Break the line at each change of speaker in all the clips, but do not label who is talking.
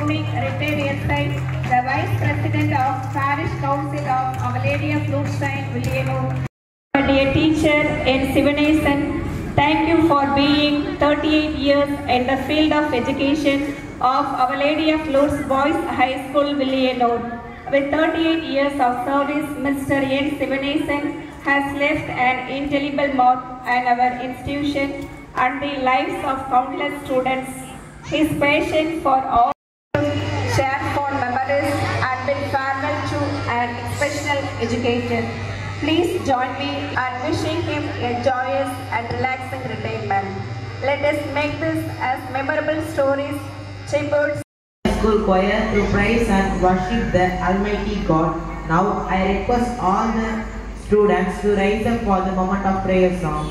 Dominic retired SI, the Vice President of Parish Council of Our Lady of Lourdes, William. Dear teacher in Sivanesen, thank you for being 38 years in the field of education of Our Lady of Lourdes Boys High School, Villianore. With 38 years of service, Mr. N. Sivanesen has left an indelible mark on our institution and the lives of countless students. His passion for all share fond memories and bid farewell to an exceptional educator. Please join me in wishing him a joyous and relaxing retirement. Let us make this as memorable stories, chipboards,
school choir to praise and worship the Almighty God. Now I request all the students to rise up for the moment of prayer song.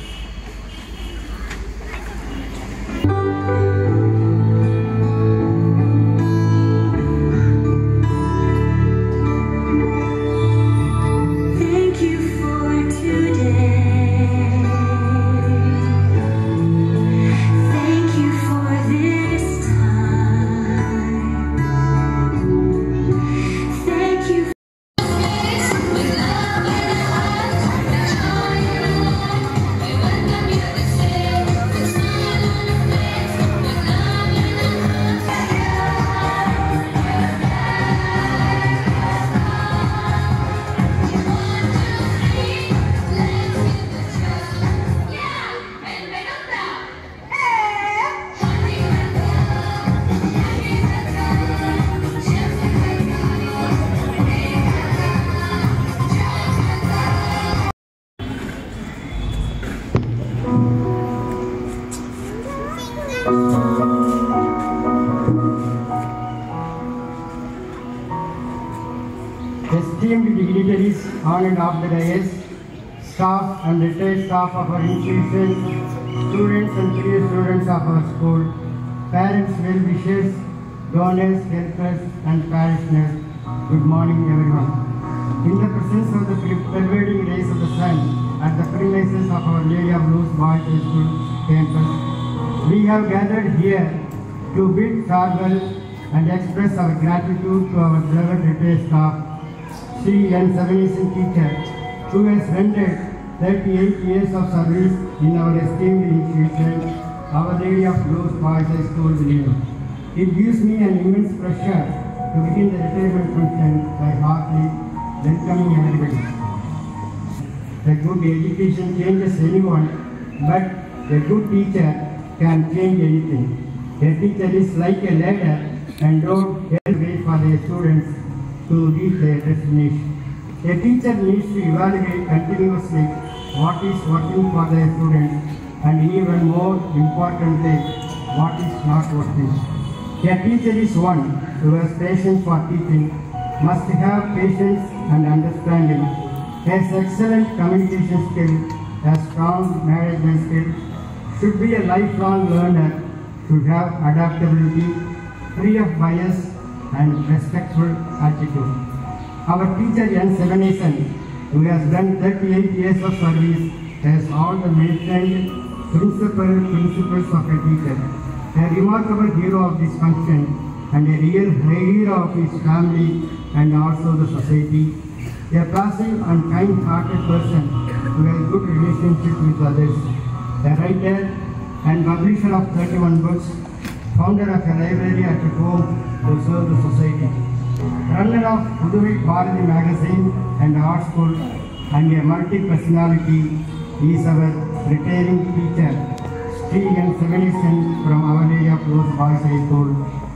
Thank you for today. Thank you for this time. Thank you.
esteemed dignitaries on and off the dais, staff and retired staff of our institution, students and peer students of our school, parents, well-wishers, donors, helpers and parishioners, good morning everyone. In the presence of the pervading rays of the sun at the premises of Our Lady of Lourdes Boys High School campus, we have gathered here to bid farewell and express our gratitude to our beloved retired staff Sri N. Savanesen teacher, who has rendered 38 years of service in our esteemed institution, Our Lady of Lourdes Boys High School, Vilnius. It gives me an immense pleasure to begin the retirement function by heartily welcoming everybody. A good education changes anyone, but a good teacher can change anything. A teacher is like a ladder and don't help wait for their students to reach their destination. A teacher needs to evaluate continuously what is working for their students and even more importantly, what is not working. A teacher is one who has patience for teaching, must have patience and understanding, has excellent communication skill, has strong management skills, should be a lifelong learner, should have adaptability, free of bias and respectful attitude. Our teacher N. Sevenason, who has done 38 years of service, has all the maintained principal principles of a teacher. A remarkable hero of this function and a real hero of his family and also the society. A passive and kind-hearted person who has good relationship with others. A writer and publisher of 31 books, founder of a library at home to serve the society. Runner of Puduvai Bharati magazine and art school and a multi-personality is our retiring teacher, Sri N. Sevenison from Our Lady of Lourdes Boys High School,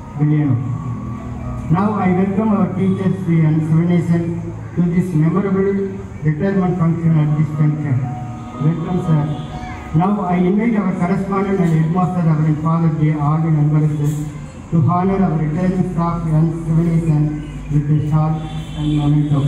Vilnius. Now I welcome our teacher Sri N. Sevenison to this memorable retirement function at this junction. Welcome sir. Now I invite our correspondent and headmaster Reverend Father J. Arvin Anvaras to honor our retiring staff and civilization with a short and memento.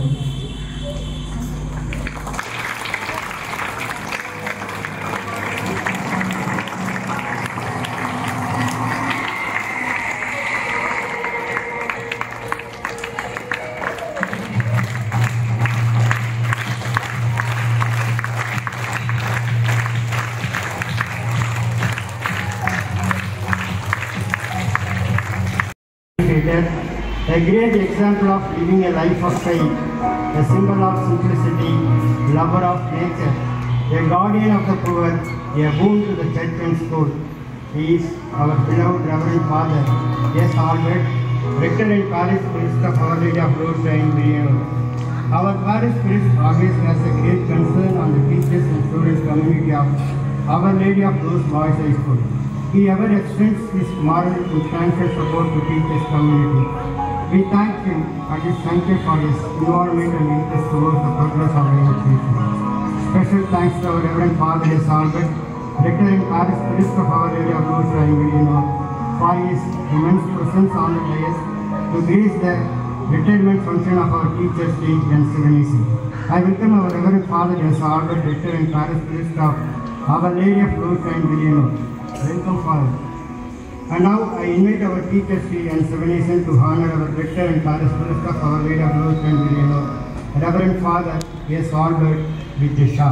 a great example of living a life of faith, a symbol of simplicity, lover of nature, a guardian of the poor, a boon to the church and school. He is our beloved Reverend Father, S. Albert, rector and parish priest of Our Lady of Lourdes and Brienne. Our parish priest always has a great concern on the teachers and students community of Our Lady of Lourdes Boys High School. He ever extends his moral and financial support to teachers community. We thank him and his thank you for his involvement and interest towards the progress of our education. Special thanks to our Reverend Father S. Albert, Rector and Parish Priest of Our Lady of Lourdes and Villanova, for his immense presence on the dais to grace the retirement function of our teachers, Day and Serenity. I welcome our Reverend Father S. Albert, Rector and Parish Priest of Our Lady of Lourdes and Villanova. Welcome, Father. And now I invite our teacher Sri and Sevenation to honor our rector and parish priest of Our Lady of Lourdes and Villanova, Reverend Father S. Albert with Shah.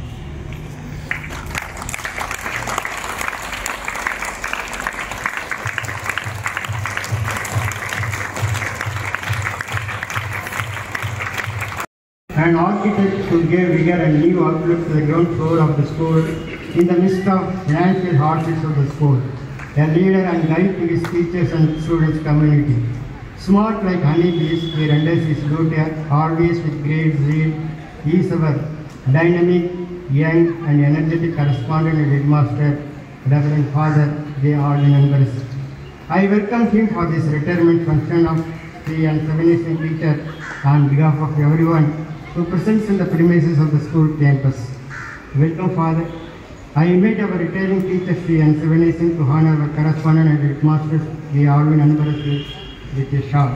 An architect who gave vigor and new outlook to the ground floor of the school in the midst of financial hardships of the school. A leader and guide to his teachers and students community. Smart like honeybees, he renders his duty always with great zeal. He is our dynamic, young and energetic correspondent and headmaster, Reverend Father J. R. members. I welcome him for this retirement function of the and semination teacher on behalf of everyone who presents in the premises of the school campus. Welcome, Father. I invite our retiring teacher, Sri and Sevenation, to honor our correspondent and headmasters, the Alvin Anbaras, with a shout.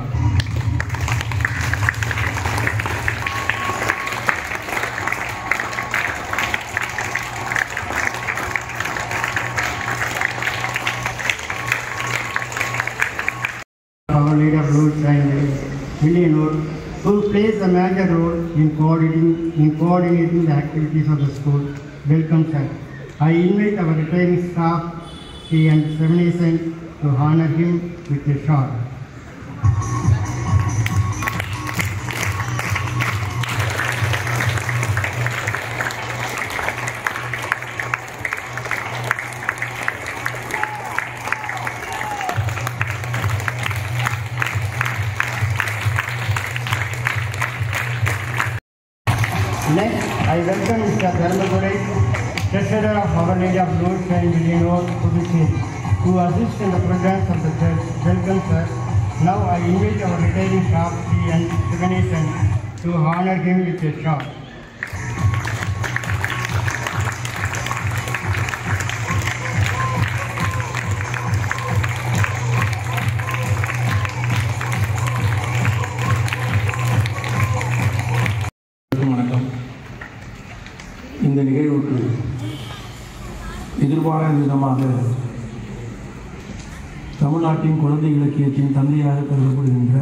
Our leader, Lord and William Lord, who plays a major role in coordinating, in coordinating the activities of the school. Welcome, sir. I invite our retiring staff, Sri and Semination, to honor him with a shot. Next, I welcome Mr. Dharmagurai, Treasurer of Our Lady of Lourdes and Villanova, Puducherry, who assists in the programs of the church. Welcome, sir. Now I invite our retiring staff, Sri and Sivanation, to honor him with a shot.
அனைவருக்கும் வணக்கம் இந்த நிகழ்வுக்கு எதிர்பாராத விதமாக தமிழ்நாட்டின் குழந்தை இலக்கியத்தின் தந்தையாக கருதப்படுகின்ற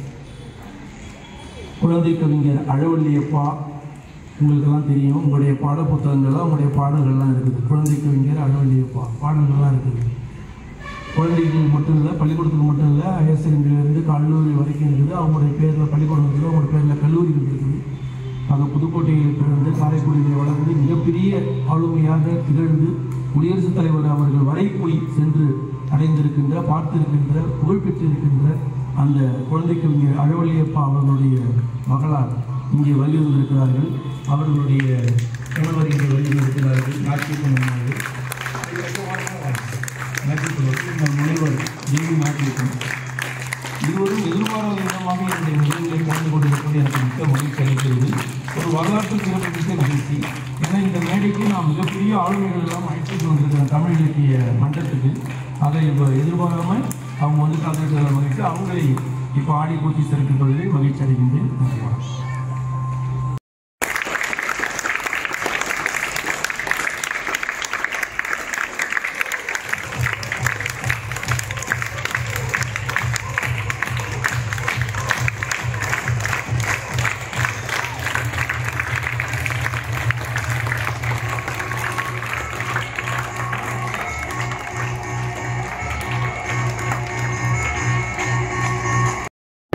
குழந்தை கவிஞர் அழவல்லியப்பா உங்களுக்கெல்லாம் தெரியும் உங்களுடைய பாட புத்தகங்கள்லாம் உங்களுடைய பாடல்கள்லாம் இருக்குது குழந்தை கவிஞர் அழவல்லியப்பா பாடல்கள்லாம் இருக்குது குழந்தைகளுக்கு மட்டும் இல்லை பள்ளிக்கூடத்துக்கு மட்டும் இல்லை ஹையர் செகண்டரியிலேருந்து கல்லூரி வரைக்கும் இருக்குது அவங்களுடைய பேரில் பள்ளிக்கூடம் இருக்குது அவங்களுடைய பேரில் கல்லூரிகள் இருக்குது அங்கே புதுக்கோட்டையில் பிறந்து காரைக்குடியில் வளர்ந்து மிகப்பெரிய ஆளுமையாக திகழ்ந்து குடியரசுத் தலைவர் அவர்கள் வரை போய் சென்று அடைந்திருக்கின்ற பார்த்திருக்கின்ற புகழ்பெற்றிருக்கின்ற அந்த குழந்தை கவிஞர் அழவழியப்பா அவர்களுடைய மகளார் இங்கே வலியுறுத்திருக்கிறார்கள் அவர்களுடைய கணவர் இங்கே வலியுறுத்திருக்கிறார்கள் நாட்டியம் நட்சத்திரம் முனைவர் தேவி நாட்டியம் இருவரும் எதிர்பாராத விதமாக என்னுடைய நிகழ்வுகளை கலந்து கொண்டிருப்பது எனக்கு மிக்க மகிழ்ச்சி அளிக்கிறது ஒரு வரலாற்று சிறப்பு மிக்க நிகழ்ச்சி ஏன்னா இந்த மேடைக்கு நான் மிகப்பெரிய ஆளுமைகள் எல்லாம் அழைச்சிட்டு வந்திருக்கிறேன் தமிழ் இலக்கிய மன்றத்துக்கு அதை இப்போ எதிர்பாராம அவங்க வந்து கலந்துக்கிறத மகிழ்ச்சி அவங்களை இப்போ ஆடி கூட்டி சிறப்பிப்பதிலே மகிழ்ச்சி அடைகின்றேன் நன்றி வணக்கம்.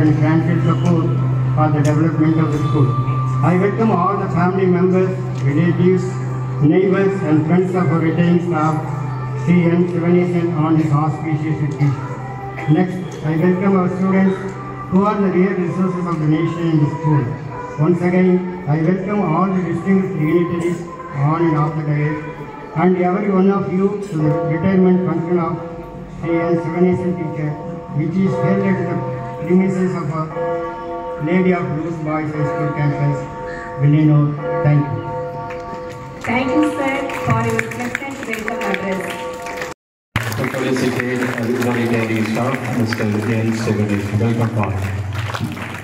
and financial support for the development of the school. I welcome all the family members, relatives, neighbors and friends of our retiring staff, Sri N. Sivanesan on his auspicious duty. Next, I welcome our students who are the real resources of the nation in the school. Once again, I welcome all the distinguished dignitaries on and off the dais and every one of you to the retirement function of Sri N. Sivanesan teacher, which is held at the premises of our Lady of Bruce Boys High School campus, Villanova. Thank you.
Thank you, sir, for your pleasant welcome address.
I felicitate everybody daily staff, Mr. N. Sivanesh. Welcome, Paul.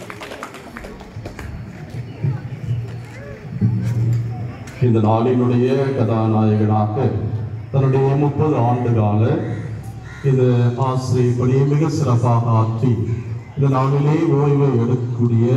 இந்த நாளினுடைய கதாநாயகனாக தன்னுடைய முப்பது ஆண்டு கால இந்த ஆசிரியர் பணியை மிக சிறப்பாக ஆற்றி இந்த நாளிலே ஓய்வை எடுக்கக்கூடிய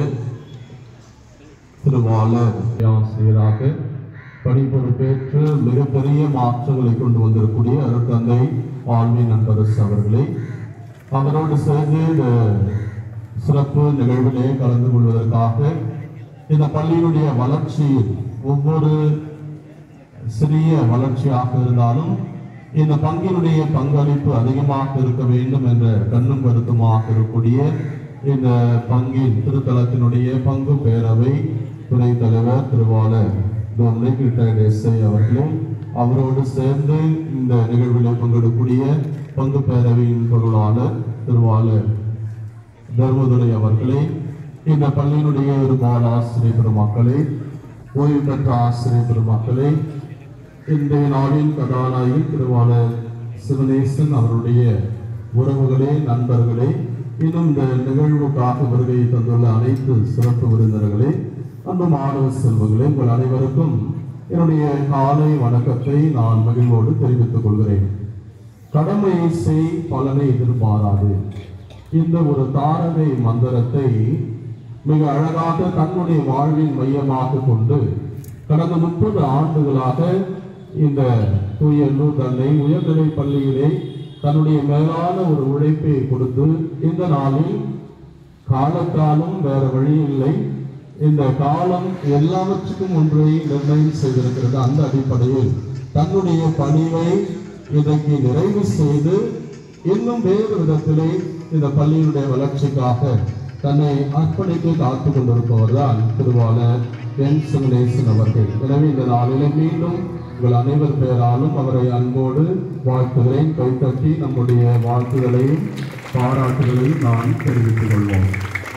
திருவாளர் ஆசிரியராக பணி பொறுப்பேற்று மிகப்பெரிய மாற்றங்களை கொண்டு வந்திருக்கூடிய அருட்தந்தை ஆழ்வி நண்பரசு அவர்களை அவரோடு சேர்ந்து இந்த சிறப்பு நிகழ்விலே கலந்து கொள்வதற்காக இந்த பள்ளியினுடைய வளர்ச்சியில் ஒவ்வொரு சிறிய வளர்ச்சியாக இருந்தாலும் இந்த பங்கினுடைய பங்களிப்பு அதிகமாக இருக்க வேண்டும் என்ற கண்ணும் கருத்துமாக இருக்கக்கூடிய இந்த பங்கின் திருத்தலத்தினுடைய பங்கு பேரவை துணைத் தலைவர் திருவாளர் டொமினிக் ரிட்டையர்ட் எஸ்ஐ அவர்களே அவரோடு சேர்ந்து இந்த நிகழ்விலே பங்கெடுக்கக்கூடிய பங்கு பேரவையின் பொருளாளர் திருவாளர் தர்மதுரை அவர்களே இந்த பள்ளியினுடைய ஒரு பால ஆசிரியர் பெருமக்களே ஓய்வு பெற்ற ஆசிரியர் பெருமக்களே இன்றைய நாளின் கதாநாயகி திருவாளர் சிவனேசன் அவருடைய உறவுகளே நண்பர்களே இன்னும் இந்த நிகழ்வுக்காக வருகை தந்துள்ள அனைத்து சிறப்பு விருந்தினர்களே அன்பு மாணவ செல்வங்களே உங்கள் அனைவருக்கும் என்னுடைய காலை வணக்கத்தை நான் மகிழ்வோடு தெரிவித்துக் கொள்கிறேன் கடமையை செய் பலனை எதிர்பாராது இந்த ஒரு தாரகை மந்திரத்தை மிக அழகாக தன்னுடைய வாழ்வின் மையமாக கொண்டு கடந்த முப்பது ஆண்டுகளாக இந்த தூய தன்னை உயர்நிலை பள்ளியிலே தன்னுடைய மேலான ஒரு உழைப்பை கொடுத்து இந்த நாளில் காலத்தாலும் வேற வழி இல்லை இந்த காலம் எல்லாவற்றுக்கும் ஒன்றை நிர்ணயம் செய்திருக்கிறது அந்த அடிப்படையில் தன்னுடைய பணிவை இன்றைக்கு நிறைவு செய்து இன்னும் வேறு விதத்திலே இந்த பள்ளியினுடைய வளர்ச்சிக்காக தன்னை அர்ப்பணித்து காத்துக் கொண்டிருப்பவர் தான் திருவாளர் என் சிவனேசன் அவர்கள் எனவே இந்த நாளிலே மீண்டும் உங்கள் அனைவர் பெயராலும் அவரை அன்போடு வாழ்த்துகிறேன் கைத்தட்டி நம்முடைய வாழ்த்துகளையும் பாராட்டுகளையும் நான் தெரிவித்துக் கொள்வோம்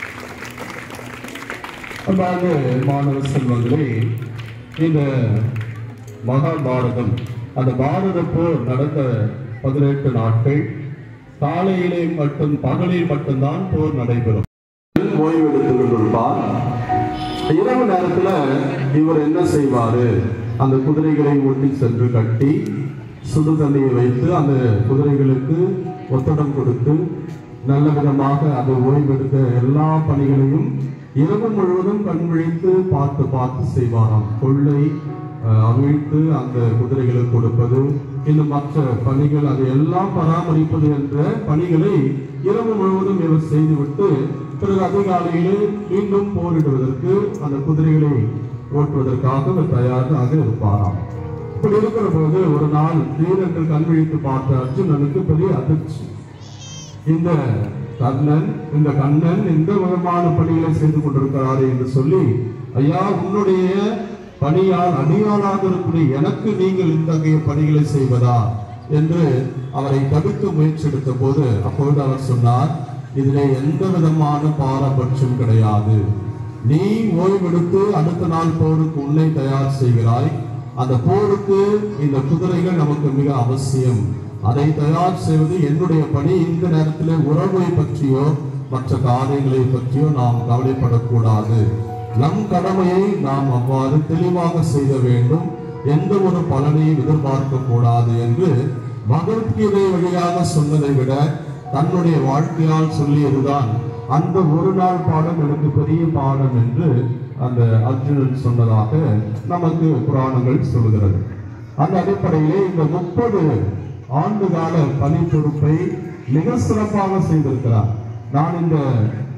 அன்பார்ந்த மாணவ செல்வங்களே இந்த மகாபாரதம் அந்த பாரத போர் நடந்த பதினெட்டு நாட்கள் காலையிலே மட்டும் பகலில் மட்டும்தான் போர் நடைபெறும் ஓய்வு எடுத்துக் கொண்டிருப்பார் இரவு நேரத்துல இவர் என்ன செய்வாரு அந்த குதிரைகளை ஓட்டி சென்று கட்டி சுடு தண்ணியை வைத்து அந்த குதிரைகளுக்கு ஒத்தடம் கொடுத்து நல்ல விதமாக அதை ஓய்வெடுக்க எல்லா பணிகளையும் இரவு முழுவதும் கண் விழித்து பார்த்து பார்த்து செய்வாராம் கொள்ளை அஹ், அவிழ்த்து அந்த குதிரைகளுக்கு கொடுப்பது இன்னும் மற்ற பணிகள் அதை எல்லாம் பராமரிப்பது என்ற பணிகளை இரவு முழுவதும் இவர் செய்துவிட்டு பிறகு அதிகாலையிலே மீண்டும் போரிடுவதற்கு அந்த குதிரைகளை ஓட்டுவதற்காக அவர் தயாராக இருப்பாராம் இப்படி இருக்கிற போது ஒரு நாள் தீரர்கள் கண் விழித்து பார்த்த அர்ஜுனனுக்கு பெரிய அதிர்ச்சி இந்த கர்ணன் இந்த கண்ணன் இந்த விதமான பணிகளை செய்து கொண்டிருக்கிறாரே என்று சொல்லி ஐயா உன்னுடைய பணியால் அடியாளாக இருக்கக்கூடிய எனக்கு நீங்கள் இத்தகைய பணிகளை செய்வதா என்று அவரை தடுக்க முயற்சி எடுத்த போது அப்பொழுது அவர் சொன்னார் இதிலே எந்த விதமான பாரபட்சம் கிடையாது நீ ஓய்வெடுத்து அடுத்த நாள் போருக்கு உன்னை தயார் செய்கிறாய் அந்த போருக்கு இந்த குதிரைகள் நமக்கு மிக அவசியம் அதை தயார் செய்வது என்னுடைய பணி இந்த நேரத்தில் உறவை பற்றியோ மற்ற காரியங்களை பற்றியோ நாம் கவலைப்படக்கூடாது நம் கடமையை நாம் அவ்வாறு தெளிவாக செய்ய வேண்டும் எந்த ஒரு பலனையும் எதிர்பார்க்க கூடாது என்று பகவத்கீதை வழியாக சொன்னதை விட தன்னுடைய வாழ்க்கையால் சொல்லியதுதான் அந்த ஒரு நாள் பாடம் எனக்கு பெரிய பாடம் என்று அந்த அர்ஜுனன் சொன்னதாக நமக்கு புராணங்கள் சொல்கிறது அந்த அடிப்படையிலே இந்த முப்பது ஆண்டு கால பணி பொறுப்பை மிக சிறப்பாக செய்திருக்கிறார் நான் இந்த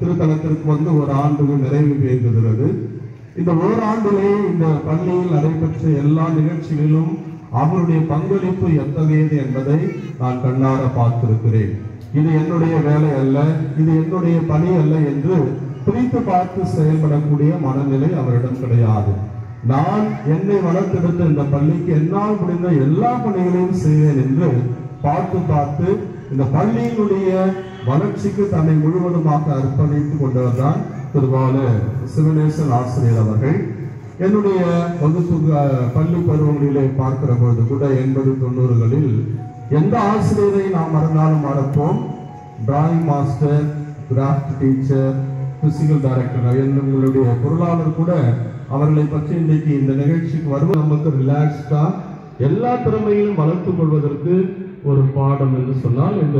திருத்தலத்திற்கு வந்து ஒரு ஆண்டு நிறைவு பெறுகிறது இந்த ஓராண்டிலே இந்த பள்ளியில் நடைபெற்ற எல்லா நிகழ்ச்சிகளிலும் அவருடைய பங்களிப்பு எத்தகையது என்பதை நான் கண்ணார பார்த்திருக்கிறேன் இது என்னுடைய வேலை அல்ல இது என்னுடைய பணி அல்ல என்று பிரித்து பார்த்து செயல்படக்கூடிய மனநிலை அவரிடம் கிடையாது நான் என்னை வளர்த்தெடுத்த இந்த பள்ளிக்கு என்னால் முடிந்த எல்லா பணிகளையும் செய்வேன் என்று பார்த்து பார்த்து இந்த பள்ளியினுடைய வளர்ச்சிக்கு தன்னை முழுவதுமாக அர்ப்பணித்துக் கொண்டவர் தான் திருவால சிவநேசன் ஆசிரியர் அவர்கள் என்னுடைய வகுப்பு அஹ், பள்ளி பருவங்களிலே பார்க்கிற பொழுது கூட எண்பது தொண்ணூறுகளில் எந்த ஆசிரியரை நாம் மறந்தாலும் மறப்போம் drawing master craft teacher physical director எங்களுடைய பொருளாளர் கூட அவர்களை பற்றி இன்றைக்கு இந்த நிகழ்ச்சிக்கு வருவது நமக்கு ரிலாக்ஸ்டா எல்லா திறமையிலும் வளர்த்துக் கொள்வதற்கு ஒரு பாடம் என்று சொன்னால் இந்த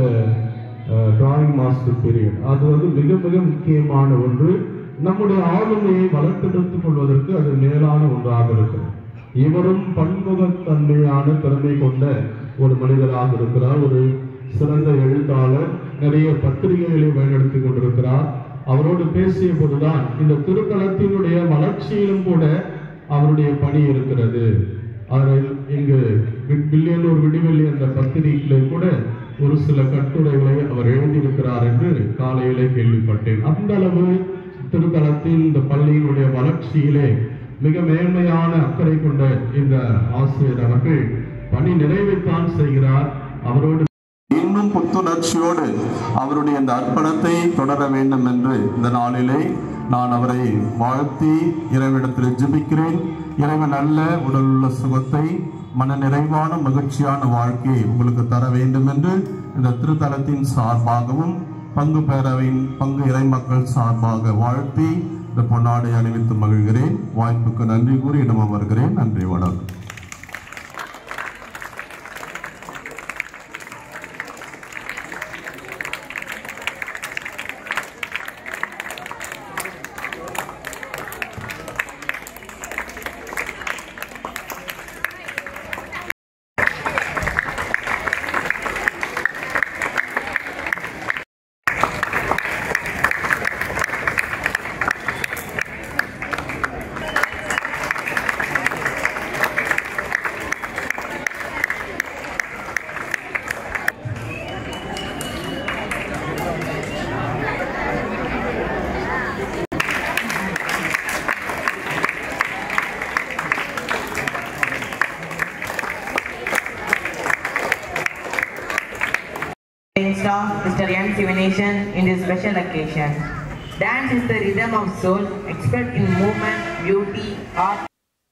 டிராயிங் மாஸ்டர் பீரியட் அது வந்து மிக மிக முக்கியமான ஒன்று நம்முடைய ஆளுமையை வளர்த்தெடுத்துக் கொள்வதற்கு அது மேலான ஒன்றாக இருக்கிறது இவரும் பன்முகத்தன்மையான திறமை கொண்ட ஒரு மனிதராக இருக்கிறார் ஒரு சிறந்த எழுத்தாளர் நிறைய பத்திரிகைகளை வழிநடத்தி கொண்டிருக்கிறார் அவரோடு பேசிய போதுதான் இந்த திருத்தலத்தினுடைய வளர்ச்சியிலும் கூட அவருடைய பணி இருக்கிறது அதில் இங்கு வி- வில்லியனூர் விடிவெள்ளி என்ற பத்திரிகையிலே கூட ஒரு சில கட்டுரைகளை அவர் எழுதியிருக்கிறார் என்று காலையிலே கேள்விப்பட்டேன் அந்த அளவு திருத்தலத்தின் இந்த பள்ளியினுடைய வளர்ச்சியிலே மிக மேன்மையான அக்கறை கொண்ட இந்த ஆசிரியர் அவர்கள் பணி நிறைவைத்தான் செய்கிறார் அவரோடு இன்னும் புத்துணர்ச்சியோடு அவருடைய இந்த அர்ப்பணத்தை தொடர வேண்டும் என்று இந்த நாளிலே நான் அவரை வாழ்த்தி இறைவனிடத்தில் ஜெபிக்கிறேன் இறைவன் நல்ல உடலுள்ள சுகத்தை மன நிறைவான மகிழ்ச்சியான வாழ்க்கையை உங்களுக்கு தர வேண்டும் என்று இந்த திருத்தலத்தின் சார்பாகவும் பங்கு பேரவையின் பங்கு இறை மக்கள் சார்பாக வாழ்த்தி இந்த பொன்னாடை அணிவித்து மகிழ்கிறேன் வாய்ப்புக்கு நன்றி கூறி இடம் அமர்கிறேன் நன்றி வணக்கம்
Star, Mr. M. Sivanation in this special occasion. Dance is the rhythm of soul, expressed in movement, beauty, art.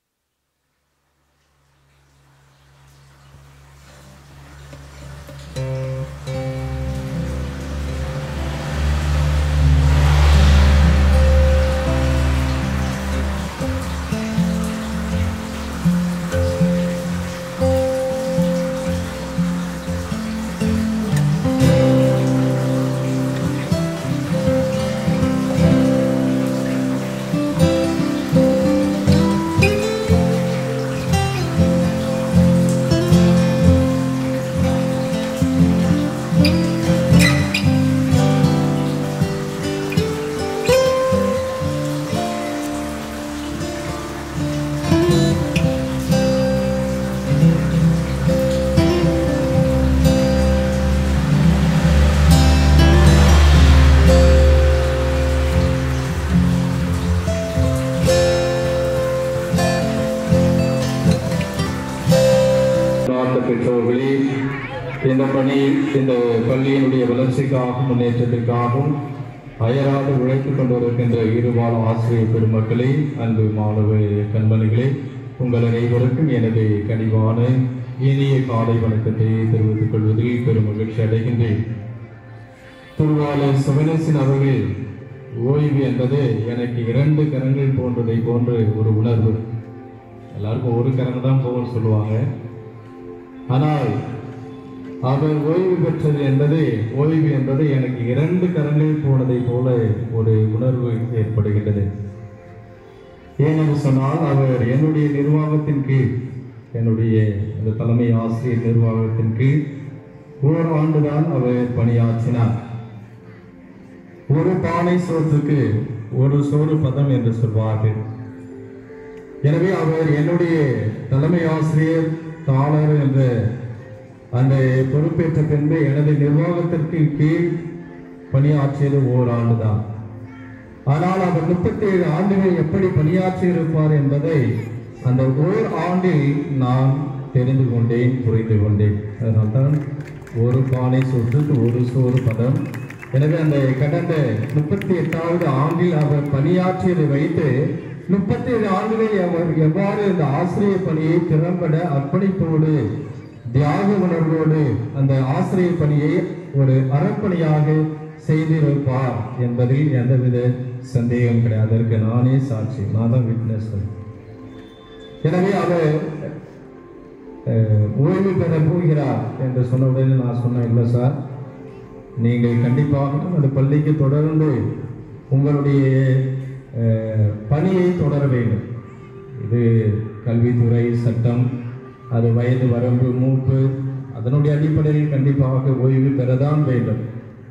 பார்த்த பெற்றோர்களே இந்த பணியில் இந்த பள்ளியினுடைய வளர்ச்சிக்காகவும் முன்னேற்றத்திற்காகவும் அயராது உழைத்துக் கொண்டிருக்கின்ற இருபால ஆசிரியர் பெருமக்களே அன்பு மாணவ கண்மணிகளே உங்கள் அனைவருக்கும் எனது கனிவான இனிய காலை வணக்கத்தை தெரிவித்துக் கொள்வதில் பெரும் மகிழ்ச்சி அடைகின்றேன் திருவாளர் சிவனேசன் அவர்கள் ஓய்வு என்பது எனக்கு இரண்டு கரங்கள் போன்றதை போன்ற ஒரு உணர்வு எல்லாருக்கும் ஒரு கரங்க தான் போகும்னு சொல்லுவாங்க ஆனால் அவர் ஓய்வு பெற்றது என்பது ஓய்வு என்பது எனக்கு இரண்டு கரங்கள் போனதை போல ஒரு உணர்வு ஏற்படுகின்றது ஏனென்று சொன்னால் அவர் என்னுடைய நிர்வாகத்தின் கீழ் என்னுடைய இந்த தலைமை ஆசிரியர் நிர்வாகத்தின் கீழ் ஓராண்டுதான் அவர் பணியாற்றினார் ஒரு பானை சோற்றுக்கு ஒரு சோறு பதம் என்று சொல்வார்கள் எனவே அவர் என்னுடைய தலைமை ஆசிரியர் தாளர் என்ற அந்த பொறுப்பேற்ற பின்பு எனது நிர்வாகத்திற்கு கீழ் பணியாற்றியது ஓராண்டு தான் ஆனால் அவர் முப்பத்தி ஏழு ஆண்டுகள் எப்படி பணியாற்றி இருப்பார் என்பதை அந்த ஓர் ஆண்டில் நான் தெரிந்து கொண்டேன் புரிந்து கொண்டேன் அதனால்தான் ஒரு பானை சோற்றுக்கு ஒரு சோறு பதம் எனவே அந்த கடந்த முப்பத்தி எட்டாவது ஆண்டில் அவர் பணியாற்றியதை வைத்து முப்பத்தி ஏழு ஆண்டுகள் அவர் எவ்வாறு இந்த ஆசிரியர் பணியை திறம்பட அர்ப்பணிப்போடு தியாக உணர்வோடு அந்த ஆசிரியர் பணியை ஒரு அறப்பணியாக செய்திருப்பார் என்பதில் எந்தவித சந்தேகம் கிடையாது அதற்கு நானே சாட்சி நான் தான் விட்னஸ் எனவே அவர் அஹ், ஓய்வு பெற போகிறார் என்று சொன்ன உடனே நான் சொன்னேன் இல்லை சார் நீங்கள் கண்டிப்பாக அந்த பள்ளிக்கு தொடர்ந்து உங்களுடைய அஹ், பணியை தொடர வேண்டும் இது கல்வித்துறை சட்டம் அது வயது வரம்பு மூப்பு அதனுடைய அடிப்படையில் கண்டிப்பாக ஓய்வு பெறதான் வேண்டும்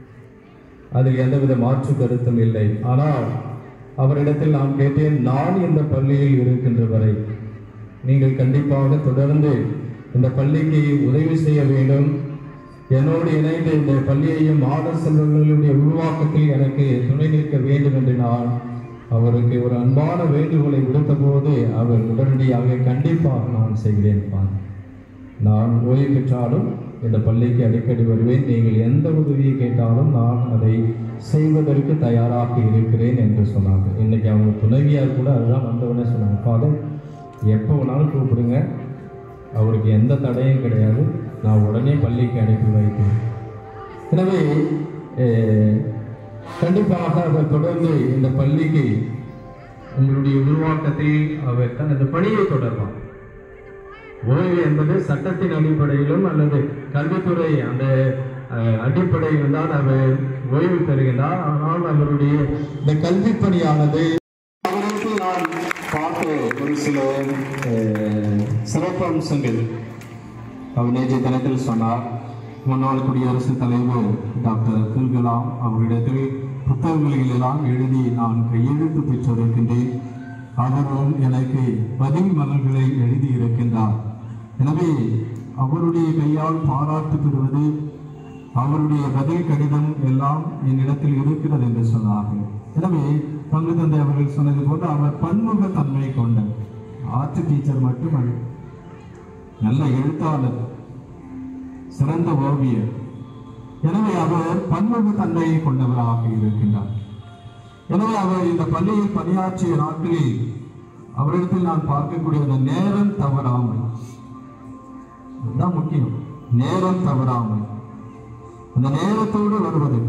அதில் எந்தவித மாற்று கருத்தும் இல்லை ஆனால் அவரிடத்தில் நான் கேட்டேன் நான் இந்த பள்ளியில் இருக்கின்ற வரை நீங்கள் கண்டிப்பாக தொடர்ந்து இந்த பள்ளிக்கு உதவி செய்ய வேண்டும் என்னோடு இணைந்து இந்த பள்ளியையும் மாணவ செல்வங்களுடைய உருவாக்கத்தில் எனக்கு துணை நிற்க வேண்டும் என்று நான் அவருக்கு ஒரு அன்பான வேண்டுகோளை விடுத்த போது அவர் உடனடியாக கண்டிப்பாக நான் செய்கிறேன் பா. நான் ஓய்வு பெற்றாலும் இந்த பள்ளிக்கு அடிக்கடி வருவேன் நீங்கள் எந்த உதவியை கேட்டாலும் நான் அதை செய்வதற்கு தயாராக இருக்கிறேன் என்று சொன்னாங்க இன்னைக்கு அவங்க துணைவியார் கூட அதுதான் வந்தவொடனே சொன்னாங்க ஃபாதர் எப்போ வேணாலும் கூப்பிடுங்க அவருக்கு எந்த தடையும் கிடையாது நான் உடனே பள்ளிக்கு அனுப்பி வைப்பேன் எனவே அஹ், கண்டிப்பாக அவர் தொடர்ந்து இந்த பள்ளிக்கு உங்களுடைய உருவாக்கத்தில் அவர் தனது பணியை தொடர்வார் ஓய்வு என்பது சட்டத்தின் அடிப்படையிலும் அல்லது கல்வித்துறை அந்த அஹ், அடிப்படையில் தான் அவர் ஓய்வு பெறுகின்றார் ஆனால் அவருடைய இந்த கல்வி பணியானது அவருக்கு நான் பார்த்த ஒரு சில அஹ், சிறப்பு அம்சங்கள் அவர் நேற்றைய தினத்தில் சொன்னார் முன்னாள் குடியரசுத் தலைவர் டாக்டர் அப்துல் கலாம் அவரிடத்தில் புத்தகங்களில் எல்லாம் எழுதி நான் கையெழுத்து பெற்றிருக்கின்றேன் அவரும் எனக்கு பதில் மலர்களை எழுதி இருக்கின்றார் எனவே அவருடைய கையால் பாராட்டு பெறுவது அவருடைய பதில் கடிதம் எல்லாம் என்னிடத்தில் இருக்கிறது என்று சொன்னார்கள் எனவே பங்கு தந்தை அவர்கள் சொன்னது போல அவர் பன்முகத்தன்மை கொண்ட ஆர்ட் டீச்சர் மட்டுமல்ல நல்ல எழுத்தாளர் சிறந்த ஓவியர் எனவே அவர் பன்முக தன்மையை கொண்டவராக இருக்கின்றார் எனவே அவர் இந்த பள்ளியில் பணியாற்றிய நாட்களில் அவரிடத்தில் நான் பார்க்கக்கூடிய அந்த நேரம் தவறாமை அதுதான் முக்கியம் நேரம் தவறாமை அந்த நேரத்தோடு வருவது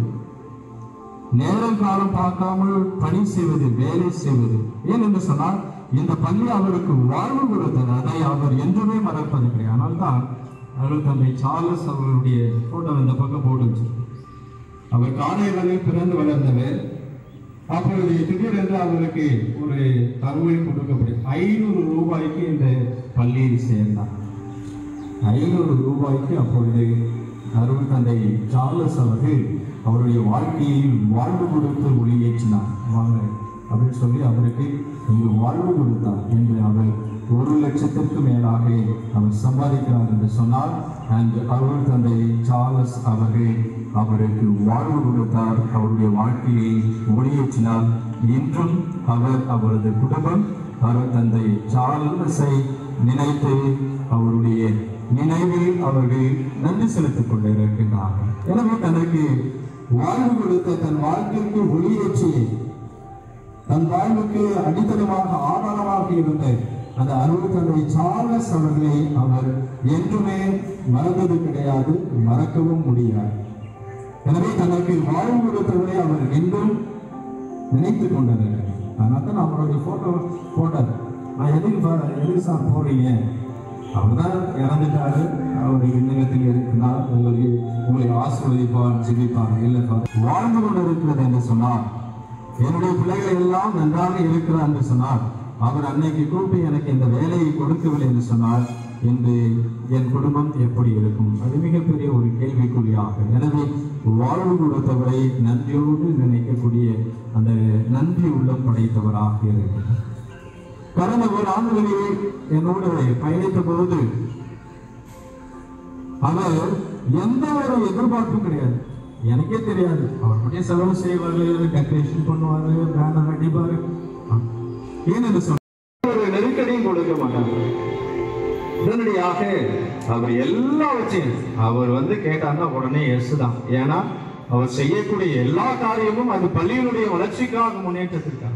நேரம் காலம் பார்க்காமல் பணி செய்வது வேலை செய்வது ஏன் என்று சொன்னால் இந்த பள்ளி அவருக்கு வாழ்வு கொடுத்தது அதை அவர் என்றுமே மறப்பது கிடையாது ஆனால் தான் அவர் தந்தை சார்லஸ் அவர்களுடைய போட்டோ இந்த பக்கம் போட்டு வச்சிருக்கு. அவர் காலைவரில் பிறந்து வளர்ந்தவர் அப்பொழுது திடீரென்று அவருக்கு ஒரு தகவல் கொடுக்கப்படும் ஐநூறு ரூபாய்க்கு இந்த பள்ளியில் சேர்ந்தார் ஐநூறு ரூபாய்க்கு அப்பொழுது அருள் தந்தை சார்லஸ் அவர்கள் அவருடைய வாழ்க்கையில் வாழ்வு கொடுத்து ஒளியேற்றினார் வாங்க அப்படின்னு சொல்லி அவருக்கு இங்கு வாழ்வு கொடுத்தார் என்று அவர் ஒரு லட்சத்திற்கு மேலாக அவர் சம்பாதிக்கிறார் என்று சொன்னார் அண்ட் அருள் தந்தை சார்லஸ் அவர்கள் அவருக்கு வாழ்வு கொடுத்தார் அவருடைய வாழ்க்கையை ஒளியேற்றினார் இன்றும் அவர் அவரது குடும்பம் அருள் தந்தை சார்லஸை நினைத்து அவருடைய நினைவில் அவர்கள் நன்றி செலுத்திக் கொண்டிருக்கின்றார்கள் எனவே தனக்கு வாழ்வு கொடுத்த தன் வாழ்க்கைக்கு ஒளியேற்றி தன் வாழ்வுக்கு அடித்தளமாக ஆதாரமாக இருந்த அந்த அருள் தந்தை சார்லஸ் அவர்களை அவர் என்றுமே மறந்தது கிடையாது மறக்கவும் முடியாது எனவே தனக்கு வாழ்வு கொடுத்தவரை அவர் என்றும் நினைத்துக் கொண்டிருக்கிறார் அதனால தான் அவருடைய போட்டோ போட்டார் நான் எதுக்கு பா- எதுக்கு சார் போறீங்க அவர் தான் இறந்துட்டாரு அவர் விண்ணகத்தில் இருக்கிறார் உங்களுக்கு உங்களை ஆசீர்வதிப்பார் ஜெபிப்பார் இல்லை வாழ்ந்து கொண்டு இருக்கிறது என்று சொன்னார் என்னுடைய பிள்ளைகள் எல்லாம் நன்றாக இருக்கிறார் என்று சொன்னார் அவர் அன்னைக்கு கூப்பி எனக்கு இந்த வேலையை கொடுக்கவில்லை என்று சொன்னார்
இன்று என் குடும்பம் எப்படி இருக்கும் அது மிகப்பெரிய ஒரு கேள்விக்குறியாக எனவே வாழ்வு கொடுத்தவரை நன்றியோடு நினைக்கக்கூடிய அந்த நன்றி உள்ளம் படைத்தவராக இருக்கிறார் கடந்த ஒரு ஆண்டுகளில் என்னோடு பயணித்த போது அவர் எந்த ஒரு எதிர்பார்ப்பும் கிடையாது எனக்கே தெரியாது அவர் மட்டும் செலவு செய்வாரு டெக்கரேஷன் பண்ணுவாரு பேனர் அடிப்பாரு ஏன்னு சொன்ன ஒரு நெருக்கடியும் கொடுக்க மாட்டாங்க உடனடியாக அவர் எல்லாவற்றையும் அவர் வந்து கேட்டார்னா உடனே எஸ் தான் ஏன்னா அவர் செய்யக்கூடிய எல்லா காரியமும் அது பள்ளியினுடைய வளர்ச்சிக்காக முன்னேற்றத்திற்காக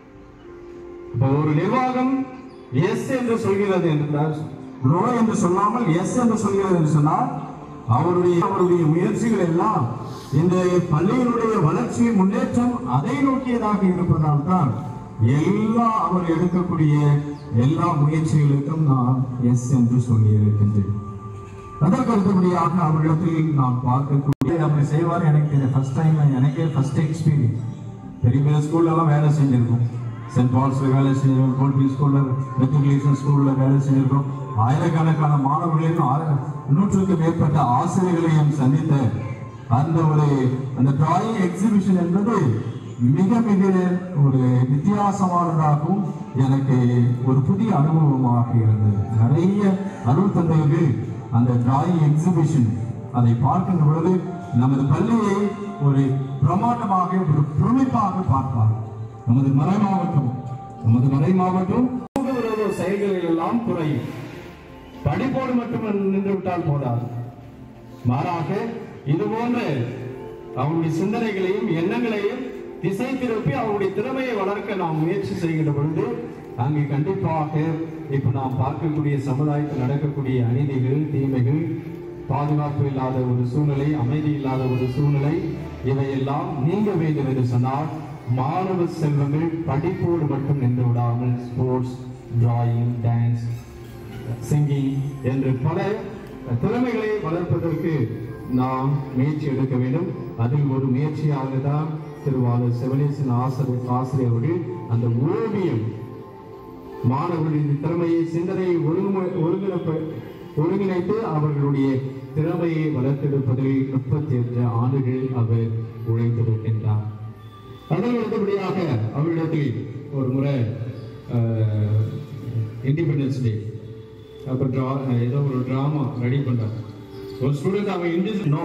இப்போ ஒரு நிர்வாகம் எஸ் என்று சொல்கிறது என்றால் நோ என்று சொல்லாமல் எஸ் என்று சொல்கிறது என்று சொன்னால் அவருடைய அவருடைய முயற்சிகள் எல்லாம் இந்த பள்ளியினுடைய வளர்ச்சி முன்னேற்றம் அதை நோக்கியதாக இருப்பதால் தான் எல்லா அவர் எடுக்கக்கூடிய எல்லா முயற்சிகளுக்கும் நான் எஸ் என்று சொல்லி இருக்கின்றேன் அதற்கு அடுத்தபடியாக அவரிடத்தில் நான் பார்க்கக்கூடிய அப்படி செய்வார் எனக்கு ஃபர்ஸ்ட் டைம் எனக்கே ஃபர்ஸ்ட் எக்ஸ்பீரியன்ஸ் பெரிய பெரிய ஸ்கூல்லலாம் வேலை செஞ்சிருக்கோம் சென்ட் பால்ஸில் வேலை செஞ்சிருக்கோம் கோல்பி ஸ்கூலில் மெட்ரிகுலேஷன் ஸ்கூலில் வேலை செஞ்சிருக்கோம் ஆயிரக்கணக்கான மாணவர்களையும் ஆயிர- நூற்றுக்கு மேற்பட்ட ஆசிரியர்களையும் சந்தித்த அந்த ஒரு அந்த டிராயிங் எக்ஸிபிஷன் என்பது மிக மிக ஒரு வித்தியாசமானதாகவும் எனக்கு ஒரு புதிய அனுபவமாக இருந்தது நிறைய அருள் தந்தைகள் அந்த டிராயிங் எக்ஸிபிஷன் அதை பார்க்கின்ற பொழுது நமது பள்ளியை ஒரு பிரமாண்டமாக ஒரு பிரமிப்பாக பார்ப்பார் நமது மறை மாவட்டம் நமது மறை மாவட்டம் சமூக விரோத செயல்களில் எல்லாம் குறையும் படிப்போடு மட்டும் நின்று விட்டால் போதாது மாறாக இது போன்ற அவருடைய சிந்தனைகளையும் எண்ணங்களையும் திசை திருப்பி அவருடைய திறமையை வளர்க்க நாம் முயற்சி செய்கின்ற பொழுது அங்கே கண்டிப்பாக இப்ப நாம் பார்க்கக்கூடிய சமுதாயத்தில் நடக்கக்கூடிய அநீதிகள் தீமைகள் பாதுகாப்பு இல்லாத ஒரு சூழ்நிலை அமைதி இல்லாத ஒரு சூழ்நிலை இவையெல்லாம் நீங்க வேண்டும் என்று சொன்னால் மாணவ செல்வங்கள் படிப்போடு மட்டும் நின்று விடாமல் ஸ்போர்ட்ஸ் டிராயிங் டான்ஸ் சிங்கிங் என்று பல திறமைகளை வளர்ப்பதற்கு நாம் முயற்சி எடுக்க வேண்டும் அதில் ஒரு முயற்சியாக தான் திருவாளர் சிவனேசன் ஆசிரியர் ஆசிரியர் அவர்கள் அந்த ஓவியம் மாணவர்களின் திறமையை சிந்தனையை ஒருங்கு- ஒருங்கிணைப்ப ஒருங்கிணைத்து அவர்களுடைய திறமையை வளர்த்தெடுப்பதில் முப்பத்தி எட்டு ஆண்டுகள் அவர் உழைத்திருக்கின்றார் அதற்கு அடுத்தபடியாக அவரிடத்தில் ஒரு முறை இண்டிபெண்டன்ஸ் டே அப்போ ட்ரா ஏதோ ஒரு ட்ராமா ரெடி பண்ணார் ஒரு ஸ்டூடெண்ட் அவன் இண்டிஸ் no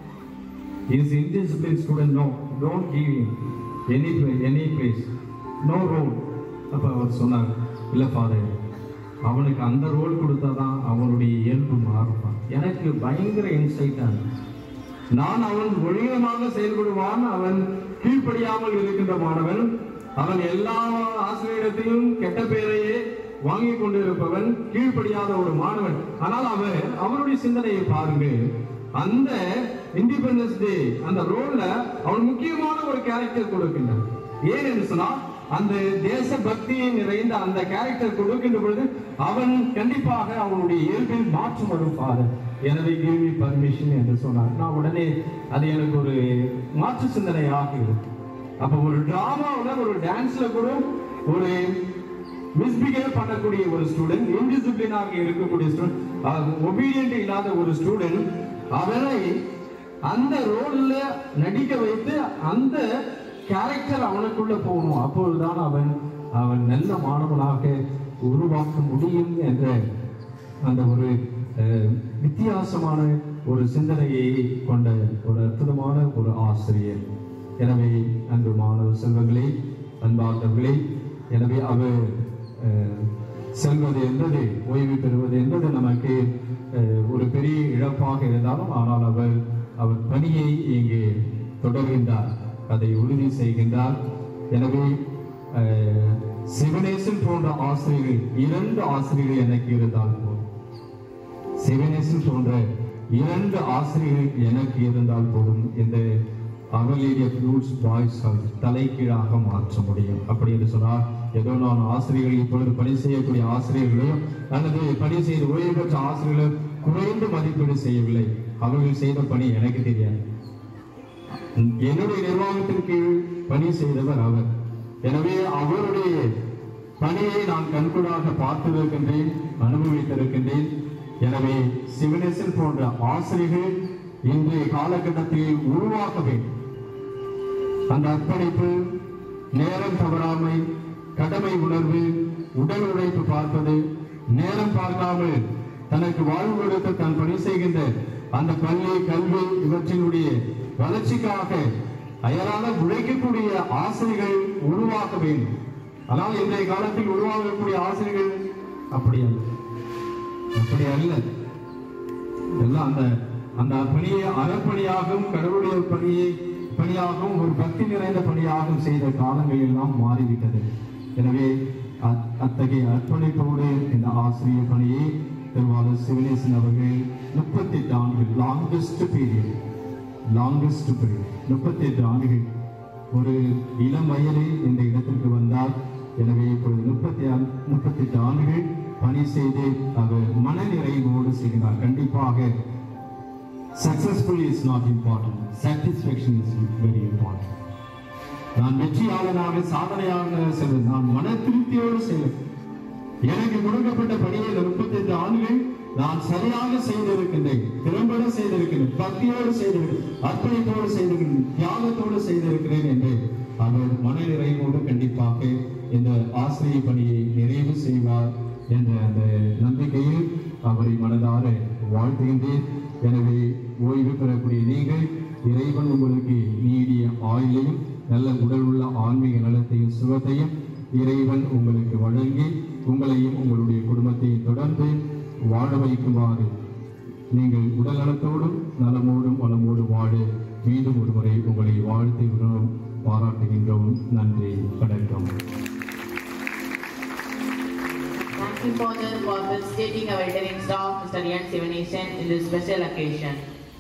is indiscipline student no don't give any any place no role அப்போ அவர் சொன்னார் இல்லை ஃபாதர் அவனுக்கு அந்த ரோல் கொடுத்தா தான் அவனுடைய இயல்பு மாறுவான் எனக்கு பயங்கர இன்சைட்டாக இருந்துச்சு நான் அவன் ஒழுங்கமாக செயல்படுவான் அவன் கீழ்ப்படியாமல் இருக்கின்ற மாணவன் அவன் எல்லா ஆசிரியரிடத்திலும் கெட்ட பெயரையே வாங்கி கொண்டிருப்பவன் கீழ்ப்படியாத ஒரு மாணவன் ஆனால் அவர் அவருடைய சிந்தனையை பாருங்கள் அந்த இண்டிபெண்டன்ஸ் டே அந்த ரோல்ல அவன் முக்கியமான ஒரு கேரக்டர் கொடுக்கின்றான் ஏன் என்று சொன்னால் அந்த தேச பக்தியை நிறைந்த அந்த கேரக்டர் கொடுக்கின்ற பொழுது அவன் கண்டிப்பாக அவனுடைய இயல்பில் மாற்றம் வரும் ஃபாதர் எனவே give me பர்மிஷன் என்று சொன்னார் நான் உடனே அது எனக்கு ஒரு மாற்று சிந்தனையாக இருக்கு அப்ப ஒரு டிராமாவுல ஒரு டான்ஸ்ல கூட ஒரு மிஸ்பிஹேவ் பண்ணக்கூடிய ஒரு ஸ்டூடெண்ட் இன்டிசிப்ளினாக இருக்கக்கூடிய ஸ்டூடெண்ட் ஒபீடியன்ட் இல்லாத ஒரு ஸ்டூடெண்ட் அவனை அந்த ரோல்ல நடிக்க வைத்து அந்த கேரக்டர் அவனுக்குள்ள போகணும் அப்பொழுதுதான் அவன் அவன் நல்ல மாணவனாக உருவாக்க முடியும் என்ற அந்த ஒரு அஹ், வித்தியாசமான ஒரு சிந்தனையை கொண்ட ஒரு அற்புதமான ஒரு ஆசிரியர் எனவே அன்பு மாணவ செல்வங்களே அன்பார்ந்தவர்களே எனவே அவர் அஹ், செல்வது என்பது ஓய்வு பெறுவது என்பது நமக்கு அஹ், ஒரு பெரிய இழப்பாக இருந்தாலும் ஆனால் அவர் அவர் பணியை இங்கே தொடர்கின்றார் அதை உறுதி செய்கின்றார் எனவே அஹ், சிவனேசன் போன்ற ஆசிரியர்கள் இரண்டு ஆசிரியர்கள் எனக்கு இருந்தால் போதும் சிவனேசன் போன்ற இரண்டு ஆசிரியர்கள் எனக்கு இருந்தால் போதும் இந்த அவலேரிய ஃப்ளூட்ஸ் பாய்ஸ் தலைகீழாக மாற்ற முடியும் அப்படி என்று சொன்னால் ஏதோ நான் ஆசிரியர்கள் இப்பொழுது பணி செய்யக்கூடிய ஆசிரியர்களையும் அல்லது பணி செய்த ஓய்வு பெற்ற ஆசிரியர்களும் குறைந்து மதிப்பீடு செய்யவில்லை அவர்கள் செய்த பணி எனக்கு தெரியாது என்னுடைய நிர்வாகத்தின் கீழ் பணி செய்தவர் அவர் எனவே அவருடைய பணியை நான் கண்கூடாக பார்த்திருக்கின்றேன் அனுபவித்திருக்கின்றேன் எனவே சிவனேசன் போன்ற ஆசிரியர்கள் இன்றைய காலகட்டத்தில் உருவாக்க வேண்டும் அந்த அர்ப்பணிப்பு நேரம் தவறாமை கடமை உணர்வு உடல் உழைப்பு பார்ப்பது நேரம் பார்க்காமல் தனக்கு வாழ்வு கொடுத்து தான் பணி செய்கின்ற அந்த பள்ளி கல்வி இவற்றினுடைய வளர்ச்சிக்காக அயராக உழைக்கக்கூடிய ஆசிரியர்கள் உருவாக்க வேண்டும் ஆனால் இன்றைய காலத்தில் உருவாகக்கூடிய ஆசிரியர்கள் அப்படி அல்ல அப்படி அல்ல எல்லாம் அந்த அந்த பணியை அறப்பணியாகவும் கடவுளுடைய பணியை பணியாகவும் ஒரு பக்தி நிறைந்த பணியாகவும் செய்த காலங்கள் எல்லாம் மாறிவிட்டது எனவே அத்- அத்தகைய அர்ப்பணிப்போடு இந்த ஆசிரியர் பணியை திருவாளர் சிவனேசன் அவர்கள் முப்பத்தி எட்டு ஆண்டுகள் லாங்கஸ்ட் பீரியட் லாங்கஸ்ட் பீரியட் முப்பத்தி எட்டு ஆண்டுகள் ஒரு இளம் வயதில் இந்த இடத்திற்கு வந்தார் எனவே இப்பொழுது முப்பத்தி முப்பத்தி எட்டு ஆண்டுகள் பணி செய்து அவர் மனநிறைவோடு செய்கிறார் கண்டிப்பாக successful is not important satisfaction is very important நான் வெற்றியாளனாக சாதனையாக செல்வது நான் மன திருப்தியோடு செல்வது எனக்கு கொடுக்கப்பட்ட பணியை இந்த முப்பத்தெட்டு ஆண்டுகள் நான் சரியாக செய்திருக்கின்றேன் திறம்பட செய்திருக்கிறேன் பக்தியோடு செய்திருக்கிறேன் அர்ப்பணிப்போடு செய்திருக்கிறேன் தியாகத்தோடு செய்திருக்கிறேன் என்று அவர் மனநிறைவோடு கண்டிப்பாக இந்த ஆசிரிய பணியை நிறைவு செய்வார் என்ற அந்த நம்பிக்கையில் அவரை மனதார வாழ்த்துகின்றேன் எனவே ஓய்வு பெறக்கூடிய நீங்கள் இறைவன் உங்களுக்கு நீடிய ஆயுளையும் நல்ல உடல் உள்ள ஆன்மீக நலத்தையும் சுகத்தையும் இறைவன் உங்களுக்கு வழங்கி உங்களையும் உங்களுடைய குடும்பத்தையும் தொடர்ந்து வாழ வைக்குமாறு நீங்கள் உடல் நலத்தோடும் நலமோடும் வளமோடும் வாழ மீண்டும் ஒரு முறை உங்களை வாழ்த்துகிறோம் பாராட்டுகின்றோம் நன்றி வணக்கம்
Thank you, Father, for felicitating our returning staff, Mr. Ian Sivanation, in this special occasion.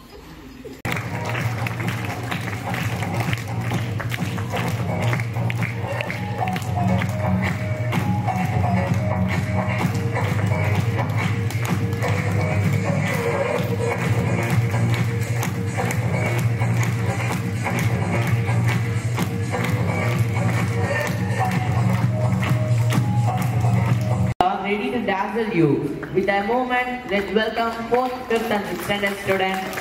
are ready to dazzle you. With a moment, let's welcome 4th, 5th and 6th standard students.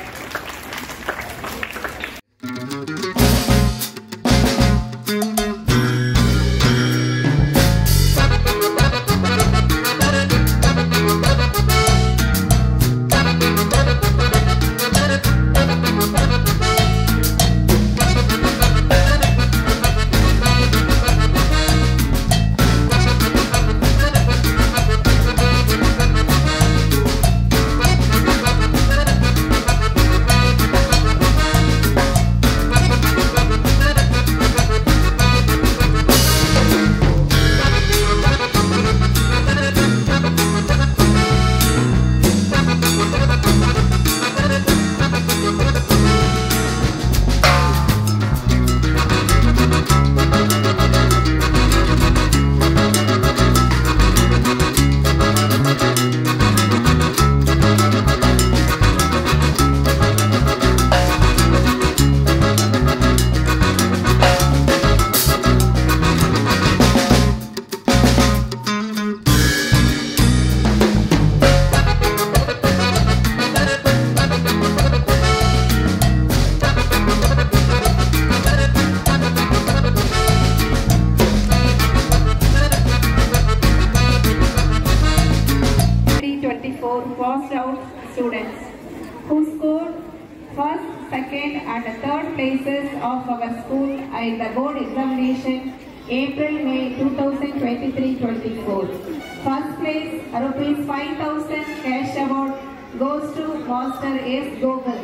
Three twenty-four passed out students who scored first, second and third places of our school in the board examination April-May 2023-24. First place, rupees 5,000 cash award goes to Master S. Gogol.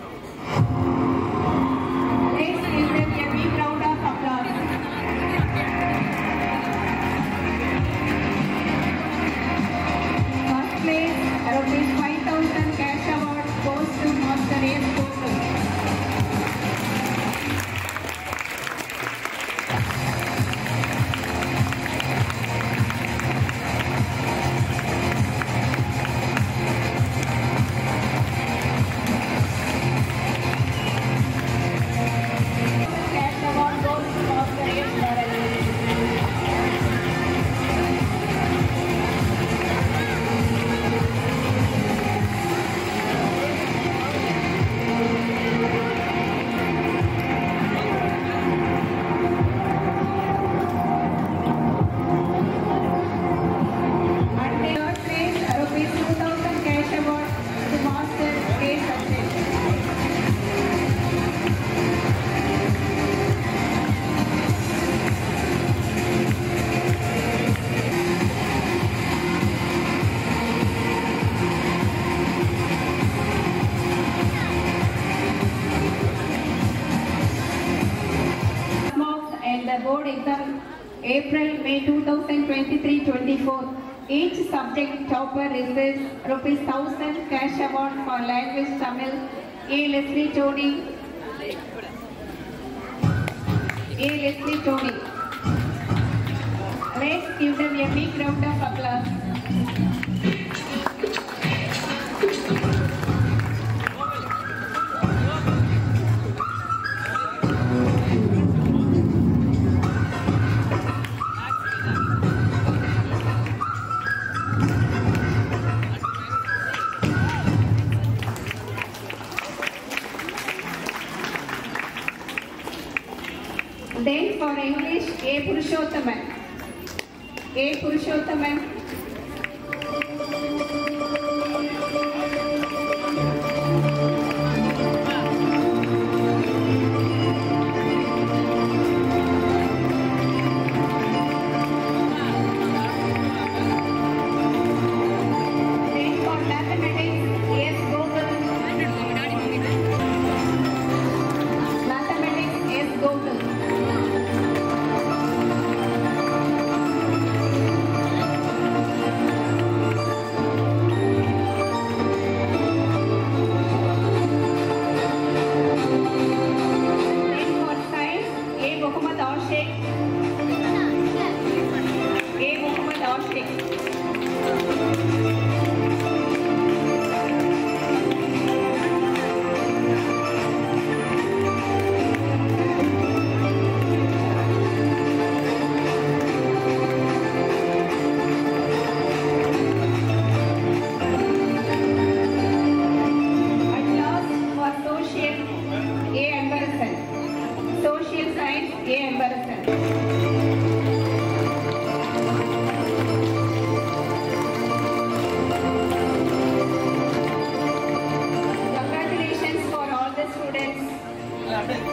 Please give them a big round of applause. First place, rupees 5,000 cash award goes to Master S. Gogol. board exam April, May 2023-24. Each subject topper receives rupees 1000 cash award for language Tamil. A. Leslie Tony. A. Leslie Tony. Let's give them a big round of applause. Then for English, A. Purushothaman. A. Purushothaman. Then for mathematics, S. Gokul. Mathematics, S. Gokul. Then for science, A. Muhammad Ashik. A. Muhammad Ashik. At last, for social, A. Ambarasan. Social science, A. Ambarasan. Congratulations for all the students.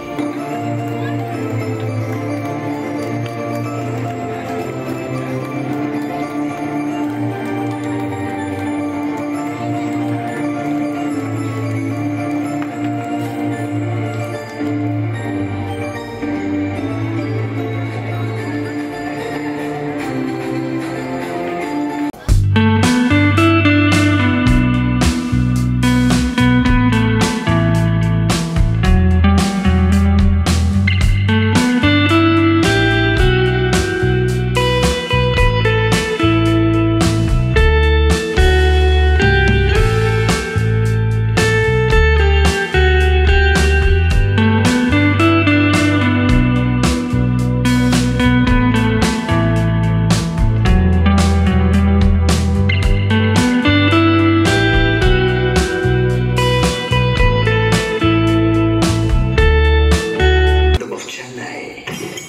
of Chennai.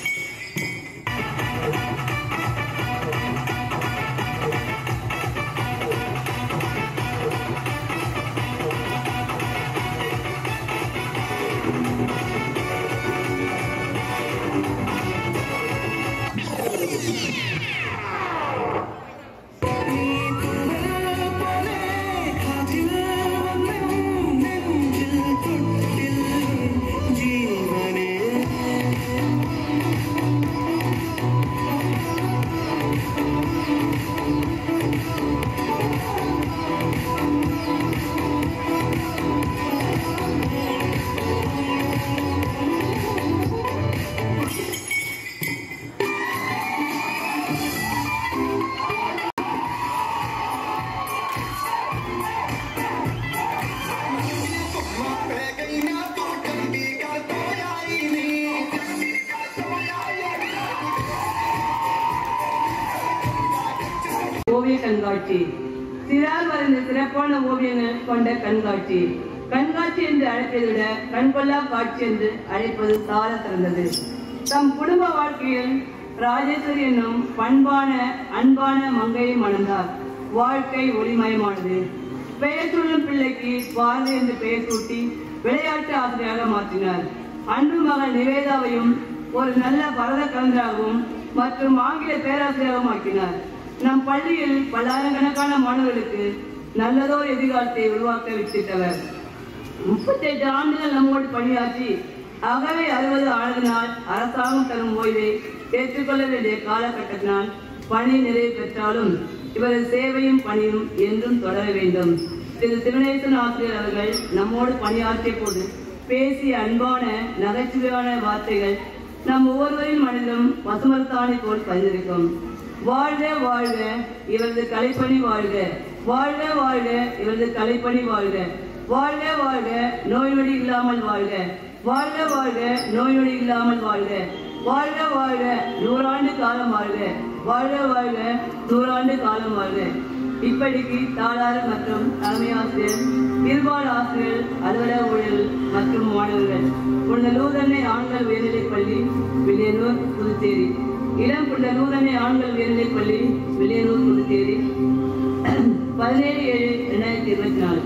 ஓவிய கண்காட்சி சிறார் வரைந்த சிறப்பான ஓவியங்கள் கொண்ட கண்காட்சி கண்காட்சி என்று அழைப்பதை விட கண்கொள்ளா காட்சி என்று அழைப்பது சால சிறந்தது தம் குடும்ப வாழ்க்கையில் ராஜேஸ்வரி என்னும் பண்பான அன்பான மங்கையை மணந்தார் வாழ்க்கை ஒளிமயமானது பெயர் சொல்லும் பிள்ளைக்கு பாரதி என்று பெயர் சூட்டி விளையாட்டு ஆசிரியராக மாற்றினார் அன்பு மகள் நிவேதாவையும் ஒரு நல்ல பரத கலைஞராகவும் மற்றும் ஆங்கில பேராசிரியராகவும் ஆக்கினார் நம் பள்ளியில் பல்லாயிரக்கணக்கான மாணவர்களுக்கு நல்லதோர் எதிர்காலத்தை உருவாக்க வித்திட்டவர் முப்பத்தெட்டு ஆண்டுகள் நம்மோடு பணியாற்றி அகவை அறுபது ஆனதினால் அரசாங்கம் தரும் ஓய்வை ஏற்றுக்கொள்ள வேண்டிய காலகட்டத்தினால் பணி நிறைவு பெற்றாலும் இவரது சேவையும் பணியும் என்றும் தொடர வேண்டும் திரு திருநேசன் ஆசிரியர் அவர்கள் நம்மோடு பணியாற்றிய போது பேசிய அன்பான நகைச்சுவையான வார்த்தைகள் நம் ஒவ்வொருவரின் மனதிலும் பசுமரத்தாணி போல் பதிந்திருக்கும் வாழ்க வாழ்க இவரது கலைப்பணி வாழ்க வாழ்க வாழ்க இவரது கலைப்பணி வாழ்க வாழ்க வாழ்க நோய் நொடி இல்லாமல் வாழ்க வாழ்க வாழ்க நோய் நொடி இல்லாமல் வாழ்க வாழ்க வாழ்க நூறாண்டு காலம் வாழ்க வாழ்க வாழ்க நூறாண்டு காலம் வாழ்க இப்படிக்கு தாளாறு மற்றும் தலைமை ஆசிரியர் இருபால் ஆசிரியர் அலுவலக ஊழியர்கள் மற்றும் மாணவர்கள் புனித லூதன்னை ஆண்கள் உயர்நிலைப் பள்ளி வில்லியனூர் புதுச்சேரி இளம் புனித லூதன்னை ஆண்கள் உயர்நிலைப் பள்ளி வில்லியனூர் புதுச்சேரி பதினேழு ஏழு ரெண்டாயிரத்தி இருபத்தி நாலு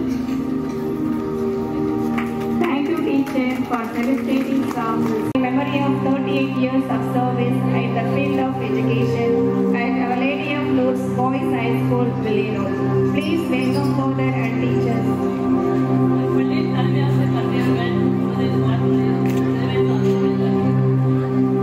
Thank you, teacher, for celebrating some memory of 38 years of service in the field of education at Our Lady of Lourdes Boys High School, Villanur. Please welcome further and teachers.
பள்ளி தலைமை ஆசிரியர் கல்வியாளர்கள் முதலில் மாணவர்கள் நிறைவேற்ற ஆசிரியர்கள்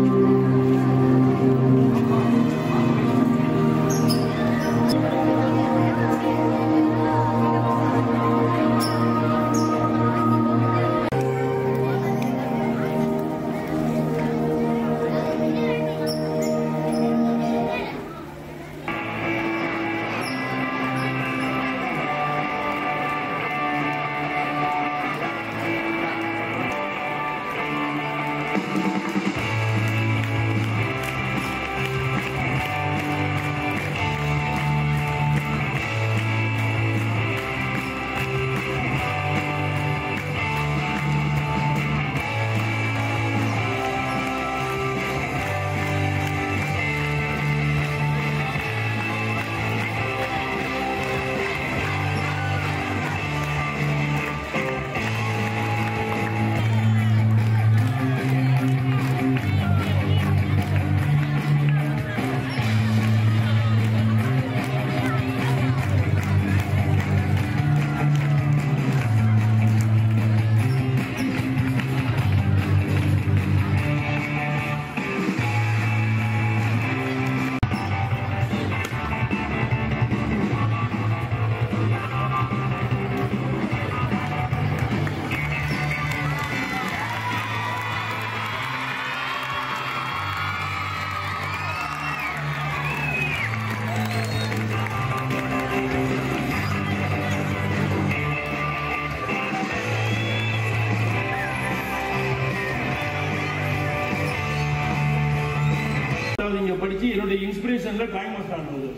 அதாவது இங்க படிச்சு என்னுடைய இன்ஸ்பிரேஷன்ல ட்ராயிங் மாஸ்டர் ஆனது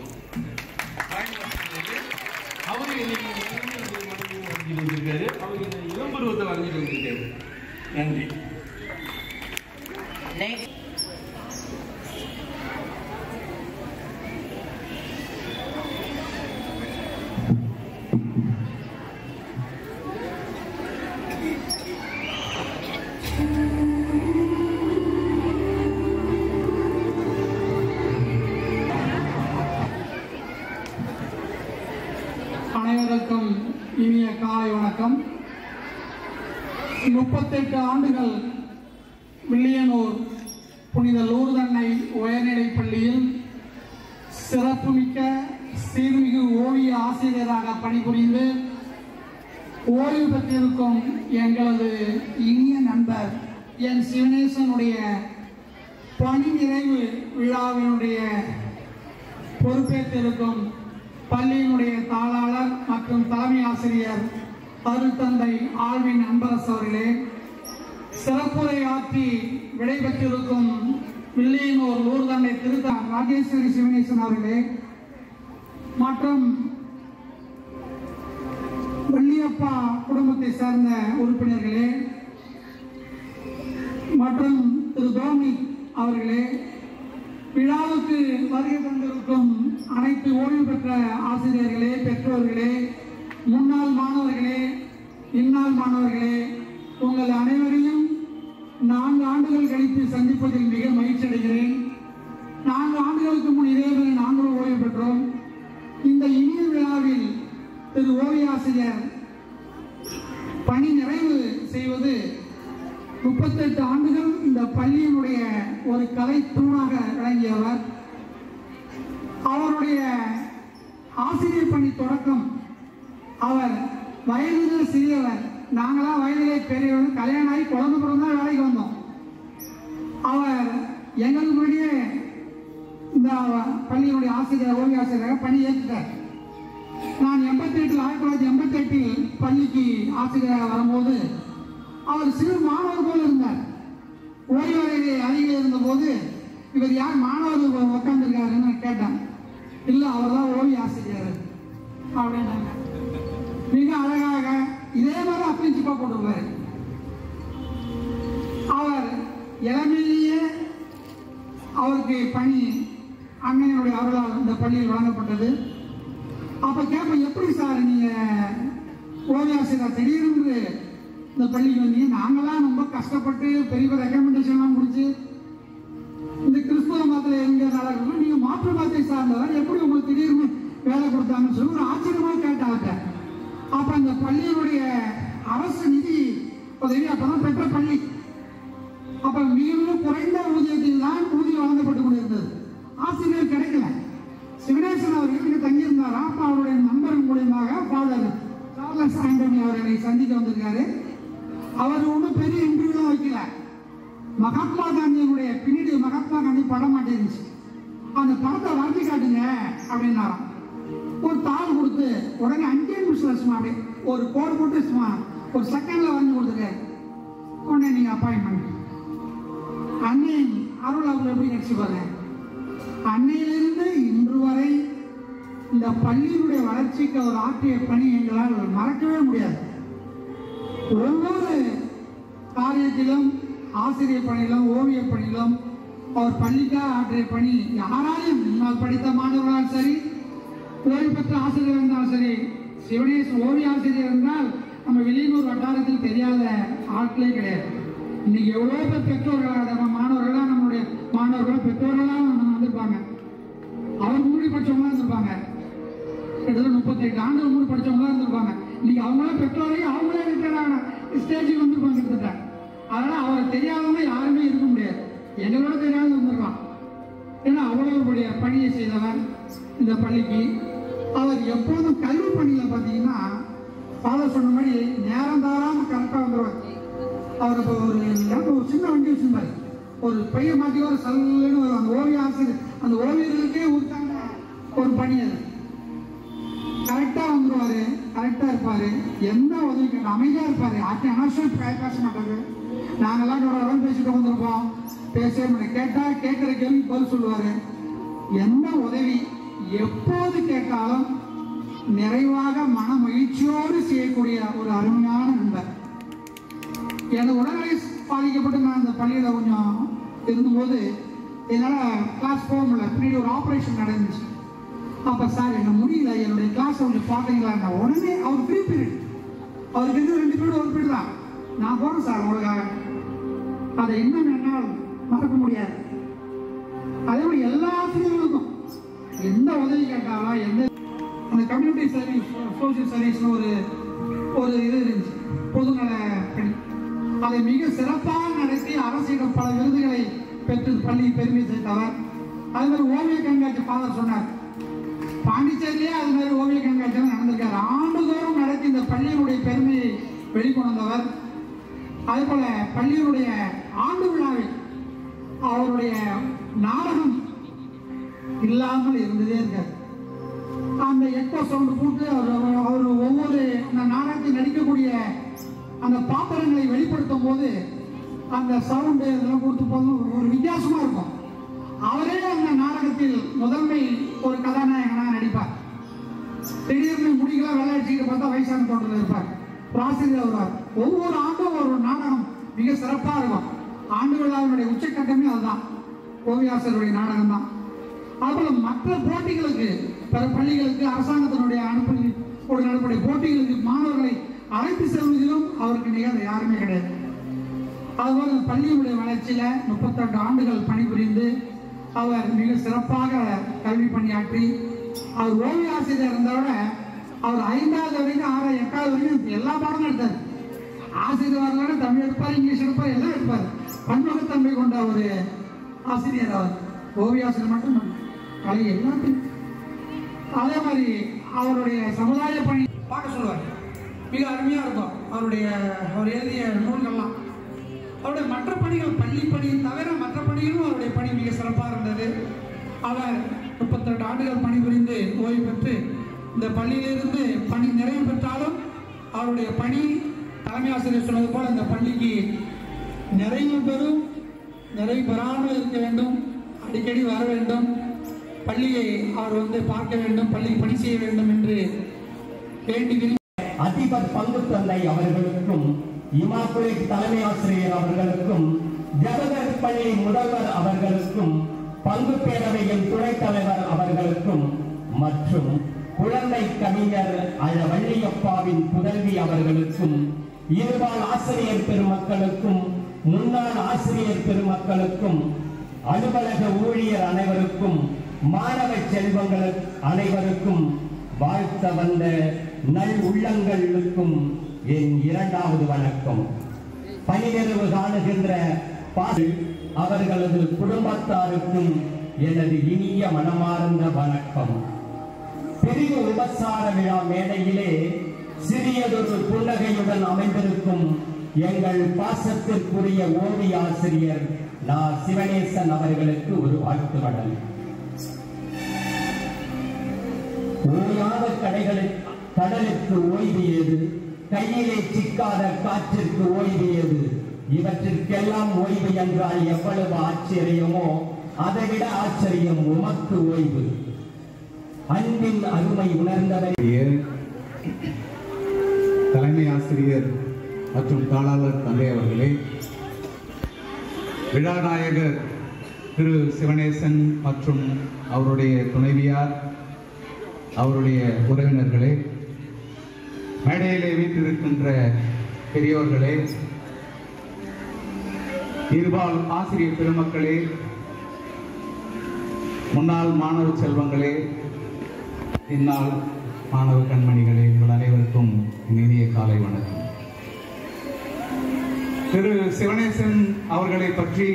அவரு இன்னைக்கு வரைஞ்சிட்டு வந்திருக்காரு அவர் இந்த இளம் பருவத்தை வரைஞ்சிட்டு வந்திருக்காரு நன்றி
Next,
அனைவருக்கும் இனிய காலை வணக்கம் முப்பத்தெட்டு ஆண்டுகள் வில்லியனூர் புனித லூர்தன்னை உயர்நிலைப் பள்ளியில் சிறப்புமிக்க சீர்மிகு ஓவிய ஆசிரியராக பணிபுரிந்து ஓய்வு பெற்றிருக்கும் எங்களது இனிய நண்பர் என் சிவனேசனுடைய பணி நிறைவு விழாவினுடைய பொறுப்பேற்றிருக்கும் பள்ளியினுடைய தாளாளர் மற்றும் தலைமை ஆசிரியர் அருத்தந்தை ஆழ்வின் அன்பரசு அவர்களே சிறப்புரை ஆற்றி விடைபெற்றிருக்கும் வில்லியனூர் லூர்தண்டை திருத்த ராஜேஸ்வரி சிவனேசன் அவர்களே மற்றும் வெள்ளியப்பா குடும்பத்தை சேர்ந்த உறுப்பினர்களே மற்றும் திரு தோனி அவர்களே விழாவுக்கு வருகை தந்திருக்கும் அனைத்து ஓய்வு பெற்ற ஆசிரியர்களே பெற்றோர்களே முன்னாள் மாணவர்களே இந்நாள் மாணவர்களே உங்கள் அனைவரையும் நான்கு ஆண்டுகள் கழித்து சந்திப்பதில் மிக மகிழ்ச்சி அடைகிறேன் நான்கு ஆண்டுகளுக்கு முன் இதேபோல நாங்களும் ஓய்வு பெற்றோம் இந்த இனிய விழாவில் திரு ஓவியாசிரியர் பணி நிறைவு செய்வது முப்பத்தெட்டு ஆண்டுகள் இந்த பள்ளியினுடைய ஒரு கலை தூணாக விளங்கியவர் அவருடைய ஆசிரியர் பணி தொடக்கம் அவர் வயதிலே சிறியவர் நாங்களாம் வயதிலே பெரியவர் கல்யாணம் ஆகி குழந்தை பிறந்தா வேலைக்கு வந்தோம் அவர் எங்களுக்கு முன்னாடியே இந்த பள்ளியினுடைய ஆசிரியர் ஓவிய ஆசிரியராக பணி ஏற்றுட்டார் நான் எண்பத்தி எட்டில் ஆயிரத்தி தொள்ளாயிரத்தி எண்பத்தி எட்டில் பள்ளிக்கு ஆசிரியராக வரும்போது அவர் சிறு மாணவர் போல இருந்தார் ஓய்வு அறையிலே அருகில் இருந்தபோது இவர் யார் மாணவர் உட்காந்துருக்காருன்னு கேட்டேன் இல்லை அவர் தான் ஓவிய ஆசிரியர் அப்படின்னாங்க மிக அழகாக இதே மாதிரி அப்ரின்சிப்பா போட்டுருவாரு அவர் இளமையிலேயே அவருக்கு பணி அண்ணனுடைய அருளால் இந்த பள்ளியில் வழங்கப்பட்டது அப்ப கேட்ப எப்படி சார் நீங்க ஓவியாசிரியர் திடீர்னு இந்த பள்ளிக்கு வந்தீங்க நாங்களாம் ரொம்ப கஷ்டப்பட்டு பெரிய பெரிய ரெக்கமெண்டேஷன்லாம் முடிச்சு இந்த கிறிஸ்துவ மதத்தில் எங்க நடக்கணும் நீங்க மாற்று மதத்தை சார்ந்தவர் எப்படி உங்களுக்கு திடீர்னு வேலை கொடுத்தாங்கன்னு சொல்லி ஒரு ஆச்சரியமா கேட்டாங்க அப்ப அந்த பள்ளியினுடைய அரசு நிதி உதவி அப்பதான் பெற்ற பள்ளி அப்ப மிகவும் குறைந்த ஊதியத்தில் தான் ஊதியம் வழங்கப்பட்டு கொண்டிருந்தது ஆசிரியர் கிடைக்கல சிவனேசன் அவர்கள் இங்க தங்கியிருந்தாரா அப்ப அவருடைய நண்பர் மூலியமாக ஃபாதர் சார்லஸ் ஆண்டனி அவர்களை சந்திக்க வந்திருக்காரு அவர் ஒன்றும் பெரிய இன்டர்வியூ வைக்கல மகாத்மா காந்தியினுடைய பின்னாடி மகாத்மா காந்தி படம் மாட்டேருந்துச்சு அந்த படத்தை வரைஞ்சி காட்டுங்க அப்படின்னாராம் ஒரு தாள் கொடுத்து உடனே அஞ்சே நிமிஷம் சும்மா அப்படியே ஒரு கோடு போட்டு சும்மா ஒரு செகண்ட்ல வரைஞ்சி கொடுத்துருக்காரு உடனே நீங்க அப்பாயின்மெண்ட் அன்னையின் அருள் அவர் எப்படி நினைச்சுப்பாங்க அன்னையிலிருந்து இன்று வரை இந்த பள்ளியினுடைய வளர்ச்சிக்கு அவர் ஆற்றிய பணி எங்களால் மறக்கவே முடியாது ஒவ்வொரு காரியத்திலும் ஆசிரியர் பணியிலும் ஓவிய பணியிலும் அவர் பள்ளிக்காக ஆற்றிய பணி யாராலையும் முன்னால் படித்த மாணவர்களால் சரி ஓய்வு பெற்ற ஆசிரியர் இருந்தாலும் சரி சிவனேஷ் ஓவிய ஆசிரியர் இருந்தால் நம்ம வெளியூர் வட்டாரத்தில் தெரியாத ஆட்களே கிடையாது இன்னைக்கு எவ்வளோ பேர் பெற்றோர்களாக நம்ம மாணவர்களாக நம்மளுடைய மாணவர்களாக பெற்றோர்களாக நம்ம வந்திருப்பாங்க அவர் மூடி படிச்சவங்களா இருந்திருப்பாங்க கிட்டத்தட்ட முப்பத்தி எட்டு ஆண்டு மூடி படிச்சவங்களா இருந்திருப்பாங்க இன்னைக்கு அவங்களே பெற்றோரை அவங்களே ரிட்டையர் ஸ்டேஜுக்கு வந்திருப்பாங்க கிட்டத்தட்ட அதனால அவரை தெரியாதவங்க யாருமே இருக்க முடியாது எங்களோட தெரியாத இருந்திருக்கலாம் ஏன்னா அவ்வளவு பெரிய பணியை செய்தவர் இந்த பள்ளிக்கு அவர் எப்போதும் கல்வி பணியில பார்த்தீங்கன்னா ஃபாதர் சொன்ன மாதிரி நேரம் தாராம கரெக்டாக வந்துடுவார் அவர் இப்போ ஒரு எனக்கு ஒரு சின்ன வண்டி வச்சிருந்தாரு ஒரு பையன் மாற்றி ஒரு சல்லுன்னு வரும் அந்த ஓவிய ஆசிரியர் அந்த ஓவியர்களுக்கே உருத்தாங்க ஒரு பணி அது கரெக்டா வந்துருவாரு கரெக்டா இருப்பாரு எந்த உதவி கேட்க அமைதியா இருப்பாரு ஆட்சி அனாவசியம் பே- பேச மாட்டாரு நாங்கெல்லாம் ஒரு பேசிட்டு வந்திருப்போம் பேசவே மாட்டேன் கேட்டா கேட்கிற கேள்வி பதில் சொல்லுவாரு எந்த உதவி எப்போது கேட்டாலும் நிறைவாக மன மகிழ்ச்சியோடு செய்யக்கூடிய ஒரு அருமையான நண்பர் எனது உடல்நிலை பாதிக்கப்பட்டு நான் அந்த பள்ளியில் கொஞ்சம் இருந்தபோது என்னால் கிளாஸ் போக முடியல பின்னாடி ஒரு ஆப்ரேஷன் நடந்துச்சு அப்போ சார் என்ன முடியல என்னுடைய கிளாஸ் கொஞ்சம் பார்த்தீங்களா உடனே அவர் ஃப்ரீ பீரியட் அவருக்கு இது ரெண்டு பீரியட் ஒரு பீரியட் தான் நான் போகிறேன் சார் உங்களுக்காக அதை இன்னும் என்னால் மறக்க முடியாது அதே மாதிரி எல்லா ஆசிரியர்களுக்கும் எந்த உதவி கேட்டாலும் எந்த அந்த கம்யூனிட்டி சர்வீஸ் சோசியல் சர்வீஸ்னு ஒரு ஒரு இது இருந்துச்சு பொதுநல பணி அதை மிக சிறப்பாக நடத்தி அரசிடம் பல விருதுகளை பெற்று பள்ளி பெருமை சேர்த்தவர் அதே மாதிரி ஓவிய கண்காட்சி ஃபாதர் சொன்னார் பாண்டிச்சேரியிலே அது மாதிரி ஓவிய கண்காட்சி நடந்திருக்காரு ஆண்டுதோறும் நடத்தி இந்த பள்ளியினுடைய பெருமையை வெளிக்கொணர்ந்தவர் அதே போல பள்ளியினுடைய ஆண்டு விழாவில் அவருடைய நாடகம் இல்லாமல் இருந்ததே இருக்காது அந்த எக்கோ சவுண்ட் போட்டு அவர் அவர் அவர் ஒவ்வொரு அந்த நாடகத்தில் நடிக்கக்கூடிய அந்த பாத்திரங்களை வெளிப்படுத்தும் போது அந்த சவுண்டு இதெல்லாம் கொடுத்து போதும் ஒரு வித்தியாசமா இருக்கும் அவரே அந்த நாடகத்தில் முதன்மை ஒரு கதாநாயகனாக நடிப்பார் திடீர்னு முடிக்கலாம் வெள்ளை அடிச்சுக்கிட்டு பார்த்தா வயசான தோட்டத்தில் இருப்பார் ஒரு ஆசிரியர் வருவார் ஒவ்வொரு ஆண்டும் ஒரு நாடகம் மிக சிறப்பா இருக்கும் ஆண்டு விழாவினுடைய உச்சக்கட்டமே அதுதான் ஓவியாசருடைய நாடகம் தான் அதுபோல மற்ற போட்டிகளுக்கு பிற பள்ளிகளுக்கு அரசாங்கத்தினுடைய அனுப்பி ஒரு நடப்படைய போட்டிகளுக்கு மாணவர்களை அழைத்து செல்வதிலும் அவருக்கு நிகழ யாருமே கிடையாது அதுபோல இந்த பள்ளியுடைய வளர்ச்சியில முப்பத்தெட்டு ஆண்டுகள் பணிபுரிந்து அவர் மிக சிறப்பாக கல்வி பணியாற்றி அவர் ஓவிய ஆசிரியர் இருந்தவரை அவர் ஐந்தாவது வரைக்கும் ஆறு எட்டாவது வரைக்கும் எல்லா பாடமும் எடுத்தார் ஆசிரியர் வரலாறு தமிழ் எடுப்பார் இங்கிலீஷ் எடுப்பார் எல்லாம் எடுப்பார் பன்முகத்தன்மை கொண்ட ஒரு ஆசிரியர் அவர் ஓவியாசிரியர் மட்டும் இல்ல. கலை எல்லாத்தையும் அதே மாதிரி அவருடைய சமுதாய பணி பார்க்க சொல்லுவார் மிக அருமையாக இருக்கும் அவருடைய அவர் எழுதிய நூல்கள்லாம் அவருடைய மற்ற பணிகள் பள்ளி பணி தவிர மற்ற பணிகளும் அவருடைய பணி மிக சிறப்பாக இருந்தது அவர் முப்பத்தெட்டு ஆண்டுகள் பணிபுரிந்து ஓய்வு பெற்று இந்த பள்ளியிலிருந்து பணி நிறைவு பெற்றாலும் அவருடைய பணி தலைமை ஆசிரியர் சொன்னது போல இந்த பள்ளிக்கு நிறைவு பெறும் நிறைவு பெறாமல் இருக்க வேண்டும் அடிக்கடி வர வேண்டும் பள்ளியை அவர் வந்து பார்க்க வேண்டும் பள்ளி பணி செய்ய வேண்டும் என்று வேண்டி விரும்பி
அதிபர் பங்கு தந்தை அவர்களுக்கும் இமாக்குலேட் தலைமை ஆசிரியர் அவர்களுக்கும் ஜவஹர் பள்ளி முதல்வர் அவர்களுக்கும் பங்கு பேரவையின் துணைத் தலைவர் அவர்களுக்கும் மற்றும் குழந்தை கவிஞர் அழ வள்ளியப்பாவின் புதல்வி அவர்களுக்கும் இருபால் ஆசிரியர் பெருமக்களுக்கும் முன்னாள் ஆசிரியர் பெருமக்களுக்கும் அலுவலக ஊழியர் அனைவருக்கும் மாணவ செல்வங்கள் அனைவருக்கும் வாழ்த்த வந்த நல் உள்ளங்களுக்கும் என் இரண்டாவது வணக்கம் பணி நிறைவு காணுகின்ற பாடல் அவர்களது குடும்பத்தாருக்கும் எனது இனிய மனமார்ந்த வணக்கம் பிரிவு உபசார விழா மேடையிலே சிறியதொரு புன்னகையுடன் அமைந்திருக்கும் எங்கள் பாசத்திற்குரிய ஓவிய ஆசிரியர் நா சிவனேசன் அவர்களுக்கு ஒரு வாழ்த்து வடல் ஓயாத கடைகளில் கடலுக்கு ஓய்வு ஏது கையிலே சிக்காத காற்றிற்கு ஓய்வு ஏது இவற்றிற்கெல்லாம் ஓய்வு என்றால் எவ்வளவு ஆச்சரியமோ அதைவிட ஆச்சரியம் உமக்கு ஓய்வு அன்பின் அருமை உணர்ந்தவர்
தலைமை ஆசிரியர் மற்றும் தாளாளர் தந்தை அவர்களே விழாநாயகர் திரு சிவனேசன் மற்றும் அவருடைய துணைவியார் அவருடைய உறவினர்களே மேடையிலே வீட்டிருக்கின்ற பெரியோர்களே இருபால் ஆசிரியர் பெருமக்களே முன்னாள் மாணவ செல்வங்களே இந்நாள் மாணவ கண்மணிகளே உங்கள் அனைவருக்கும் என் இனிய காலை வணக்கம் திரு சிவனேசன் அவர்களை பற்றி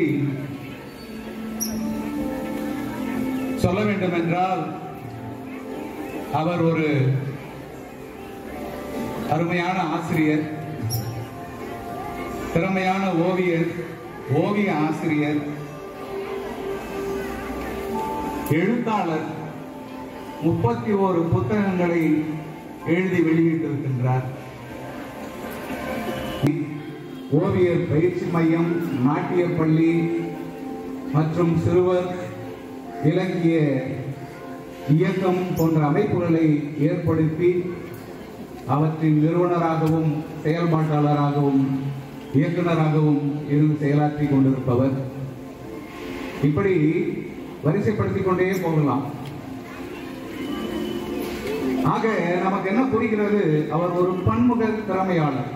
சொல்ல வேண்டும் என்றால் அவர் ஒரு அருமையான ஆசிரியர் திறமையான ஓவியர் ஓவிய ஆசிரியர் எழுத்தாளர் முப்பத்தி ஓரு புத்தகங்களை எழுதி வெளியிட்டிருக்கின்றார் ஓவியர் பயிற்சி மையம் நாட்டிய பள்ளி மற்றும் சிறுவர் இலக்கிய இயக்கம் போன்ற அமைப்புகளை ஏற்படுத்தி அவற்றின் நிறுவனராகவும் செயல்பாட்டாளராகவும் இயக்குனராகவும் இருந்து செயலாற்றி கொண்டிருப்பவர் இப்படி வரிசைப்படுத்திக் கொண்டே போகலாம் ஆக நமக்கு என்ன புரிகிறது அவர் ஒரு பன்முக திறமையாளர்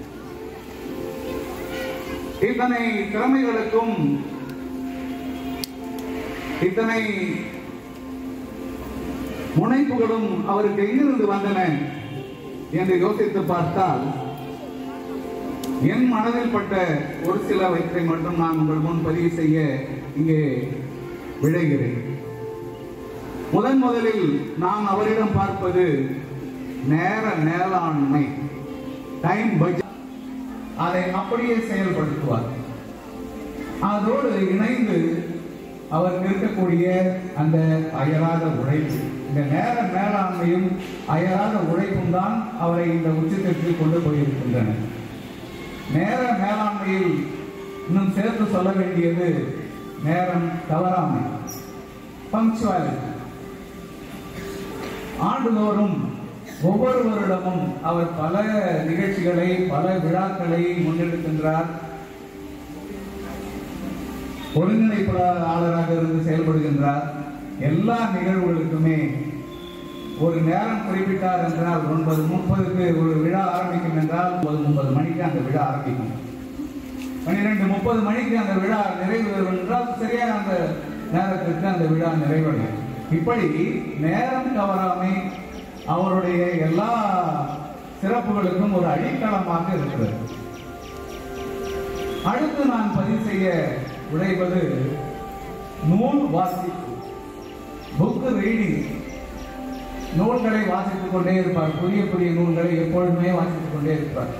இத்தனை திறமைகளுக்கும் இத்தனை முனைப்புகளும் அவருக்கு எங்கிருந்து வந்தன என்று யோசித்து பார்த்தால் என் மனதில் பட்ட ஒரு சிலவற்றை மட்டும் நான் உங்கள் முன் பதிவு செய்ய இங்கே விழைகிறேன் முதன் முதலில் நான் அவரிடம் பார்ப்பது நேர மேலாண்மை டைம் பட்ஜெட் அதை அப்படியே செயல்படுத்துவார் அதோடு இணைந்து அவருக்கு இருக்கக்கூடிய அந்த அயராத உழைப்பு இந்த நேர மேலாண்மையும் அயராத உழைப்பும் தான் அவரை இந்த உச்சத்திற்கு கொண்டு போயிருக்கின்றன நேர மேலாண்மையில் இன்னும் சேர்த்து சொல்ல வேண்டியது நேரம் தவறாமை பங்க்சுவாலிட்டி ஆண்டுதோறும் ஒவ்வொரு வருடமும் அவர் பல நிகழ்ச்சிகளை பல விழாக்களை முன்னெடுக்கின்றார் ஒருங்கிணைப்பாளராக இருந்து செயல்படுகின்றார் எல்லா நிகழ்வுகளுக்குமே ஒரு நேரம் குறிப்பிட்டார் என்றால் ஒன்பது முப்பதுக்கு ஒரு விழா ஆரம்பிக்கும் என்றால் ஒன்பது முப்பது மணிக்கு அந்த விழா ஆரம்பிக்கும் பன்னிரெண்டு முப்பது மணிக்கு அந்த விழா நிறைவு பெறும் என்றால் சரியாக அந்த நேரத்திற்கு அந்த விழா நிறைவடையும் இப்படி நேரம் தவறாமை அவருடைய எல்லா சிறப்புகளுக்கும் ஒரு அடித்தளமாக இருக்கிறது அடுத்து நான் பதிவு செய்ய விளைவது நூல் வாசிப்பு புக்கு ரீடிங் நூல்களை வாசித்துக் கொண்டே இருப்பார் புதிய புதிய நூல்களை எப்பொழுதுமே வாசித்துக் கொண்டே இருப்பார்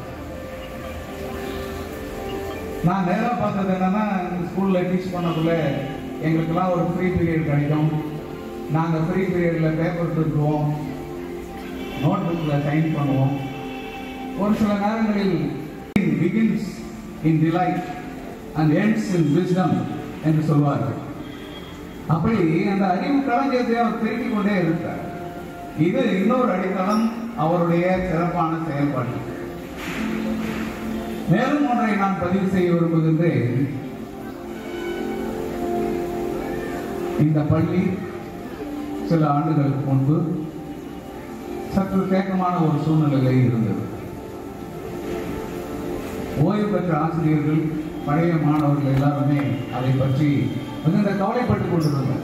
நான் நேரா பார்த்தது என்னன்னா ஸ்கூல்ல டீச் பண்ணக்குள்ள எங்களுக்கெல்லாம் ஒரு ஃப்ரீ பீரியட் கிடைக்கும் நாங்க ஃப்ரீ பீரியட்ல பேப்பர் திருத்துவோம் நோட் புக்ல சைன் பண்ணுவோம் ஒரு சில நேரங்களில் begins in delight and ends in wisdom என்று சொல்வார்கள் அப்படி அந்த அறிவு களஞ்சியத்தை அவர் பெருக்கிக் கொண்டே இருக்கிறார் இது இன்னொரு அடித்தளம் அவருடைய சிறப்பான செயல்பாடு மேலும் ஒன்றை நான் பதிவு செய்ய விரும்புகின்றேன் இந்த பள்ளி சில ஆண்டுகளுக்கு முன்பு சற்று தேக்கமான ஒரு சூழ்நிலையில் இருந்தது ஓய்வு பெற்ற ஆசிரியர்கள் பழைய மாணவர்கள் எல்லாருமே அதை பற்றி மிகுந்த கவலைப்பட்டுக் கொண்டிருந்தனர்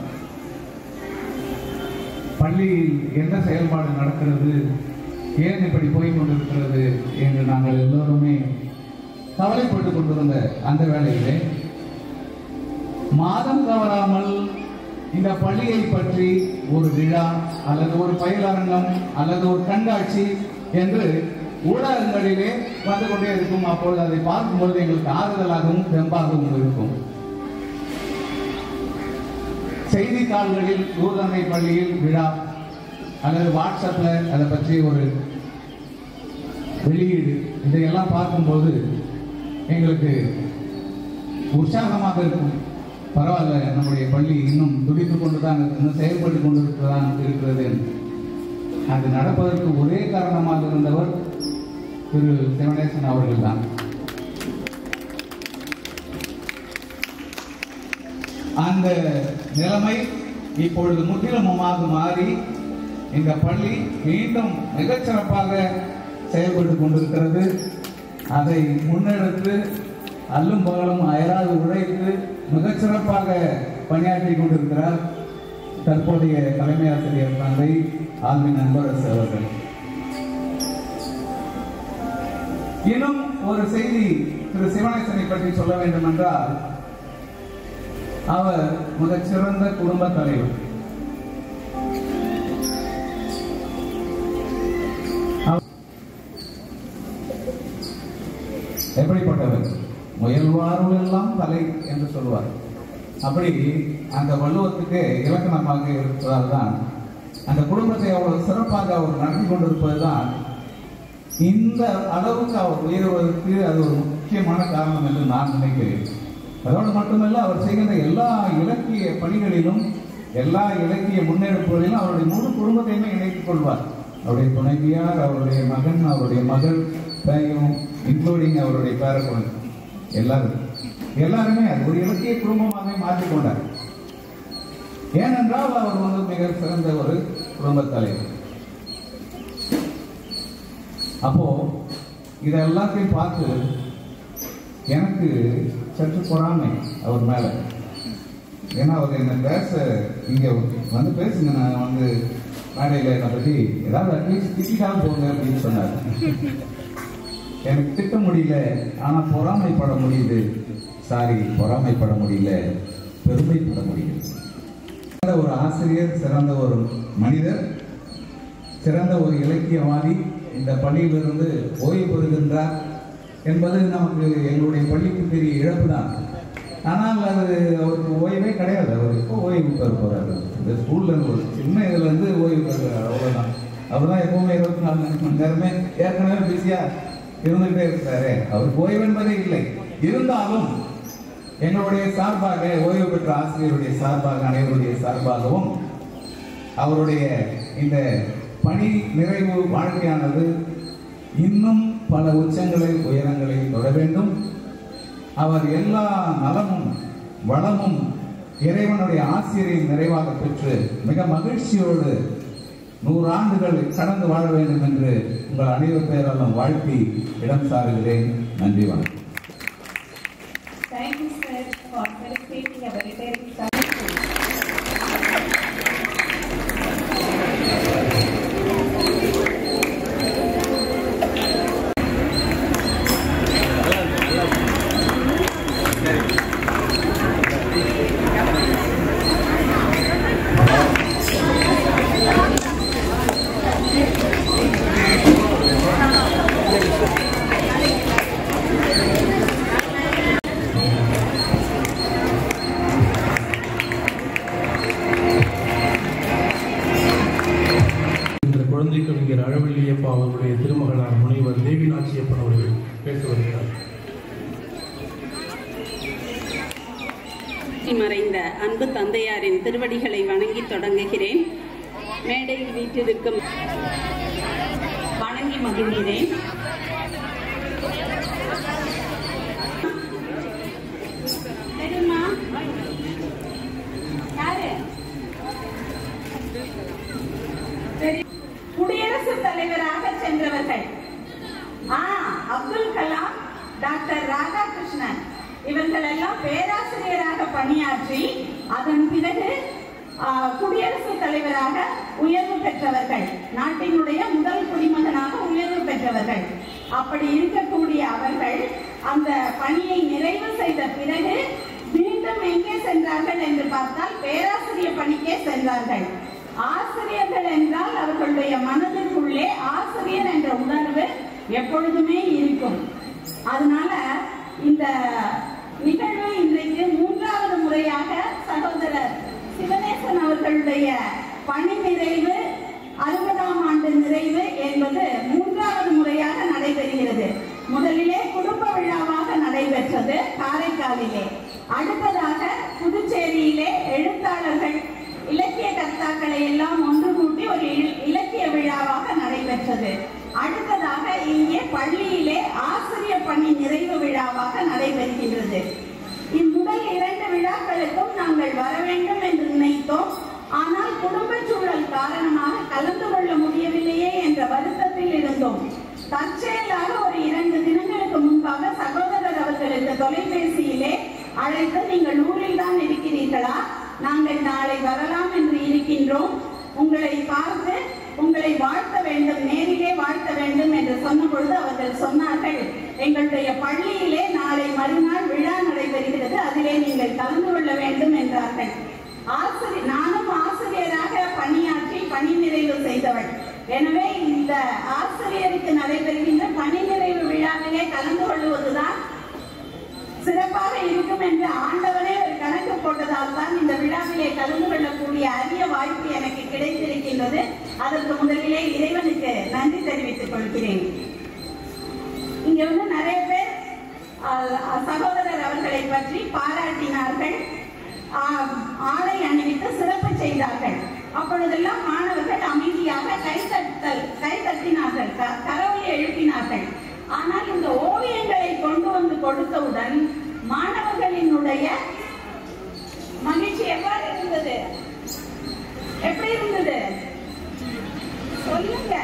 பள்ளியில் என்ன செயல்பாடு நடக்கிறது ஏன் இப்படி போய் கொண்டிருக்கிறது என்று நாங்கள் எல்லோருமே கவலைப்பட்டுக் கொண்டிருந்த அந்த வேளையிலே மாதம் தவறாமல் இந்த பள்ளியை பற்றி ஒரு விழா அல்லது ஒரு பயிலரங்கம் அல்லது ஒரு கண்காட்சி என்று ஊடகங்களிலே வந்து கொண்டே இருக்கும் அப்பொழுது அதை பார்க்கும்பொழுது எங்களுக்கு ஆறுதலாகவும் தெம்பாகவும் இருக்கும் செய்தித்தாள்களில் தூர்தனை பள்ளியில் விழா அல்லது வாட்ஸ்அப்ல அதை பற்றி ஒரு வெளியீடு இதையெல்லாம் பார்க்கும்போது எங்களுக்கு உற்சாகமாக இருக்கும் பரவாயில்ல நம்முடைய பள்ளி இன்னும் துடித்துக் கொண்டுதான் இருக்கு, இன்னும் செயல்பட்டு கொண்டிருக்கிறதான் இருக்கிறது என்று. அது நடப்பதற்கு ஒரே காரணமாக இருந்தவர் திரு சிவனேசன் அவர்கள்தான் அந்த நிலைமை இப்பொழுது முற்றிலுமாக மாறி இந்த பள்ளி மீண்டும் மிகச்சிறப்பாக செயல்பட்டு கொண்டிருக்கிறது அதை முன்னெடுத்து அல்லும் பகலும் அயராது உழைத்து மிகச்சிறப்பாக பணியாற்றி கொண்டிருக்கிறார் தற்போதைய தலைமை ஆசிரியர் தந்தை ஆல்வின் அன்பரசு அவர்கள் இன்னும் ஒரு செய்தி திரு சிவனேசனை பற்றி சொல்ல வேண்டும் என்றால் அவர் மிகச்சிறந்த குடும்ப தலைவர் அவர் எப்படிப்பட்டவர் முயல்வாருள் எல்லாம் தலை என்று சொல்வார் அப்படி அந்த வள்ளுவத்துக்கு இலக்கணமாக இருப்பதால் தான் அந்த குடும்பத்தை அவ்வளவு சிறப்பாக அவர் நடத்தி கொண்டிருப்பதுதான் இந்த அளவுக்கு அவர் உயர்வதற்கு அது ஒரு முக்கியமான காரணம் என்று நான் நினைக்கிறேன் அதோடு மட்டுமல்ல அவர் செய்கின்ற எல்லா இலக்கிய பணிகளிலும் எல்லா இலக்கிய முன்னெடுப்புகளிலும் அவருடைய முழு குடும்பத்தையுமே இணைத்துக் கொள்வார் அவருடைய துணைவியார் அவருடைய மகன் அவருடைய மகள் இன்க்ளூடிங் அவருடைய பேரக்குழந்தை எல்லாரும் எல்லாருமே அது ஒரு இலக்கிய குடும்பமாக மாற்றிக்கொண்டார் ஏனென்றால் அவர் வந்து மிக சிறந்த ஒரு குடும்ப தலைவர் அப்போ இதை எல்லாத்தையும் பார்த்து எனக்கு சற்று பொறாமை அவர் மேல ஏன்னா அவர் என்ன பேச இங்க வந்து பேசுங்க நான் வந்து மேடையில் என்னை பற்றி ஏதாவது அட்லீஸ்ட் திட்டிக்காம போங்க அப்படின்னு சொன்னார் எனக்கு திட்ட முடியல ஆனா பொறாமைப்பட முடியுது சாரி பொறாமைப்பட முடியல பெருமைப்பட முடியுது சிறந்த ஒரு ஆசிரியர் சிறந்த ஒரு மனிதர் சிறந்த ஒரு இலக்கியவாதி இந்த பள்ளியிலிருந்து ஓய்வு பெறுகின்றார் என்பது நமக்கு எங்களுடைய பள்ளிக்கு பெரிய இழப்பு தான் ஆனால் அது அவருக்கு ஓய்வே கிடையாது அவர் இப்போ ஓய்வு பெற போறாரு இந்த ஸ்கூல்ல இருந்து ஒரு சின்ன இதுல இருந்து ஓய்வு பெறுகிறார் அவ்வளவுதான் அவர் தான் எப்பவுமே இருபத்தி நாலு மணி நேரமே ஏற்கனவே பிஸியா இருந்துகிட்டே இருக்கிறாரு அவருக்கு ஓய்வு என்பதே இல்லை இருந்தாலும் எங்களுடைய சார்பாக ஓய்வு பெற்ற ஆசிரியருடைய சார்பாக அனைவருடைய சார்பாகவும் அவருடைய இந்த பணி நிறைவு வாழ்க்கையானது இன்னும் பல உச்சங்களை உயரங்களை தொட வேண்டும் அவர் எல்லா நலமும் வளமும் இறைவனுடைய ஆசிரியரை நிறைவாக பெற்று மிக மகிழ்ச்சியோடு நூறு ஆண்டுகள் கடந்து வாழ வேண்டும் என்று உங்கள் அனைவர் பேரெல்லாம் வாழ்த்தி இடம் சாருகிறேன் நன்றி வணக்கம்
Thank you, sir, for celebrating our retiring son.
அவர்கள் பேச வருகிறார்
மறைந்த அன்பு தந்தையாரின் திருவடிகளை வணங்கி தொடங்குகிறேன் மேடையில் வீற்றிருக்கும் வணங்கி மகிழ்கிறேன் தெரியுமா யாரு
சரி. குடியரசுத் தலைவராக சென்றவர்கள் ஆ அப்துல் கலாம் டாக்டர் ராதாகிருஷ்ணன் இவர்கள் எல்லாம் பேராசிரியராக பணியாற்றி அதன் பிறகு ஆ, குடியரசுத் தலைவராக உயர்வு பெற்றவர்கள் நாட்டினுடைய முதல் குடிமகனாக உயர்வு பெற்றவர்கள் அப்படி இருக்கக்கூடிய அவர்கள் அந்த பணியை நிறைவு செய்த பிறகு மீண்டும் எங்கே சென்றார்கள் என்று பார்த்தால் பேராசிரியர் பணிக்கே சென்றார்கள் ஆசிரியர்கள் என்றால் அவர்களுடைய மனதிற்குள்ளே ஆசிரியர் என்ற உணர்வு எப்பொழுதுமே இருக்கும் அதனால இந்த நிகழ்வு இன்றைக்கு மூன்றாவது முறையாக சகோதரர் சிவநேசன் அவர்களுடைய பணி நிறைவு அறுபதாம் ஆண்டு நிறைவு என்பது மூன்றாவது முறையாக நடைபெறுகிறது முதலிலே குடும்ப விழாவாக நடைபெற்றது காரைக்காலிலே அடுத்ததாக புதுச்சேரியிலே எழுத்தாளர்கள் இலக்கிய கர்த்தாக்களை எல்லாம் ஒன்று கூட்டி ஒரு இல்- இலக்கிய விழாவாக நடைபெற்றது அடுத்ததாக இங்கே பள்ளியிலே ஆசிரியர் பணி நிறைவு விழாவாக நடைபெறுகின்றது இம்முதல் இரண்டு விழாக்களுக்கும் நாங்கள் வர வேண்டும் என்று நினைத்தோம் ஆனால் குடும்ப சூழல் காரணமாக கலந்து கொள்ள முடியவில்லையே என்ற வருத்தத்தில் இருந்தோம் தற்செயலாக ஒரு இரண்டு தினங்களுக்கு முன்பாக சகோதரர் அவர்களுக்கு தொலைபேசியிலே அழைத்து நீங்கள் ஊரில் தான் இருக்கிறீர்களா நாங்கள் நாளை வரலாம் என்று இருக்கின்றோம் உங்களை பார்த்து உங்களை வாழ்த்த வேண்டும் நேரிலே வாழ்த்த வேண்டும் என்று சொன்ன பொழுது அவர்கள் சொன்னார்கள் எங்களுடைய பள்ளியிலே நாளை மறுநாள் விழா நடைபெறுகிறது அதிலே நீங்கள் கலந்து கொள்ள வேண்டும் என்றார்கள் ஆசிரியர் நானும் ஆசிரியராக பணியாற்றி பணி நிறைவு செய்தவள் எனவே இந்த ஆசிரியருக்கு நடைபெறுகின்ற பணி நிறைவு விழாவிலே கலந்து கொள்வதுதான் சிறப்பாக இருக்கும் என்று ஆண்டவரே ஒரு கணக்கு போட்டதால் தான் இந்த விழாவிலே கலந்து கொள்ளக்கூடிய அரிய வாய்ப்பு எனக்கு கிடைத்திருக்கின்றது அதற்கு முதலிலே இறைவனுக்கு நன்றி தெரிவித்துக் கொள்கிறேன் இங்க வந்து நிறைய பேர் அஹ், சகோதரர் அவர்களை பற்றி பாராட்டினார்கள் ஆஹ், ஆடை அணிவித்து சிறப்பு செய்தார்கள் அப்பொழுதெல்லாம் மாணவர்கள் அமைதியாக கை தட்டல் கை தட்டினார்கள் க- கரவொலி எழுப்பினார்கள் ஆனால் இந்த ஓவியங்களை கொண்டு வந்து கொடுத்தவுடன் மாணவர்களினுடைய மகிழ்ச்சி எவ்வாறு இருந்தது எப்படி இருந்தது சொல்லுங்க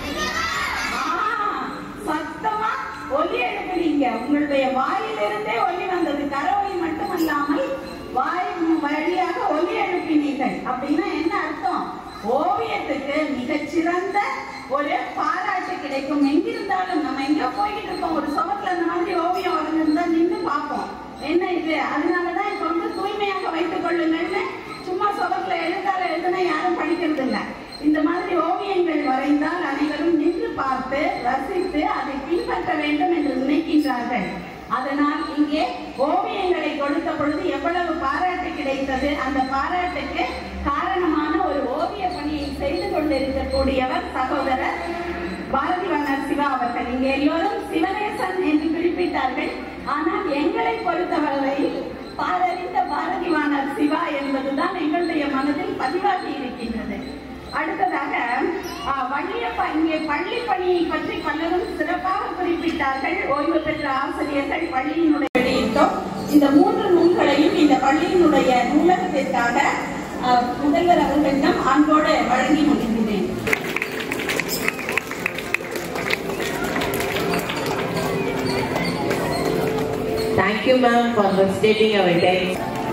ஆ, சத்தமா ஒலி எழுப்புனீங்க உங்களுடைய வாயிலிருந்தே ஒலி வந்தது கரவொலி மட்டுமல்லாமல் வாய் வழியாக ஒலி எழுப்பினீர்கள் அப்படின்னா என்ன அர்த்தம் ஓவியத்துக்கு மிகச்சிறந்த ஒரு பாராட்டு கிடைக்கும் எங்கிருந்தாலும் நம்ம எங்கேயோ போய்கிட்டு இருக்கோம் ஒரு சுவத்துல அந்த மாதிரி ஓவியம் வரைஞ்சிருந்தா நின்று பார்ப்போம் என்ன இது அதனாலதான் இப்ப வந்து தூய்மையாக வைத்துக் கொள்ளுங்கள்னு சும்மா சுவத்துல எழுதால எழுதுனா யாரும் படிக்கிறது இல்ல இந்த மாதிரி ஓவியங்கள் வரைந்தால் அனைவரும் நின்று பார்த்து ரசித்து அதை பின்பற்ற வேண்டும் என்று நினைக்கின்றார்கள் அதனால் இங்கே ஓவியங்களை கொடுத்த பொழுது எவ்வளவு பாராட்டு கிடைத்தது அந்த பாராட்டுக்கு காரணமான ஒரு ஓவிய பணியை செய்து கொண்டிருக்கக்கூடியவர் சகோதரர் பாரதி வண்ணர் சிவா அவர்கள் இங்கே எல்லோரும் சிவநேசன் என்று குறிப்பிட்டார்கள் ஆனால் எங்களை பொறுத்தவரையில் பாரறிந்த பாரதி வாணர் சிவா என்பதுதான் எங்களுடைய மனதில் பதிவாகி இருக்கின்றது அடுத்ததாக ஆ, வள்ளியப்பா இங்கே பள்ளி பணியை பற்றி பலரும் சிறப்பாக குறிப்பிட்டார்கள் ஓய்வு பெற்ற ஆசிரியர்கள் பள்ளியினுடைய வெளியிட்டோம் இந்த மூன்று நூல்களையும் இந்த பள்ளியினுடைய நூலகத்திற்காக ஆ, முதல்வர் அவர்களிடம் அன்போடு வழங்கி முடிக்கிறேன்
Thank you, ma'am, for facilitating our day.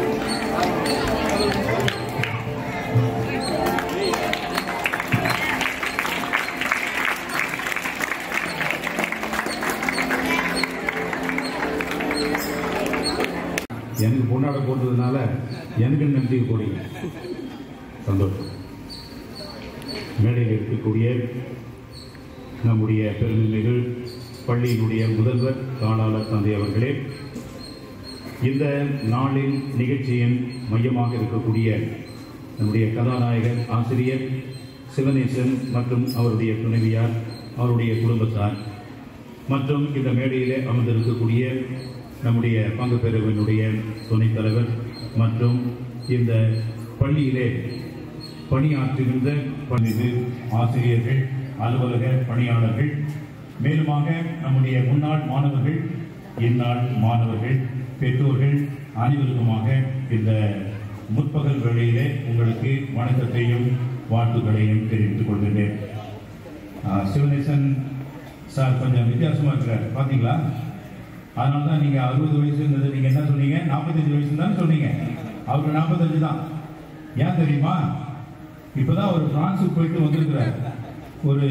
எனக்கு பொன்னாட போட்டதுனால எனக்கு நன்றி போடுங்க சந்தோஷம் மேடையில் இருக்கக்கூடிய நம்முடைய பெருநிலைகள் பள்ளியினுடைய முதல்வர் தாளாளர் தந்தை அவர்களே இந்த நாளின் நிகழ்ச்சியின் மையமாக இருக்கக்கூடிய நம்முடைய கதாநாயகர் ஆசிரியர் சிவநேசன் மற்றும் அவருடைய துணைவியார் அவருடைய குடும்பத்தார் மற்றும் இந்த மேடையிலே அமர்ந்திருக்கக்கூடிய நம்முடைய பங்கு பெறுவனுடைய துணைத் தலைவர் மற்றும் இந்த பள்ளியிலே பணியாற்றுகின்ற பணிது ஆசிரியர்கள் அலுவலக பணியாளர்கள் மேலுமாக நம்முடைய முன்னாள் மாணவர்கள் இந்நாள் மாணவர்கள் பெற்றோர்கள் அனைவருக்குமாக இந்த முற்பகல் வேளையிலே உங்களுக்கு வணக்கத்தையும் வாழ்த்துக்களையும் தெரிவித்துக் கொள்கிறேன் ஆ, சிவநேசன் சார் கொஞ்சம் வித்தியாசமா இருக்கிறார் பாத்தீங்களா அதனால தான் நீங்க அறுபது வயசுங்கிறது நீங்க என்ன சொன்னீங்க நாற்பத்தஞ்சு வயசு தான் சொன்னீங்க அவருக்கு நாற்பத்தஞ்சு தான் ஏன் தெரியுமா இப்பதான் அவர் பிரான்ஸுக்கு போயிட்டு வந்திருக்கிறார் ஒரு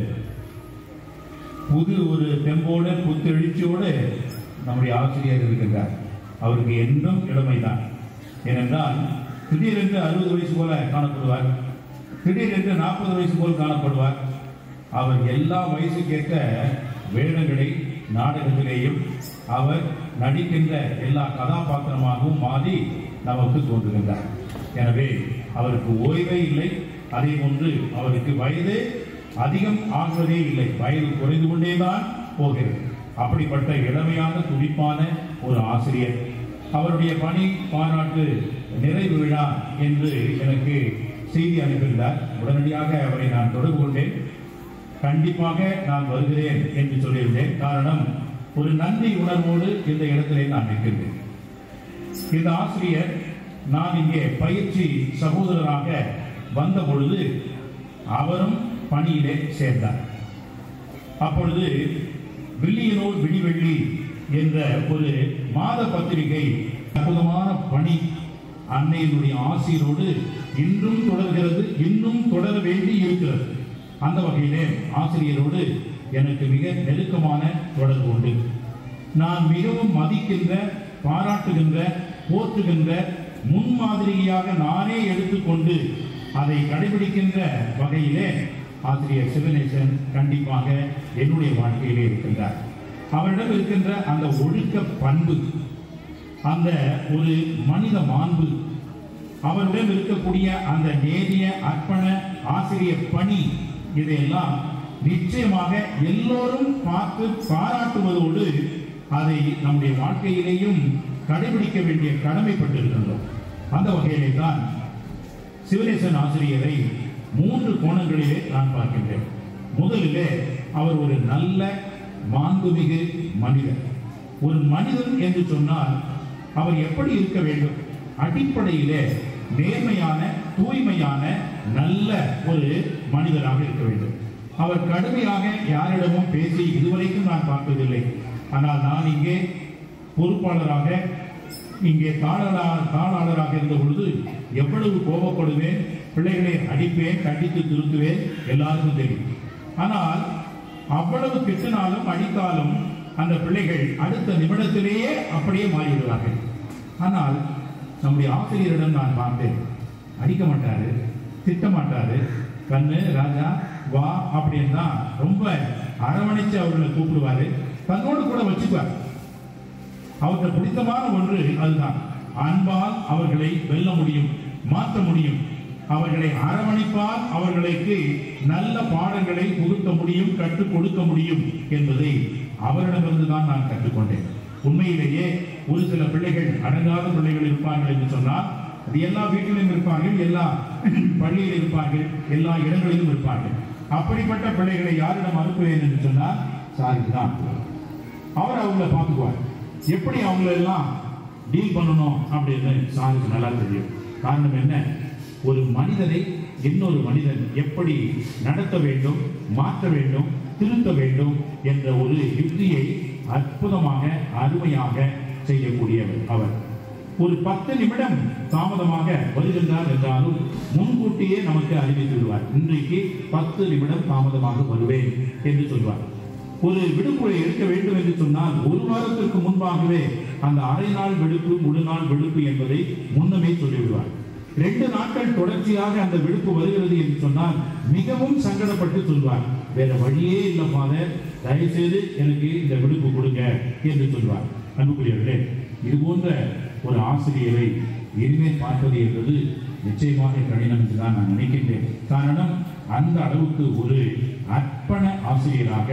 புது ஒரு தெம்போடு புத்தெழுச்சியோடு நம்முடைய ஆசிரியர் இருக்கின்றார் அவருக்கு என்றும் இளமைதான் ஏனென்றால் திடீரென்று அறுபது வயசு போல காணப்படுவார் திடீரென்று நாற்பது வயசு போல் காணப்படுவார் அவர் எல்லா வயசுக்கேற்ற வேடங்களை நாடகத்திலேயும் அவர் நடிக்கின்ற எல்லா கதாபாத்திரமாகவும் மாறி நமக்கு தோன்றுகின்றார் எனவே அவருக்கு ஓய்வே இல்லை அதே போன்று அவருக்கு வயது அதிகம் ஆகுவதே இல்லை வயது குறைந்து கொண்டேதான் போகிறது அப்படிப்பட்ட இளமையான துடிப்பான ஒரு ஆசிரியர் அவருடைய பணி பாராட்டு நிறைவு விழா என்று எனக்கு செய்தி அனுப்பியிருந்தார் உடனடியாக அவரை நான் தொடர்பு கொண்டேன் கண்டிப்பாக நான் வருகிறேன் என்று சொல்லியிருந்தேன் காரணம் ஒரு நன்றி உணர்வோடு இந்த இடத்திலே நான் நிற்கின்றேன் இந்த ஆசிரியர் நான் இங்கே பயிற்சி சகோதரராக வந்த பொழுது அவரும் பணியிலே சேர்ந்தார் அப்பொழுது வில்லியனூர் விடிவெள்ளி என்ற ஒரு மாத பத்திரிகை அற்புதமான பணி அன்னையினுடைய ஆசிரியரோடு இன்றும் தொடர்கிறது இன்னும் தொடர வேண்டி இருக்கிறது அந்த வகையிலே ஆசிரியரோடு எனக்கு மிக நெருக்கமான தொடர்பு உண்டு நான் மிகவும் மதிக்கின்ற பாராட்டுகின்ற போற்றுகின்ற முன்மாதிரியாக நானே எடுத்துக்கொண்டு அதை கடைபிடிக்கின்ற வகையிலே ஆசிரியர் சிவநேசன் கண்டிப்பாக என்னுடைய வாழ்க்கையிலே இருக்கின்றார் அவரிடம் இருக்கின்ற அந்த ஒழுக்க பண்பு அந்த ஒரு மனித மாண்பு அவரிடம் இருக்கக்கூடிய அந்த நேரிய அர்ப்பண ஆசிரியர் பணி இதையெல்லாம் நிச்சயமாக எல்லோரும் பார்த்து பாராட்டுவதோடு அதை நம்முடைய வாழ்க்கையிலேயும் கடைபிடிக்க வேண்டிய கடமைப்பட்டிருக்கின்றோம் அந்த வகையிலே தான் சிவநேசன் ஆசிரியரை மூன்று கோணங்களிலே நான் பார்க்கின்றேன் முதலிலே அவர் ஒரு நல்ல மாண்புமிகு மனிதர் ஒரு மனிதன் என்று சொன்னால் அவர் எப்படி இருக்க வேண்டும் அடிப்படையிலே நேர்மையான தூய்மையான நல்ல ஒரு மனிதராக இருக்க வேண்டும் அவர் கடுமையாக யாரிடமும் பேசி இதுவரைக்கும் நான் பார்த்ததில்லை ஆனால் நான் இங்கே பொறுப்பாளராக இங்கே தாளராக தாளாளராக இருந்த பொழுது எவ்வளவு கோபப்படுவேன் பிள்ளைகளை அடிப்பேன் கண்டித்து திருத்துவேன் எல்லாருக்கும் தெரியும் ஆனால் அவ்வளவு திட்டினாலும் அடித்தாலும் அந்த பிள்ளைகள் அடுத்த நிமிடத்திலேயே அப்படியே மாறிவிடுவார்கள் ஆனால் நம்முடைய ஆசிரியரிடம் நான் பார்த்தேன் அடிக்க மாட்டாரு திட்ட மாட்டாரு கண்ணு ராஜா வா அப்படின்னு தான் ரொம்ப அரவணைச்சு அவர்களை கூப்பிடுவாரு தன்னோடு கூட வச்சுக்குவார் அவருக்கு பிடித்தமான ஒன்று அதுதான் அன்பால் அவர்களை வெல்ல முடியும் மாற்ற முடியும் அவர்களை அரவணைப்பால் அவர்களுக்கு நல்ல பாடங்களை புகுத்த முடியும் கற்றுக் கொடுக்க முடியும் என்பதை அவரிடமிருந்து தான் நான் கற்றுக்கொண்டேன் உண்மையிலேயே ஒரு சில பிள்ளைகள் அடங்காத பிள்ளைகள் இருப்பார்கள் என்று சொன்னால் அது எல்லா வீட்டிலும் இருப்பார்கள் எல்லா பள்ளியில் இருப்பார்கள் எல்லா இடங்களிலும் இருப்பார்கள் அப்படிப்பட்ட பிள்ளைகளை யாரிடம் அனுப்புவேன் என்று சொன்னால் சாருக்கு தான் அவர் அவங்கள பார்த்துக்குவார் எப்படி அவங்கள எல்லாம் டீல் பண்ணணும் அப்படின்னு சாருக்கு நல்லா தெரியும் காரணம் என்ன ஒரு மனிதனை இன்னொரு மனிதன் எப்படி நடத்த வேண்டும் மாற்ற வேண்டும் திருத்த வேண்டும் என்ற ஒரு யுக்தியை அற்புதமாக அருமையாக செய்யக்கூடியவர் அவர் ஒரு பத்து நிமிடம் தாமதமாக வருகின்றார் என்றாலும் முன்கூட்டியே நமக்கு அறிவித்து விடுவார் இன்றைக்கு பத்து நிமிடம் தாமதமாக வருவேன் என்று சொல்வார் ஒரு விடுமுறை எடுக்க வேண்டும் என்று சொன்னால் ஒரு வாரத்திற்கு முன்பாகவே அந்த அரை நாள் விடுப்பு முழு நாள் விடுப்பு என்பதை முன்னமே சொல்லிவிடுவார் ரெண்டு நாட்கள் தொடர்ச்சியாக அந்த விடுப்பு வருகிறது என்று சொன்னால் மிகவும் சங்கடப்பட்டு சொல்வார் வேற வழியே இல்லை ஃபாதர் தயவுசெய்து எனக்கு இந்த விடுப்பு கொடுங்க என்று சொல்வார் அன்புக்குரியவர்களே இது போன்ற ஒரு ஆசிரியரை இனிமேல் பார்ப்பது என்பது நிச்சயமாக கடினம் என்றுதான் நான் நினைக்கின்றேன் காரணம் அந்த அளவுக்கு ஒரு அர்ப்பண ஆசிரியராக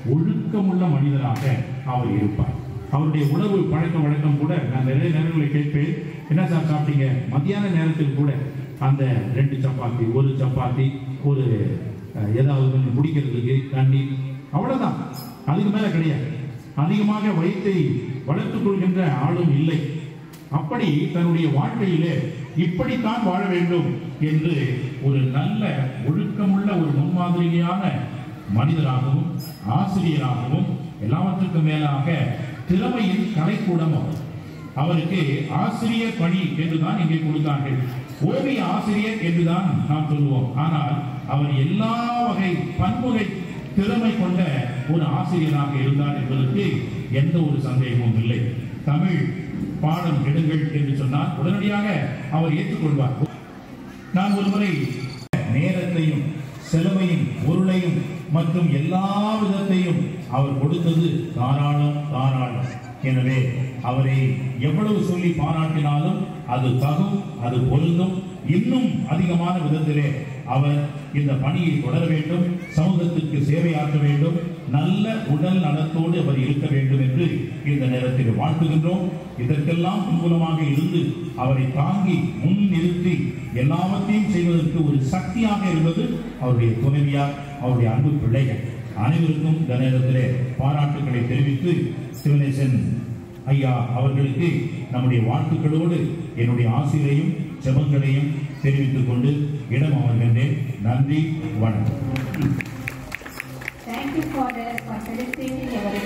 ஒழுக்கமுள்ள மனிதராக அவர் இருப்பார் அவருடைய உணவு பழக்க வழக்கம் கூட நான் நிறைய நேரங்களில் கேட்பேன் என்ன சார் சாப்பிட்டீங்க மத்தியான நேரத்தில் கூட அந்த ரெண்டு சப்பாத்தி ஒரு சப்பாத்தி ஒரு அஹ், ஏதாவது கொஞ்சம் குடிக்கிறதுக்கு தண்ணீர் அவ்வளவுதான் அதுக்கு மேல கிடையாது அதிகமாக வயிற்றை வளர்த்துக் கொள்கின்ற ஆளும் இல்லை அப்படி தன்னுடைய வாழ்க்கையிலே இப்படித்தான் வாழ வேண்டும் என்று ஒரு நல்ல ஒழுக்கமுள்ள ஒரு முன்மாதிரியான மனிதராகவும் ஆசிரியராகவும் எல்லாவற்றுக்கும் மேலாக திறமையின் கலைக்கூடம் அவர் அவருக்கு ஆசிரியர் பணி என்றுதான் இங்கே கொடுத்தார்கள் ஓவிய ஆசிரியர் என்றுதான் நாம் சொல்லுவோம் ஆனால் அவர் எல்லா வகை பன்முறை திறமை கொண்ட ஒரு ஆசிரியராக இருந்தார் என்பதற்கு எந்த ஒரு சந்தேகமும் இல்லை தமிழ் பாடம் எடுங்கள் என்று சொன்னால் உடனடியாக அவர் ஏற்றுக்கொள்வார் நான் ஒருமுறை நேரத்தையும் செலவையும் பொருளையும் மற்றும் எல்லா விதத்தையும் அவர் கொடுத்தது தாராளம் தாராளம் எனவே அவரை எவ்வளவு சொல்லி பாராட்டினாலும் அது தகும் அது பொருந்தும் இன்னும் அதிகமான விதத்திலே அவர் இந்த பணியை தொடர வேண்டும் சமூகத்திற்கு சேவையாற்ற வேண்டும் நல்ல உடல் நலத்தோடு அவர் இருக்க வேண்டும் என்று இந்த நேரத்தில் வாழ்த்துகின்றோம் இதற்கெல்லாம் பின்புலமாக இருந்து அவரை தாங்கி முன் நிறுத்தி எல்லாவற்றையும் செய்வதற்கு ஒரு சக்தியாக இருந்தது அவருடைய துணைவியார் அவருடைய அன்பு பிள்ளைகள் அனைவருக்கும் இந்த நேரத்திலே பாராட்டுக்களை தெரிவித்து சிவனேசன் ஐயா அவர்களுக்கு நம்முடைய வாழ்த்துக்களோடு என்னுடைய ஆசிரியரையும் செபங்களையும் தெரிவித்துக் கொண்டு இடம் அமர்கின்றேன் நன்றி வணக்கம்
Thank you for the for selecting our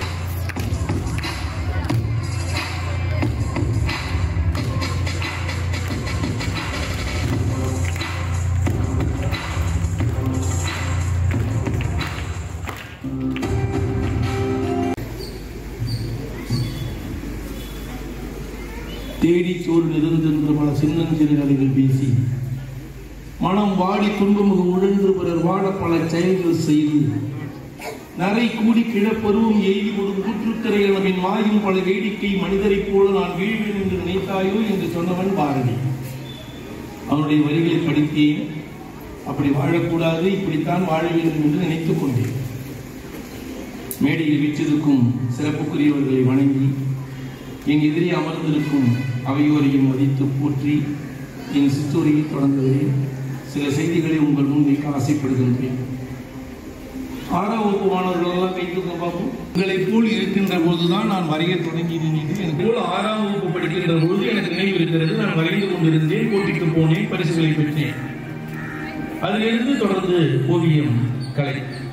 தேடி சோறு நெருந்தென்று பல சின்னஞ்சிறு கதைகள் பேசி மனம் வாடி துன்பமுகம் உழன்று பிறர் வாட பல செயல்கள் செய்து நரை கூடி கிழப்பருவம் எய்தி கொடும் கூற்றுக்கரை அளவின் மாயும் பல வேடிக்கை மனிதரைப் போல நான் வீழ்வேன் என்று நினைத்தாயோ என்று சொன்னவன் பாரதி அவனுடைய வரிகளை படித்தேன் அப்படி வாழக்கூடாது இப்படித்தான் வாழ வேண்டும் என்று நினைத்துக் கொண்டேன் மேடையில் வீற்றிருக்கும் சிறப்புக்குரியவர்களை வணங்கி என் எதிரே அமர்ந்திருக்கும் அவையோரையும் மதித்து போற்றி என் சிற்றுரையை தொடங்குகிறேன் சில செய்திகளை உங்கள் முன் வைக்க ஆசைப்படுகின்றேன் ஆறாம் வகுப்பு மாணவர்கள் எல்லாம் கைத்துக்க பார்ப்போம் உங்களைப் போல் இருக்கின்ற போதுதான் நான் வரைய தொடங்கினேன் இது எனக்கு போல் ஆறாம் வகுப்பு படிக்கின்ற போது எனக்கு நினைவு இருக்கிறது நான் வரைந்து கொண்டிருந்தேன் போட்டிக்கு போனேன் பரிசுகளை பெற்றேன் அதிலிருந்து தொடர்ந்து ஓவியம் கலை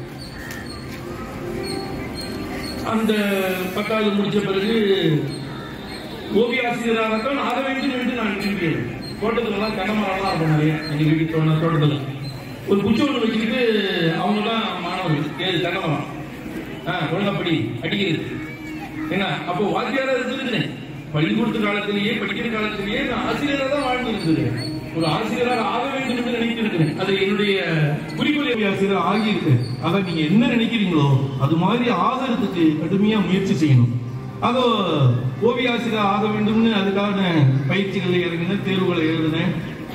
அந்த பத்தாவது முடிச்ச பிறகு ஓவிய ஆசிரியராகத்தான் ஆக வேண்டும் என்று நான் நினைக்கிறேன் தோட்டத்துலலாம் தென்னமரம்லாம் இருக்கும் நிறைய எங்க வீட்டு தோட்ட தோட்டத்துல ஒரு குச்சி ஒன்று வச்சுக்கிட்டு அவங்க தான் மாணவர்கள் ஏழு தென்னமரம் ஆ ஒழுங்கப்படி அடிக்கிறது என்ன அப்போ வாத்தியாரா இருந்திருக்கிறேன் பள்ளிக்கூடத்து காலத்திலேயே படிக்கிற காலத்திலேயே நான் ஆசிரியராக தான் வாழ்ந்து இருந்திருக்கிறேன் ஒரு ஆசிரியராக ஆக வேண்டும் என்று நினைத்திருக்கிறேன் அது என்னுடைய குறிக்கோள் ஆசிரியர் ஆகியிருக்கேன் அதான் நீங்க என்ன நினைக்கிறீங்களோ அது மாதிரி ஆகிறதுக்கு கடுமையா முயற்சி செய்யணும் அதோ ஓவிய ஆசிரியர் ஆக வேண்டும்னு அதுக்கான பயிற்சிகளை இறங்கினேன் தேர்வுகளை எழுதினேன்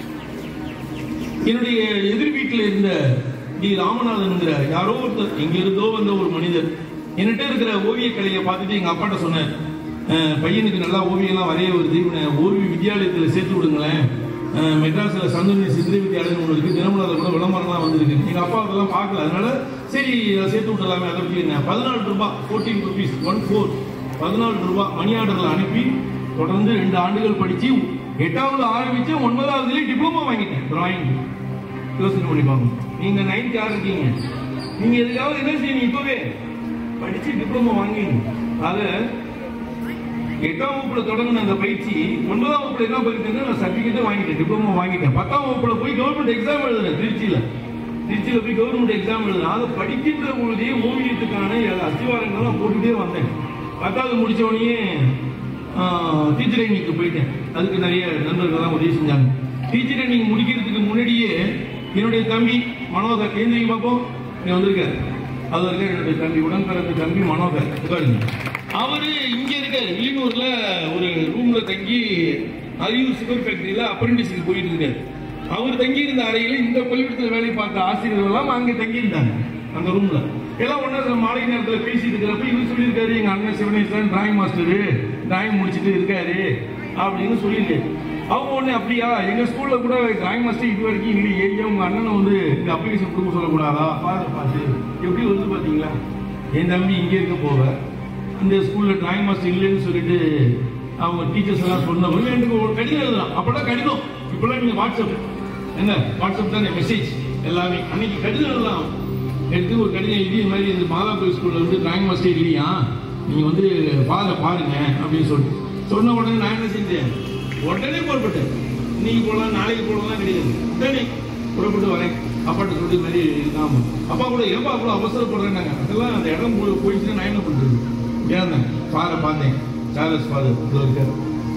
என்னுடைய எதிர் வீட்டில் இருந்த டி ராமநாதன்ங்கிற யாரோ ஒருத்தர் எங்க இருந்தோ வந்த ஒரு மனிதர் என்கிட்ட இருக்கிற ஓவிய கலையை பார்த்துட்டு எங்க அப்பாட்ட சொன்னார் "அஹ், பையனுக்கு நல்லா ஓவியம்லாம் வரைய வருது இவனை ஓவிய வித்யாலயத்தில் சேர்த்து விடுங்களேன் அஹ், மெட்ராஸ்ல சந்தோனி சித்திரை வித்யாலயம் ஒன்று இருக்கு தினமலரில் கூட விளம்பரம்லாம் வந்திருக்கு எங்க அப்பா அதெல்லாம் பார்க்கல அதனால சரி அதை சேர்த்து விடலாமே அதை பற்றி என்ன பதினாலு ரூபாய் ஃபோர்டீன் ருபீஸ் ஒன் ஃபோர் பதினாலு ரூபாய் மணி ஆர்டர்ல அனுப்பி தொடர்ந்து ரெண்டு ஆண்டுகள் படிச்சு எட்டாவது ஆரம்பிச்சு ஒன்பதாவதுலேயே டிப்ளமோ வாங்கிட்டேன் டிராயிங் யோசனை பண்ணி பாருங்க நீங்க நைன்த் யார் இருக்கீங்க நீங்க எதுக்காவது என்ன செய்யணும் இப்பவே படிச்சு டிப்ளமோ வாங்கிங்க ஆக எட்டாம் வகுப்புல தொடங்கின அந்த பயிற்சி ஒன்பதாம் வகுப்புல என்ன பண்ணிட்டேன்னா நான் சர்டிபிகேட்டே வாங்கிட்டேன் டிப்ளமோ வாங்கிட்டேன் பத்தாம் வகுப்புல போய் கவர்மெண்ட் எக்ஸாம் எழுதுறேன் திருச்சியில திருச்சியில போய் கவர்மெண்ட் எக்ஸாம் எழுதுறேன் அதை படிக்கின்ற பொழுதே ஓவியத்துக்கான அஸ்திவாரங்கள்லாம் போட்டுட்டே வந்தேன் பத்தாவது முடிச்ச உடனே டீச்சர் ட்ரைனிங்க்கு போயிட்டேன் அதுக்கு நிறைய நண்பர்கள்லாம் உதவி செஞ்சாங்க டீச்சர் ட்ரைனிங் முடிக்கிறதுக்கு முன்னாடியே என்னுடைய தம்பி மனோகர் கேந்திரிங்க பார்ப்போம் இங்க வந்திருக்காரு அது இருக்க என்னுடைய தம்பி உடன் பிறந்த தம்பி மனோகர் உட்காருங்க அவரு இங்க இருக்காரு வில்லியனூர்ல ஒரு ரூம்ல தங்கி அரியூர் சுகர் ஃபேக்டரியில அப்ரெண்டிஸ்க்கு போயிட்டு இருக்காரு அவர் தங்கி இருந்த அறையில இந்த பள்ளிக்கூடத்தில் வேலை பார்த்த ஆசிரியர்கள் எல்லாம் அங்கே தங்கி இருந்தாங்க அந்த ரூம்ல எல்லாம் ஒன்றா மாலை நேரத்தில் பேசிட்டு இருக்கிறப்ப இவர் சொல்லியிருக்காரு எங்கள் அண்ணன் சிவனேஸ்வரன் டிராயிங் மாஸ்டரு டிராயிங் முடிச்சுட்டு இருக்காரு அப்படின்னு சொல்லியிருக்காரு அவங்க ஒன்று அப்படியா எங்கள் ஸ்கூலில் கூட டிராயிங் மாஸ்டர் இது வரைக்கும் இல்லையே ஏன் உங்கள் அண்ணனை வந்து இந்த அப்ளிகேஷன் கொடுக்க சொல்லக்கூடாதா பார்த்து பார்த்து எப்படி வருது பார்த்தீங்களா என் தம்பி இங்கே இருக்க போக இந்த ஸ்கூலில் டிராயிங் மாஸ்டர் இல்லைன்னு சொல்லிட்டு அவங்க டீச்சர்ஸ் எல்லாம் சொன்னவங்க எனக்கு ஒரு கடிதம் எழுதலாம் அப்போல்லாம் கடிதம் இப்போல்லாம் நீங்கள் வாட்ஸ்அப் என்ன வாட்ஸ்அப் தான் மெசேஜ் எல்லாமே அன்னைக்கு கடிதம் எழுதலாம் எடுத்து ஒரு கடிதம் எழுதி இது மாதிரி இந்த மாதாபுரி ஸ்கூலில் வந்து டிராயிங் மாஸ்டர் இல்லையா நீங்கள் வந்து பாருங்க பாருங்க அப்படின்னு சொல்லிட்டு சொன்ன உடனே நான் என்ன செஞ்சேன் உடனே புறப்பட்டேன் இன்னைக்கு போகலாம் நாளைக்கு போகலாம் கிடையாது உடனே புறப்பட்டு வரேன் அப்பாட்ட சொல்லி இது மாதிரி ஆமாம் அப்பா கூட ஏன்பா அவ்வளோ அவசரப்படுறேன்னாங்க அதெல்லாம் அந்த இடம் போய் போயிடுச்சுன்னா நான் என்ன பண்ணுறது ஏன் ஃபாரை பார்த்தேன் சார்லஸ் ஃபாதர் இதோ இருக்கார்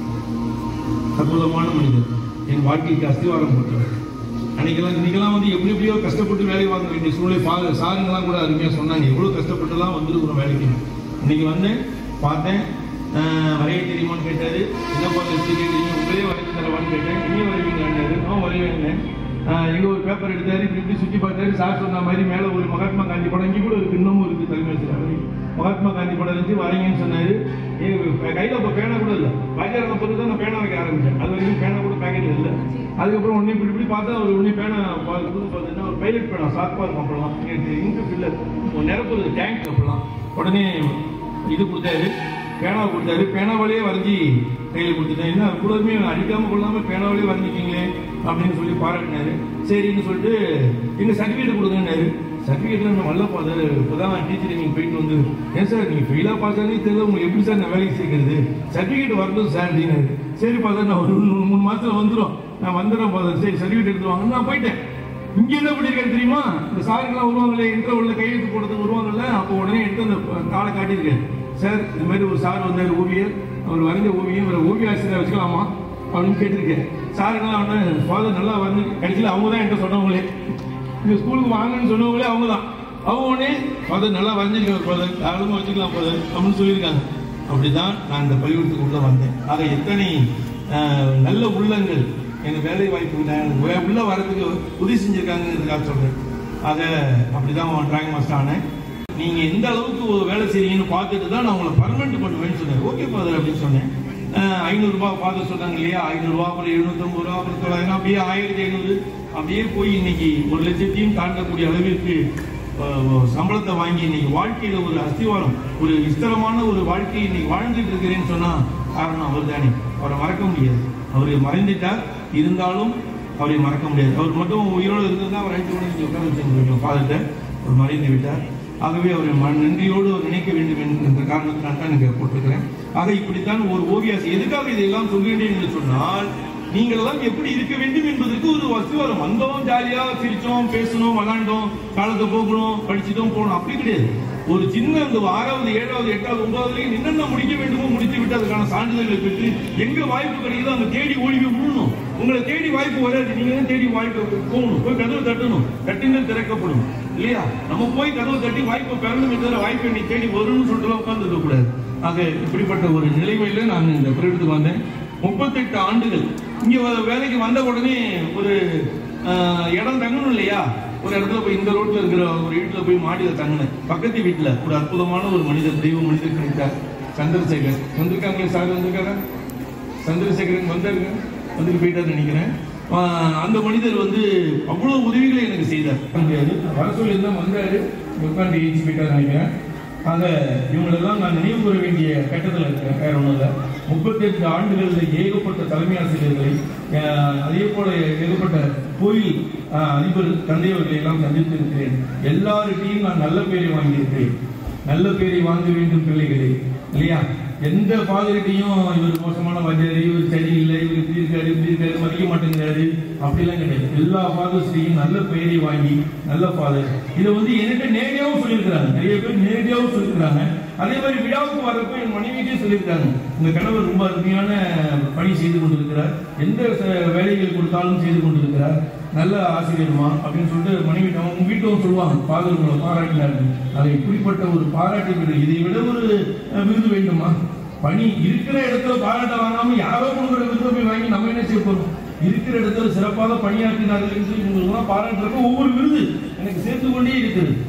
அற்புதமான மனிதர் என் வாழ்க்கைக்கு அஸ்திவாரம் போட்டவர் அன்னைக்கெல்லாம் இன்னைக்கெல்லாம் வந்து எப்படி எப்படியோ கஷ்டப்பட்டு வேலை வாங்க வேண்டிய சூழ்நிலை ஃபாதர் சாருங்கெல்லாம் கூட அருமையாக சொன்னாங்க எவ்வளோ கஷ்டப்பட்டுலாம் வந்துருக்குறோம் வேலைக்கு இன்னைக்கு வந்தேன் பார்த்தேன் ஆஹ், வரைய தெரியுமான்னு கேட்டாரு என்ன பார்த்து எப்படி கேட்டீங்க உங்களே வரைஞ்சு தரவான்னு கேட்டேன் இனியும் வரைவீங்களான்னாரு ஆ வரைவேங்க எங்க ஒரு பேப்பர் எடுத்தாரு இப்படி இப்படி சுற்றி பார்த்தாரு சார் சொன்ன மாதிரி மேலே ஒரு மகாத்மா காந்தி படம் இங்கே கூட இருக்கு இன்னமும் இருக்கு தலைமை செயலாளர் மகாத்மா காந்தி படம் இருந்துச்சு வரைங்கன்னு சொன்னாரு எங்க கையில் அப்போ பேனா கூட இல்லை பாஜக பிறகு தான் நான் பேனா வைக்க ஆரம்பிச்சேன் அது வரைக்கும் பேனா கூட பேக்கெட் இல்லை அதுக்கப்புறம் உடனே இப்படி இப்படி பார்த்தா அவர் உடனே பேனா பா- இது பார்த்தீங்கன்னா ஒரு பைலட் பேனா சார்பாக இருக்கும் அப்பெல்லாம் இங்கு ஃபில்லர் நிரப்புறது டேங்க் அப்பெல்லாம் உடனே இது கொடுத்தாரு பேனா கொடுத்தாரு பேனாவாலேயே வரைஞ்சி கையில் கொடுத்துட்டேன் என்ன கூடவே அடிக்காம கொள்ளாம பேனாவாலேயே வரைஞ்சிக்கிங்களே அப்படின்னு சொல்லி பாராட்டினாரு சரின்னு சொல்லிட்டு எங்க சர்டிஃபிகேட் கொடுங்கன்னாரு சர்டிஃபிகேட்ல நம்ம நல்ல ஃபாதர் இப்போதான் டீச்சர் நீங்கள் போயிட்டு வந்து ஏன் சார் நீங்கள் ஃபெயிலாக பாஸ் ஆனே தெரியல உங்களுக்கு எப்படி சார் நான் வேலைக்கு சேர்க்கறது சர்டிஃபிகேட் வரணும் சார் அப்படின்னாரு சரி ஃபாதர் நான் ஒரு மூணு மூணு மாசத்துல வந்துடும் நான் வந்துடுறேன் ஃபாதர் சரி சர்டிஃபிகேட் எடுத்து வாங்க நான் போயிட்டேன் இங்க என்ன பண்ணிருக்காரு தெரியுமா இந்த சாருங்கெல்லாம் வருவாங்களே இன்டர்வல்ல கையெழுத்து போடுறதுக்கு வருவாங்கல்ல அப்போ உடனே எடுத்து அந்த தாளை காட்டியிருக்காரு சார் இந்த மாதிரி ஒரு சார் வந்தார் ஓவியர் அவர் வரைஞ்ச ஓவியம் ஒரு ஓவிய ஆசிரியர் வச்சுக்கலாமா அப்படின்னு கேட்டிருக்கேன் சாருங்கெல்லாம் அவன ஃபாதர் நல்லா வந்து கடைசியில் அவங்க தான் என்கிட்ட சொன்னவங்களே இந்த ஸ்கூலுக்கு வாங்கன்னு சொன்னவங்களே அவங்க தான் அவங்க உடனே ஃபாதர் நல்லா வரைஞ்சிருக்காரு ஃபாதர் தாராளமாக வச்சுக்கலாம் ஃபாதர் அப்படின்னு சொல்லியிருக்காங்க அப்படிதான் நான் இந்த பள்ளிக்கூடத்துக்கு உள்ள வந்தேன் ஆக எத்தனை ஆஹ், நல்ல உள்ளங்கள் எனக்கு வேலை வாய்ப்பு நான் வே- உள்ள வரதுக்கு உதவி செஞ்சிருக்காங்கிறதுக்காக சொல்றேன் ஆக அப்படிதான் டிராயிங் மாஸ்டர் ஆனேன் நீங்க எந்த அளவுக்கு ஒரு வேலை செய்றீங்கன்னு பார்த்துட்டு தான் நான் உங்களை பர்மனெண்ட் பண்ணுவேன்னு சொன்னேன் ஓகே ஃபாதர் அப்படின்னு சொன்னேன் ஐநூறுரூபா ஃபாதர் சொன்னாங்க இல்லையா ஐநூறுரூவா அப்புறம் எழுநூத்தம்பது ரூபா அப்புறம் தொள்ளாயிரம் அப்படியே ஆயிரத்தி ஐநூறு அப்படியே போய் இன்னைக்கு ஒரு லட்சத்தையும் தாண்டக்கூடிய அளவிற்கு அஹ், சம்பளத்தை வாங்கி இன்னைக்கு வாழ்க்கையில ஒரு அஸ்திவாரம் ஒரு விஸ்தரமான ஒரு வாழ்க்கையை இன்னைக்கு வாழ்ந்துட்டு இருக்கிறேன்னு சொன்னா காரணம் அவர் தானே அவரை மறக்க முடியாது அவர் மறைந்துட்டார் இருந்தாலும் அவரை மறக்க முடியாது அவர் மட்டும் உயிரோடு இருந்தால் அவர் அழைத்து கொண்டு இங்கே உட்கார வச்சிருக்கோம் ஃபாதர்கிட்ட அவர் மறைந்து விட்டார் ஆகவே அவரை மன நன்றியோடு அவர் நினைக்க வேண்டும் என்ற காரணத்தினால் தான் இங்கே போட்டிருக்கிறேன் ஆக இப்படித்தான் ஒரு ஓவியாசி எதுக்காக இதையெல்லாம் சொல்கிறேன் என்று சொன்னால் நீங்கள் எல்லாம் எப்படி இருக்க வேண்டும் என்பதற்கு ஒரு வசுவரம் வந்தோம் ஜாலியா சிரிச்சோம் பேசணும் விளாண்டோம் காலத்தை போகணும் படிச்சுட்டோம் போகணும் அப்படி கிடையாது ஒரு சின்ன அந்த ஆறாவது ஏழாவது எட்டாவது ஒன்பதாவதுலேயும் என்னென்ன முடிக்க வேண்டுமோ முடித்து விட்டு அதுக்கான சான்றிதழ்களை பெற்று எங்க வாய்ப்பு கிடைக்குதோ அங்க தேடி ஓடி போய் விடணும் உங்களை தேடி வாய்ப்பு வராது நீங்க தான் தேடி வாய்ப்பு போகணும் போய் கதவு தட்டணும் தட்டினால் திறக்கப்படும் இல்லையா நம்ம போய் கதவு தட்டி வாய்ப்பு பெறணும் என்ற வாய்ப்பு என்னை தேடி வரும்னு சொல்லிட்டு உட்கார்ந்து இருக்க கூடாது ஆக இப்படிப்பட்ட ஒரு நிலைமையில நான் இந்த பிரிவுக்கு வந்தேன் முப்பத்தெட்டு ஆண்டுகள் இங்க வ- வேலைக்கு வந்த உடனே ஒரு ஆஹ், இடம் தங்கணும் இல்லையா ஒரு இடத்துல போய் இந்த ரோட்ல இருக்கிற ஒரு வீட்டுல போய் மாடியில தங்கினேன் பக்கத்து வீட்டுல ஒரு அற்புதமான ஒரு மனிதர் தெய்வ மனிதர் கிடைத்தார் சந்திரசேகர் வந்திருக்காங்களே சார் வந்திருக்காரா சந்திரசேகரன் வந்தாருங்க வந்துட்டு போயிட்டாரு நினைக்கிறேன் ஆஹ், அந்த மனிதர் வந்து அவ்வளவு உதவிகளை எனக்கு செய்தார் முடியாது வர சொல்லியிருந்தா வந்தாரு உட்காந்து ஏஞ்சி போயிட்டாரு நினைக்கிறேன் ஆக இவங்களெல்லாம் நான் நினைவு கூற வேண்டிய கட்டத்தில் இருக்கேன் வேற ஒன்றும் இல்லை முப்பத்தெட்டு ஆண்டுகளில் ஏகப்பட்ட தலைமை ஆசிரியர்களை அஹ், அதே போல ஏகப்பட்ட கோயில் அஹ், அதிபர் தந்தையவர்களை எல்லாம் சந்தித்து இருக்கிறேன் எல்லார்கிட்டையும் நான் நல்ல பேரை வாங்கியிருக்கிறேன் நல்ல பேரை வாங்க வேண்டும் பிள்ளைகளே இல்லையா எந்த ஃபாதர்கிட்டையும் இவர் மோசமான வாத்தியார் இவர் சரியில்லை இவர் இப்படி இருக்காரு இப்படி இருக்காரு மதிக்க மாட்டேங்கிறாரு அப்படிலாம் கிடையாது எல்லா ஃபாதர்ஸ்டையும் நல்ல பெயரை வாங்கி நல்ல ஃபாதர் இதை வந்து என்கிட்ட நேரடியாகவும் சொல்லியிருக்கிறாங்க நிறைய பேர் நேரடியாகவும் சொல்லியிருக்கிறாங்க அதே மாதிரி விழாவுக்கு வரப்போ என் மனைவிட்டே சொல்லியிருக்காங்க உங்க கணவர் ரொம்ப அருமையான பணி செய்து கொண்டிருக்கிறார் எந்த ச- வேலைகள் கொடுத்தாலும் செய்து கொண்டிருக்கிறார் நல்ல ஆசிரியர்மா அப்படின்னு சொல்லிட்டு மனைவி அவங்க வீட்டிலும் சொல்லுவாங்க ஃபாதர் உங்களை பாராட்டினாரு அதை இப்படிப்பட்ட ஒரு பாராட்டு விருது இதை விட ஒரு அஹ், விருது வேண்டுமா பணி இருக்கிற இடத்துல பாராட்ட வாங்காம யாரோ கொடுக்குற விருதை போய் வாங்கி நம்ம என்ன செய்ய போறோம் இருக்கிற இடத்துல சிறப்பாக பணியாற்றினார்கள் என்று இவங்களுக்குலாம் பாராட்டுறப்ப ஒவ்வொரு விருது எனக்கு சேர்த்து கொண்டே இருக்குது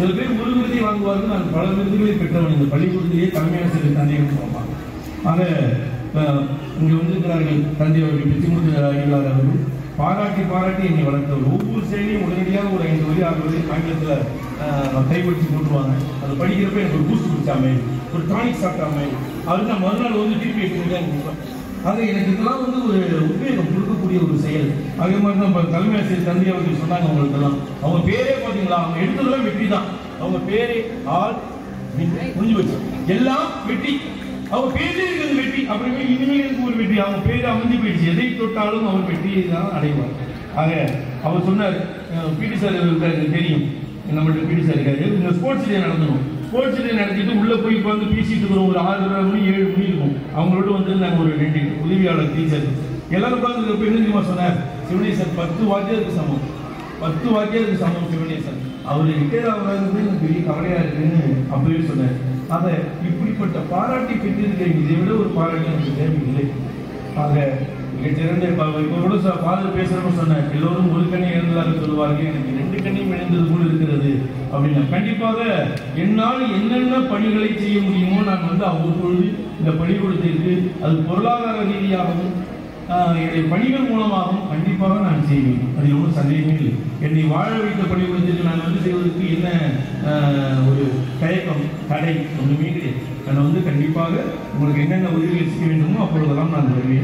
சில பேர் ஒரு விருதை வாங்குவார்கள் நான் பல விருதுகளை பெற்றவன் இந்த பள்ளிக்கூடத்திலேயே தலைமையான சில தந்தையும் சொல்லலாம் ஆக அஹ், இங்கே வந்திருக்கிறார்கள் தந்தை அவர்கள் பிச்சுமுத்து அடிகளார் அவர்கள் பாராட்டி பாராட்டி என்னை வளர்த்தவர் ஒவ்வொரு செயலையும் உடனடியாக ஒரு ஐந்து வரி ஆறு வரி ஆங்கிலத்தில் கைப்பிடிச்சு போட்டுருவாங்க அது படிக்கிறப்ப எனக்கு ஒரு பூஸ்ட் குடிச்சாமே ஒரு டானிக் சாப்பிட்டாமே அதுக்கு நான் மறுநாள் வந்து திருப்பி எட்டு மணி தான் கொடுப்பேன் ஆக எனக்கு இதெல்லாம் வந்து ஒரு உத்வேகம் கொடுக்கக்கூடிய ஒரு செயல் அதே மாதிரி தான் இப்போ தலைமை ஆசிரியர் தந்தை அவர்கள் சொன்னாங்க அவங்களுக்கெல்லாம் அவங்க பேரே பார்த்தீங்களா அவங்க எடுத்ததெல்லாம் வெற்றி தான் அவங்க பேரே ஆள் முடிஞ்சு வச்சு எல்லாம் வெற்றி அவங்க பேரே இருக்கிறது வெற்றி அப்புறமே இனிமேல் இருக்கு ஒரு வெற்றி அவங்க பேர் அமைஞ்சு போயிடுச்சு எதை தொட்டாலும் அவர் வெற்றியை தான் அடைவார் ஆக அவர் சொன்னார் பிடி சார் இருக்காரு தெரியும் நம்மள்ட்ட பிடி சார் இருக்காரு இந்த ஸ்போர்ட்ஸ் டே நடத்தணும் ஸ்போர்ட்ஸ் டே நடத்திட்டு உள்ள போய் உட்காந்து பேசிட்டு இருக்கிறோம் ஒரு ஆறு மணி ஏழு மணி இருக்கும் அவங்களோட வந்து நாங்கள் ஒரு ரெண்டு உதவியாளர் டீச்சர் எல்லாரும் உட்காந்து என்ன தெரியுமா சொன்னார் சிவனேசன் பத்து வாத்தியாருக்கு சமம் பத்து வாத்தியாருக்கு சமம் சிவனேசன் அவர் ரிட்டையர் ஆகுறது எனக்கு பெரிய கவலையா இருக்குன்னு அப்பவே சொன்னார் ஆக இப்படிப்பட்ட பாராட்டி பெற்றிருக்கேன் இதை விட ஒரு பாராட்டு எனக்கு தேவையில்லை ஆக மிகச்சிறந்த இவரோட ஃபாதர் பேசுறப்ப சொன்னேன் எல்லோரும் ஒரு கண்ணை இழந்ததாக சொல்லுவார்கள் எனக்கு ரெண்டு கண்ணையும் இழந்தது போல இருக்கிறது அப்படின்னா கண்டிப்பாக என்னால் என்னென்ன பணிகளை செய்ய முடியுமோ நான் வந்து அவ்வப்பொழுது இந்த பள்ளிக்கூடத்திற்கு அது பொருளாதார ரீதியாகவும் ஆஹ், என்னுடைய பணிகள் மூலமாகவும் கண்டிப்பாக நான் செய்வேன் அதில் ஒன்றும் சந்தேகமே இல்லை என்னை வாழ வைத்த பள்ளிக்கூடத்திற்கு நான் வந்து செய்வதற்கு என்ன ஆஹ், ஒரு தயக்கம் தடை ஒன்றுமே கிடையாது நான் வந்து கண்டிப்பாக உங்களுக்கு என்னென்ன உதவிகள் செய்ய வேண்டுமோ அப்பொழுதெல்லாம் நான் வருவேன்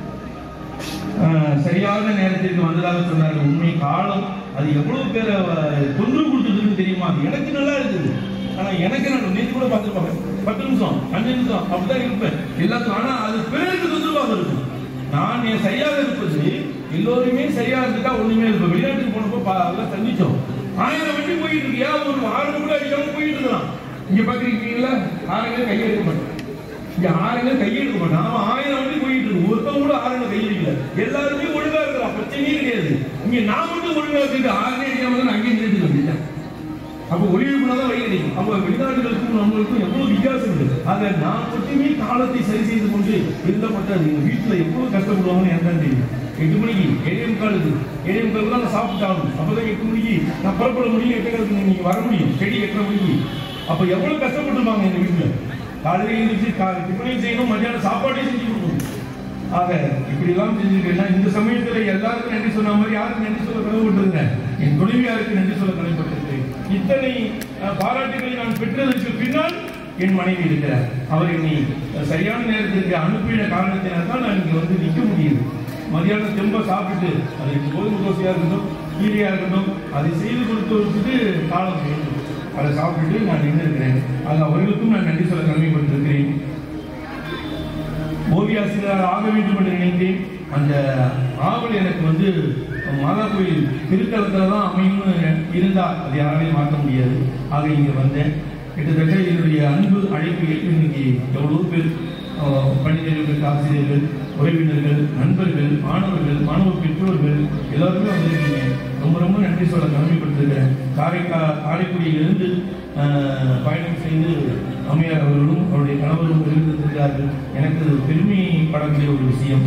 ஆஹ் சரியான நேரத்திற்கு வந்ததாக சொன்னார்கள் உண்மை காலம் அது எவ்வளவு பேரை அஹ், தொன்று கொடுத்ததுன்னு தெரியுமா அது எனக்கு நல்லா இருக்குது ஆனா எனக்கு நான் நேற்று கூட பார்த்துருப்பாங்க பத்து நிமிஷம் அஞ்சு நிமிஷம் அப்படிதான் இருப்பேன் எல்லாத்துக்கும் ஆனா அது பிறருக்கு தொந்தரவாக இருக்கும் நான் என் சரியாக இருப்பது எல்லோருமே சரியா இருந்துட்டா ஒண்ணுமே இல்லை இப்ப வெளிநாட்டுக்கு போனப்போ பா- அதெல்லாம் சந்திச்சோம் ஆயிரம் வண்டி போயிட்டு இருக்கு ஏன் ஒரு ஆறு கூட அடிக்காம போயிட்டு இருக்கலாம் இங்க பாக்குறீங்களா ஆயிரம் கையை எடுக்க மாட்டேன் இங்க ஆறுங்க கையெடுக்க மாட்டான் அவன் ஆயிரம் வண்டி போயிட்டு இருக்கு ஒருத்தவங்க கூட ஆறுங்க கையெடுக்கல எல்லாருமே ஒழுங்கா இருக்கிறான் பிரச்சனையே கிடையாது இங்க நான் மட்டும் ஒழுங்கா இருக்கு ஆறுனே அடிக்காம தான் அங்கேயும் நிறுத்தி வந்துட்டேன் அப்போ ஒளிவுக்குள்ள தான் வழி கிடைக்கும் அப்போ வெளிநாடுகளுக்கும் நம்மளுக்கும் எவ்வளவு வித்தியாசம் இருக்கு ஆக நான் மட்டுமே காலத்தை சரி செய்து கொண்டு இருந்த மாட்டாது எங்க வீட்டுல எவ்வளவு கஷ்டப்படுவாங்கன்னு எனக்கு தான் தெரியும் எட்டு மணிக்கு ஏழே முக்காலுக்கு ஏழே முக்காலுக்கு தான் நான் சாப்பிட்டாகணும் அப்பதான் எட்டு மணிக்கு நான் புறப்பட முடியும் எட்டு நீங்க வர முடியும் செடி எட்டரை மணிக்கு அப்ப எவ்வளவு கஷ்டப்பட்டிருப்பாங்க எங்க வீட்டுல காலையில எழுந்திரிச்சு கா- டிஃபனையும் செய்யணும் மத்தியானம் சாப்பாடையும் செஞ்சு கொடுக்கணும் ஆக இப்படி எல்லாம் செஞ்சிருக்கேன்னா இந்த சமயத்துல எல்லாருக்கும் நன்றி சொன்ன மாதிரி யாருக்கு நன்றி சொல்ல கடவுப்பட்டிருந்தேன் என் துணைவியாருக்கு நன்றி சொல்ல கடமைப்பட்டிருக்கிறேன் இத்தனை அஹ், பாராட்டுகளை நான் பெற்றதற்கு பின்னால் என் மனைவி இருக்கிறார் அவர் என்னை அஹ், சரியான நேரத்திற்கு அனுப்பின காரணத்தினால் தான் நான் இங்க வந்து நிற்க முடியுது மதியானம் திரும்ப சாப்பிட்டு அது கோதுமை தோசையா இருக்கட்டும் கீரையா இருக்கட்டும் அதை செய்து கொடுத்தவருக்கு காலம் வேண்டும் அதை சாப்பிட்டுட்டு நான் நின்று இருக்கிறேன் அது அவர்களுக்கும் நான் நன்றி சொல்ல கடமைப்பட்டிருக்கிறேன் ஓவியாசிரியர் ஆக வேண்டும் என்று நினைத்தேன் அந்த ஆவல் எனக்கு வந்து மாதா கோயில் திருத்தலத்துல தான் அமையும்னு இருந்தா அது யாராலையும் மாற்ற முடியாது ஆக இங்க வந்தேன் கிட்டத்தட்ட என்னுடைய அன்பு அழைப்பு ஏற்று இன்னைக்கு எவ்வளவு பேர் அஹ், பள்ளிகளுக்கு ஆசிரியர்கள் உறவினர்கள் நண்பர்கள் மாணவர்கள் மாணவ பெற்றோர்கள் எல்லாருமே வந்திருக்கீங்க ரொம்ப ரொம்ப நன்றி சொல்ல கடமைப்பட்டிருக்கிறேன் காரைக்கா காரைக்குடியிலிருந்து அஹ், பயணம் செய்து அம்மையார் அவர்களும் அவருடைய கணவரும் இருந்திருக்கிறார்கள் எனக்கு அது பெருமைப்படக்கூடிய ஒரு விஷயம்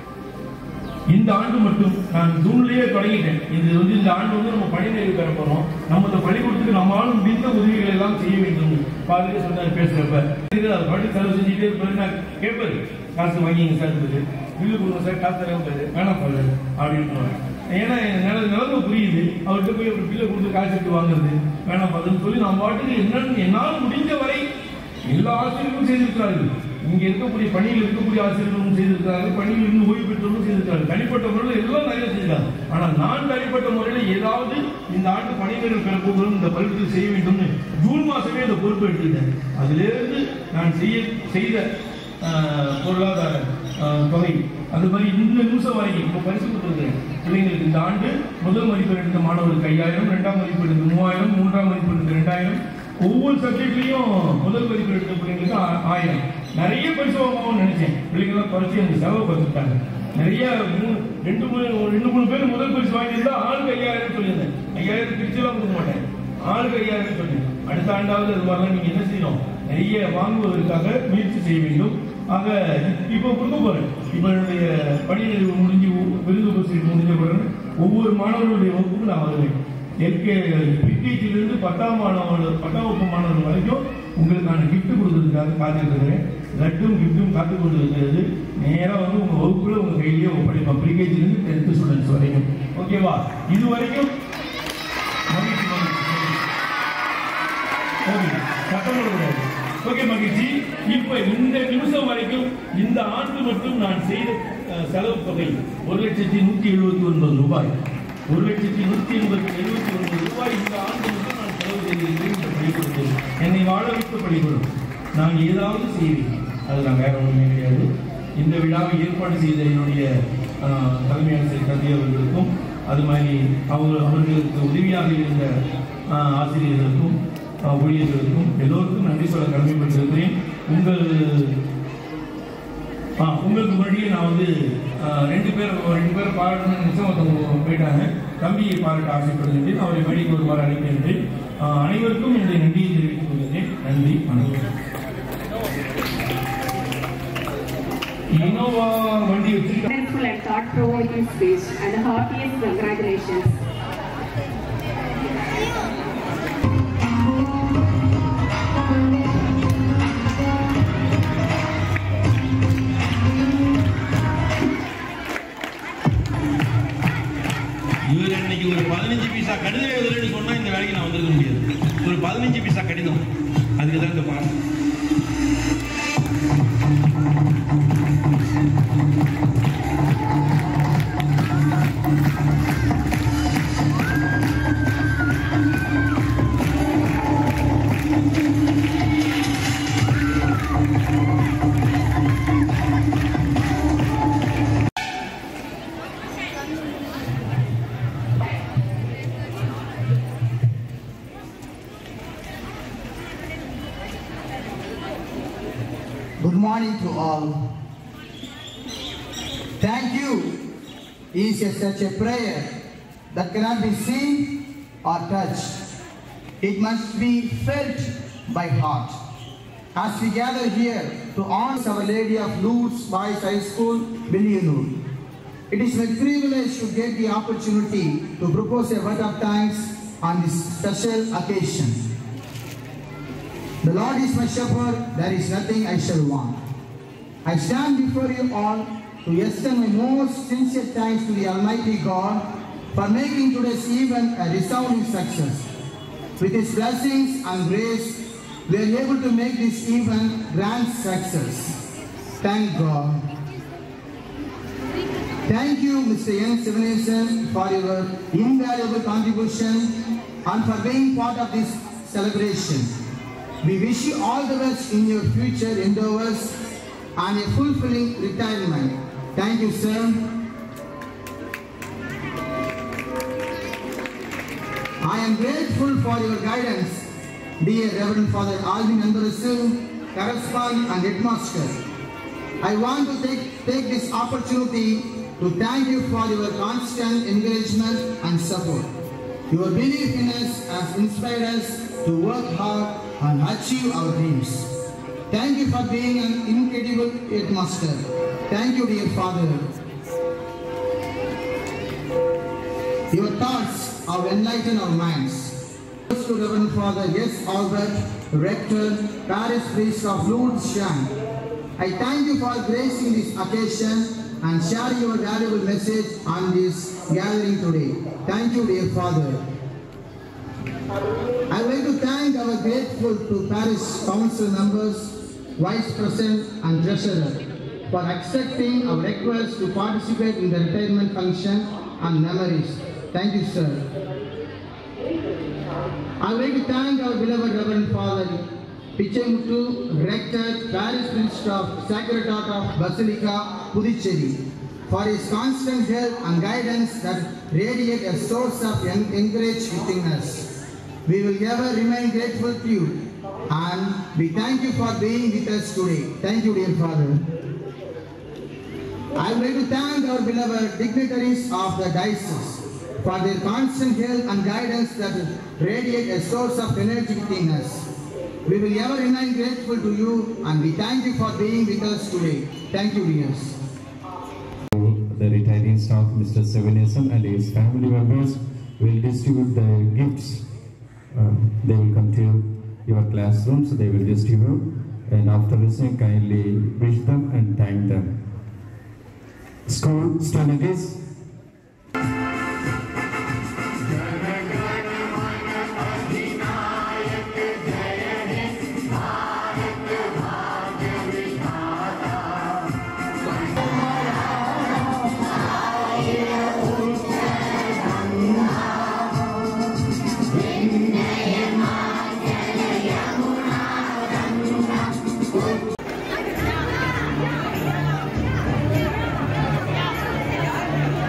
இந்த ஆண்டு மட்டும் நான் ஜூன்லயே தொடங்கிட்டேன் இது வந்து இந்த ஆண்டு வந்து நம்ம பணி நிறைவு பெற போறோம் நம்ம இந்த பள்ளிக்கூடத்துக்கு நம்மளாலும் முடிந்த உதவிகளை எல்லாம் செய்ய வேண்டும் பாதிலே சொன்னார் பேசுறப்ப இது அது பாட்டு செலவு செஞ்சுட்டே இருப்பாரு நான் கேட்பாரு காசு வாங்கிங்க சார் இருக்குது பில்லு கொடுங்க சார் காசு தரேன் பாரு வேணாம் பாரு அப்படின்னு ஏன்னா என் நில நிலமை புரியுது அவர்கிட்ட போய் ஒரு பில்லை கொடுத்து காசு எடுத்து வாங்குறது வேணாம் பாருன்னு சொல்லி நான் பாட்டுக்கு என்னன்னு என்னால் முடிஞ்ச வரை எல்லா ஆசிரியர்களும் செய்திருக்கிறார்கள் இங்க இருக்கக்கூடிய பணியில் இருக்கக்கூடிய ஆசிரியர்களும் செய்திருக்கிறார்கள் பணியில் இருந்து ஓய்வு பெற்றவர்களும் செய்திருக்கிறார்கள் தனிப்பட்ட முறையில் எல்லாம் நிறைய செய்திருக்காங்க ஆனால் நான் தனிப்பட்ட முறையில் ஏதாவது இந்த ஆண்டு பணிகள் பெற போகிறோம் இந்த பள்ளிக்கு செய்ய வேண்டும்னு ஜூன் மாசமே இந்த பொறுப்பு எடுத்துக்கிட்டேன் அதிலிருந்து நான் செய்ய செய்த ஆஹ், பொருளாதார ஆஹ், தொகை அது மாதிரி இந்த நிமிஷம் வரைக்கும் இப்போ பரிசு கொடுத்துருக்கிறேன் பிள்ளைங்களுக்கு இந்த ஆண்டு முதல் மதிப்பெண் எடுத்த மாணவர்களுக்கு ஐயாயிரம் ரெண்டாம் மதிப்பெண் எடுத்த மூவாயிரம் மூன்றாம் மதிப்பெண் எடுத்த ரெண்டாயிரம் ஒவ்வொரு சப்ஜெக்ட்லயும் முதல் மதிப்பெண் எடுத்த பிள்ளைங்களுக்கு ஆ- ஆயிரம் நிறைய பரிசு வாங்குவோம்னு நினைச்சேன் பிள்ளைங்களாம் குறைச்சி அந்த செலவு குறைச்சிட்டாங்க நிறைய மூணு ரெண்டு மூணு ரெண்டு மூணு பேர் முதல் பரிசு வாங்கியிருந்தா ஆளுக்கு ஐயாயிரம் சொல்லியிருந்தேன் ஐயாயிரம் பிரிச்சுலாம் கொடுக்க மாட்டேன் ஆளுக்கு ஐயாயிரம் சொல்லி அடுத்த ஆண்டாவது அது மாதிரிலாம் நீங்க என்ன செய்யணும் நிறைய வாங்குவதற்காக முயற்சி செய்ய வேண்டும் ஆக இப்போ கொடுக்க போறேன் இப்போ என்னுடைய பணி நிறைவு முடிஞ்சு விருது பரிசு முடிஞ்ச பிறகு ஒவ்வொரு மாணவர்களுடைய வகுப்புக்கு நான் வருவேன் எல்கே ப்ரீகேஜிலிருந்து பத்தாம் மாணவர்கள் பத்தாம் வகுப்பு மாணவர்கள் வரைக்கும் உங்களுக்கான gift கொடுக்கறதுக்காக காத்துட்டு இருக்கிறேன் லட்டும் கிஃப்ட்டும் காத்து கொண்டு இருக்கிறது நேராக வந்து உங்கள் வகுப்புல உங்கள் கையிலேயே ஒப்படைப்போம் ப்ரீகேஜிலேருந்து டென்த்து ஸ்டூடெண்ட்ஸ் வரைக்கும் ஓகேவா இது வரைக்கும் மகிழ்ச்சி மகிழ்ச்சி ஓகே சத்தம் போடக்கூடாது ஓகே மகிழ்ச்சி இப்ப இந்த நிமிஷம் வரைக்கும் இந்த ஆண்டு மட்டும் நான் செய்த அஹ், செலவு தொகை ஒரு லட்சத்தி நூத்தி எழுபத்தி ஒன்பது ரூபாய் ஒரு லட்சத்தி நூத்தி எண்பத்தி எழுபத்தி ஒன்பது ரூபாய் இந்த ஆண்டு மட்டும் நான் செலவு செய்திருக்கிறேன் இந்த பள்ளிக்கூடத்தில் என்னை வாழ வைத்த பள்ளிக்கூடம் நான் ஏதாவது செய்வேன் அது நான் வேற ஒன்றுமே கிடையாது இந்த விழாவை ஏற்பாடு செய்த என்னுடைய அஹ், தலைமை ஆசிரியர் தந்தை அவர்களுக்கும் அது மாதிரி அவங்க அவர்களுக்கு உதவியாக இருந்த அஹ், ஆசிரியர்களுக்கும் அஹ், ஊழியர்களுக்கும் எல்லோருக்கும் நன்றி சொல்ல கடமைப்பட்டிருக்கிறேன் உங்கள் ஆ உங்களுக்கு முன்னாடியே நான் வந்து அஹ், ரெண்டு பேர் ரெண்டு பேர் பாராட்டணும்னு நினைச்சேன் ஒருத்தவங்க போயிட்டாங்க தம்பியை பாராட்ட ஆசைப்படுகின்றேன் அவரை மேடைக்கு வருமாறு அழைக்கின்றேன் அஹ், அனைவருக்கும் என்னுடைய நன்றியை தெரிவித்துக் கொள்கிறேன் நன்றி வணக்கம் இனோவா வண்டி வச்சிருக்க
wonderful and thought-provoking speech and the heartiest congratulations.
இவர் இன்னைக்கு ஒரு பதினஞ்சு பைசா கடிதம் எழுதுறேன்னு சொன்னா இந்த வேலைக்கு நான் வந்திருக்க முடியாது ஒரு பதினஞ்சு பைசா கடிதம் அதுக்கு தான் இந்த பாடம்
Good morning to all. Thank you is a- such a prayer that cannot be seen or touched. It must be felt by heart. As we gather here to honor Our Lady of Lourdes Boys High School, Billianoor, it is my privilege to get the opportunity to propose a word of thanks on this special occasion. The Lord is my shepherd, there is nothing I shall want. I stand before you all to extend my most sincere thanks to the Almighty God for making today's event a resounding success. With His blessings and grace, we are able to make this event grand success. Thank God. Thank you, Mr. N. Sivanesan, for your invaluable contribution and for being part of this celebration. We wish you all the best in your future endeavors and a fulfilling retirement. Thank you, sir. I am grateful for your guidance, dear Reverend Father Alvin Andresu, correspondent and headmaster. I want to take, take this opportunity to thank you for your constant encouragement and support. Your belief in us has inspired us to work hard and achieve our dreams. Thank you for being an incredible headmaster. Thank you, dear Father. Your thoughts have enlightened our minds. Thanks to Reverend Father S. Albert, Rector, Parish Priest of Lourdes Shan. I thank you for gracing this occasion and sharing your valuable message on this gathering today. Thank you, dear Father. I would like to thank our grateful to parish council members, vice president and treasurer for accepting our request to participate in the retirement function and memories. Thank you, sir. I would like to thank our beloved Reverend Father Pichemutu, Rector, Parish Priest of Sacred Heart of Basilica, Puducherry, for his constant help and guidance that radiate a source of en- encouragement within us. We will ever remain grateful to you and we thank you for being with us today. Thank you, dear Father. I would like to thank our beloved dignitaries of the diocese for their constant help and guidance that radiate a source of energy within us. We will ever remain grateful to you and we thank you for being with us today. Thank you, dears.
the retiring staff, Mr. Sevenism and his family members, will distribute the gifts. Um, they will come to your classrooms, they will distribute, and after listening, kindly wish them and thank them. School strategies.
Thank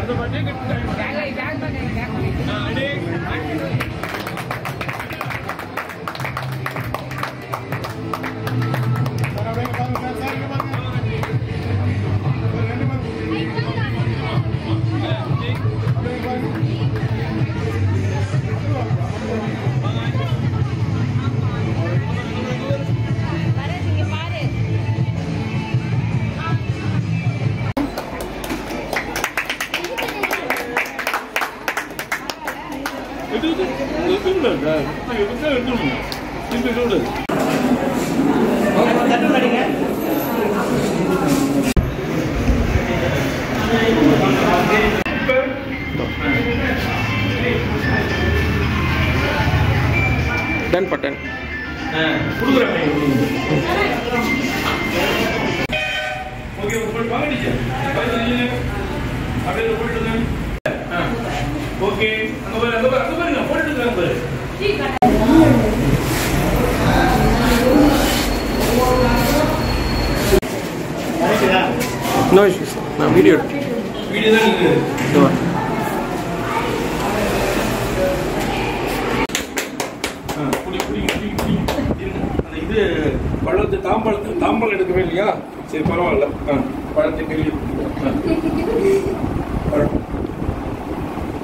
டன் button
okay வாங்க teacher அப்படியே போட்டுடுங்க okay அங்க பாரு அங்க பாரு அங்க பாருங்க போட்டுட்டு இருக்காங்க பாரு
நோ இஷ்யூஸ் நான் வீடியோ எடுத்தேன்
வீடியோ தான் நீங்க ஆ, புடி, புடிங்க, புடிங்க, புடிங்க. இருங்க. அந்த இது பழத்தை தாம்பழத்தை தாம்பழம் எடுக்கவே இல்லையா சரி பரவாயில்ல ஆ, பழத்தை பெரிய பழம்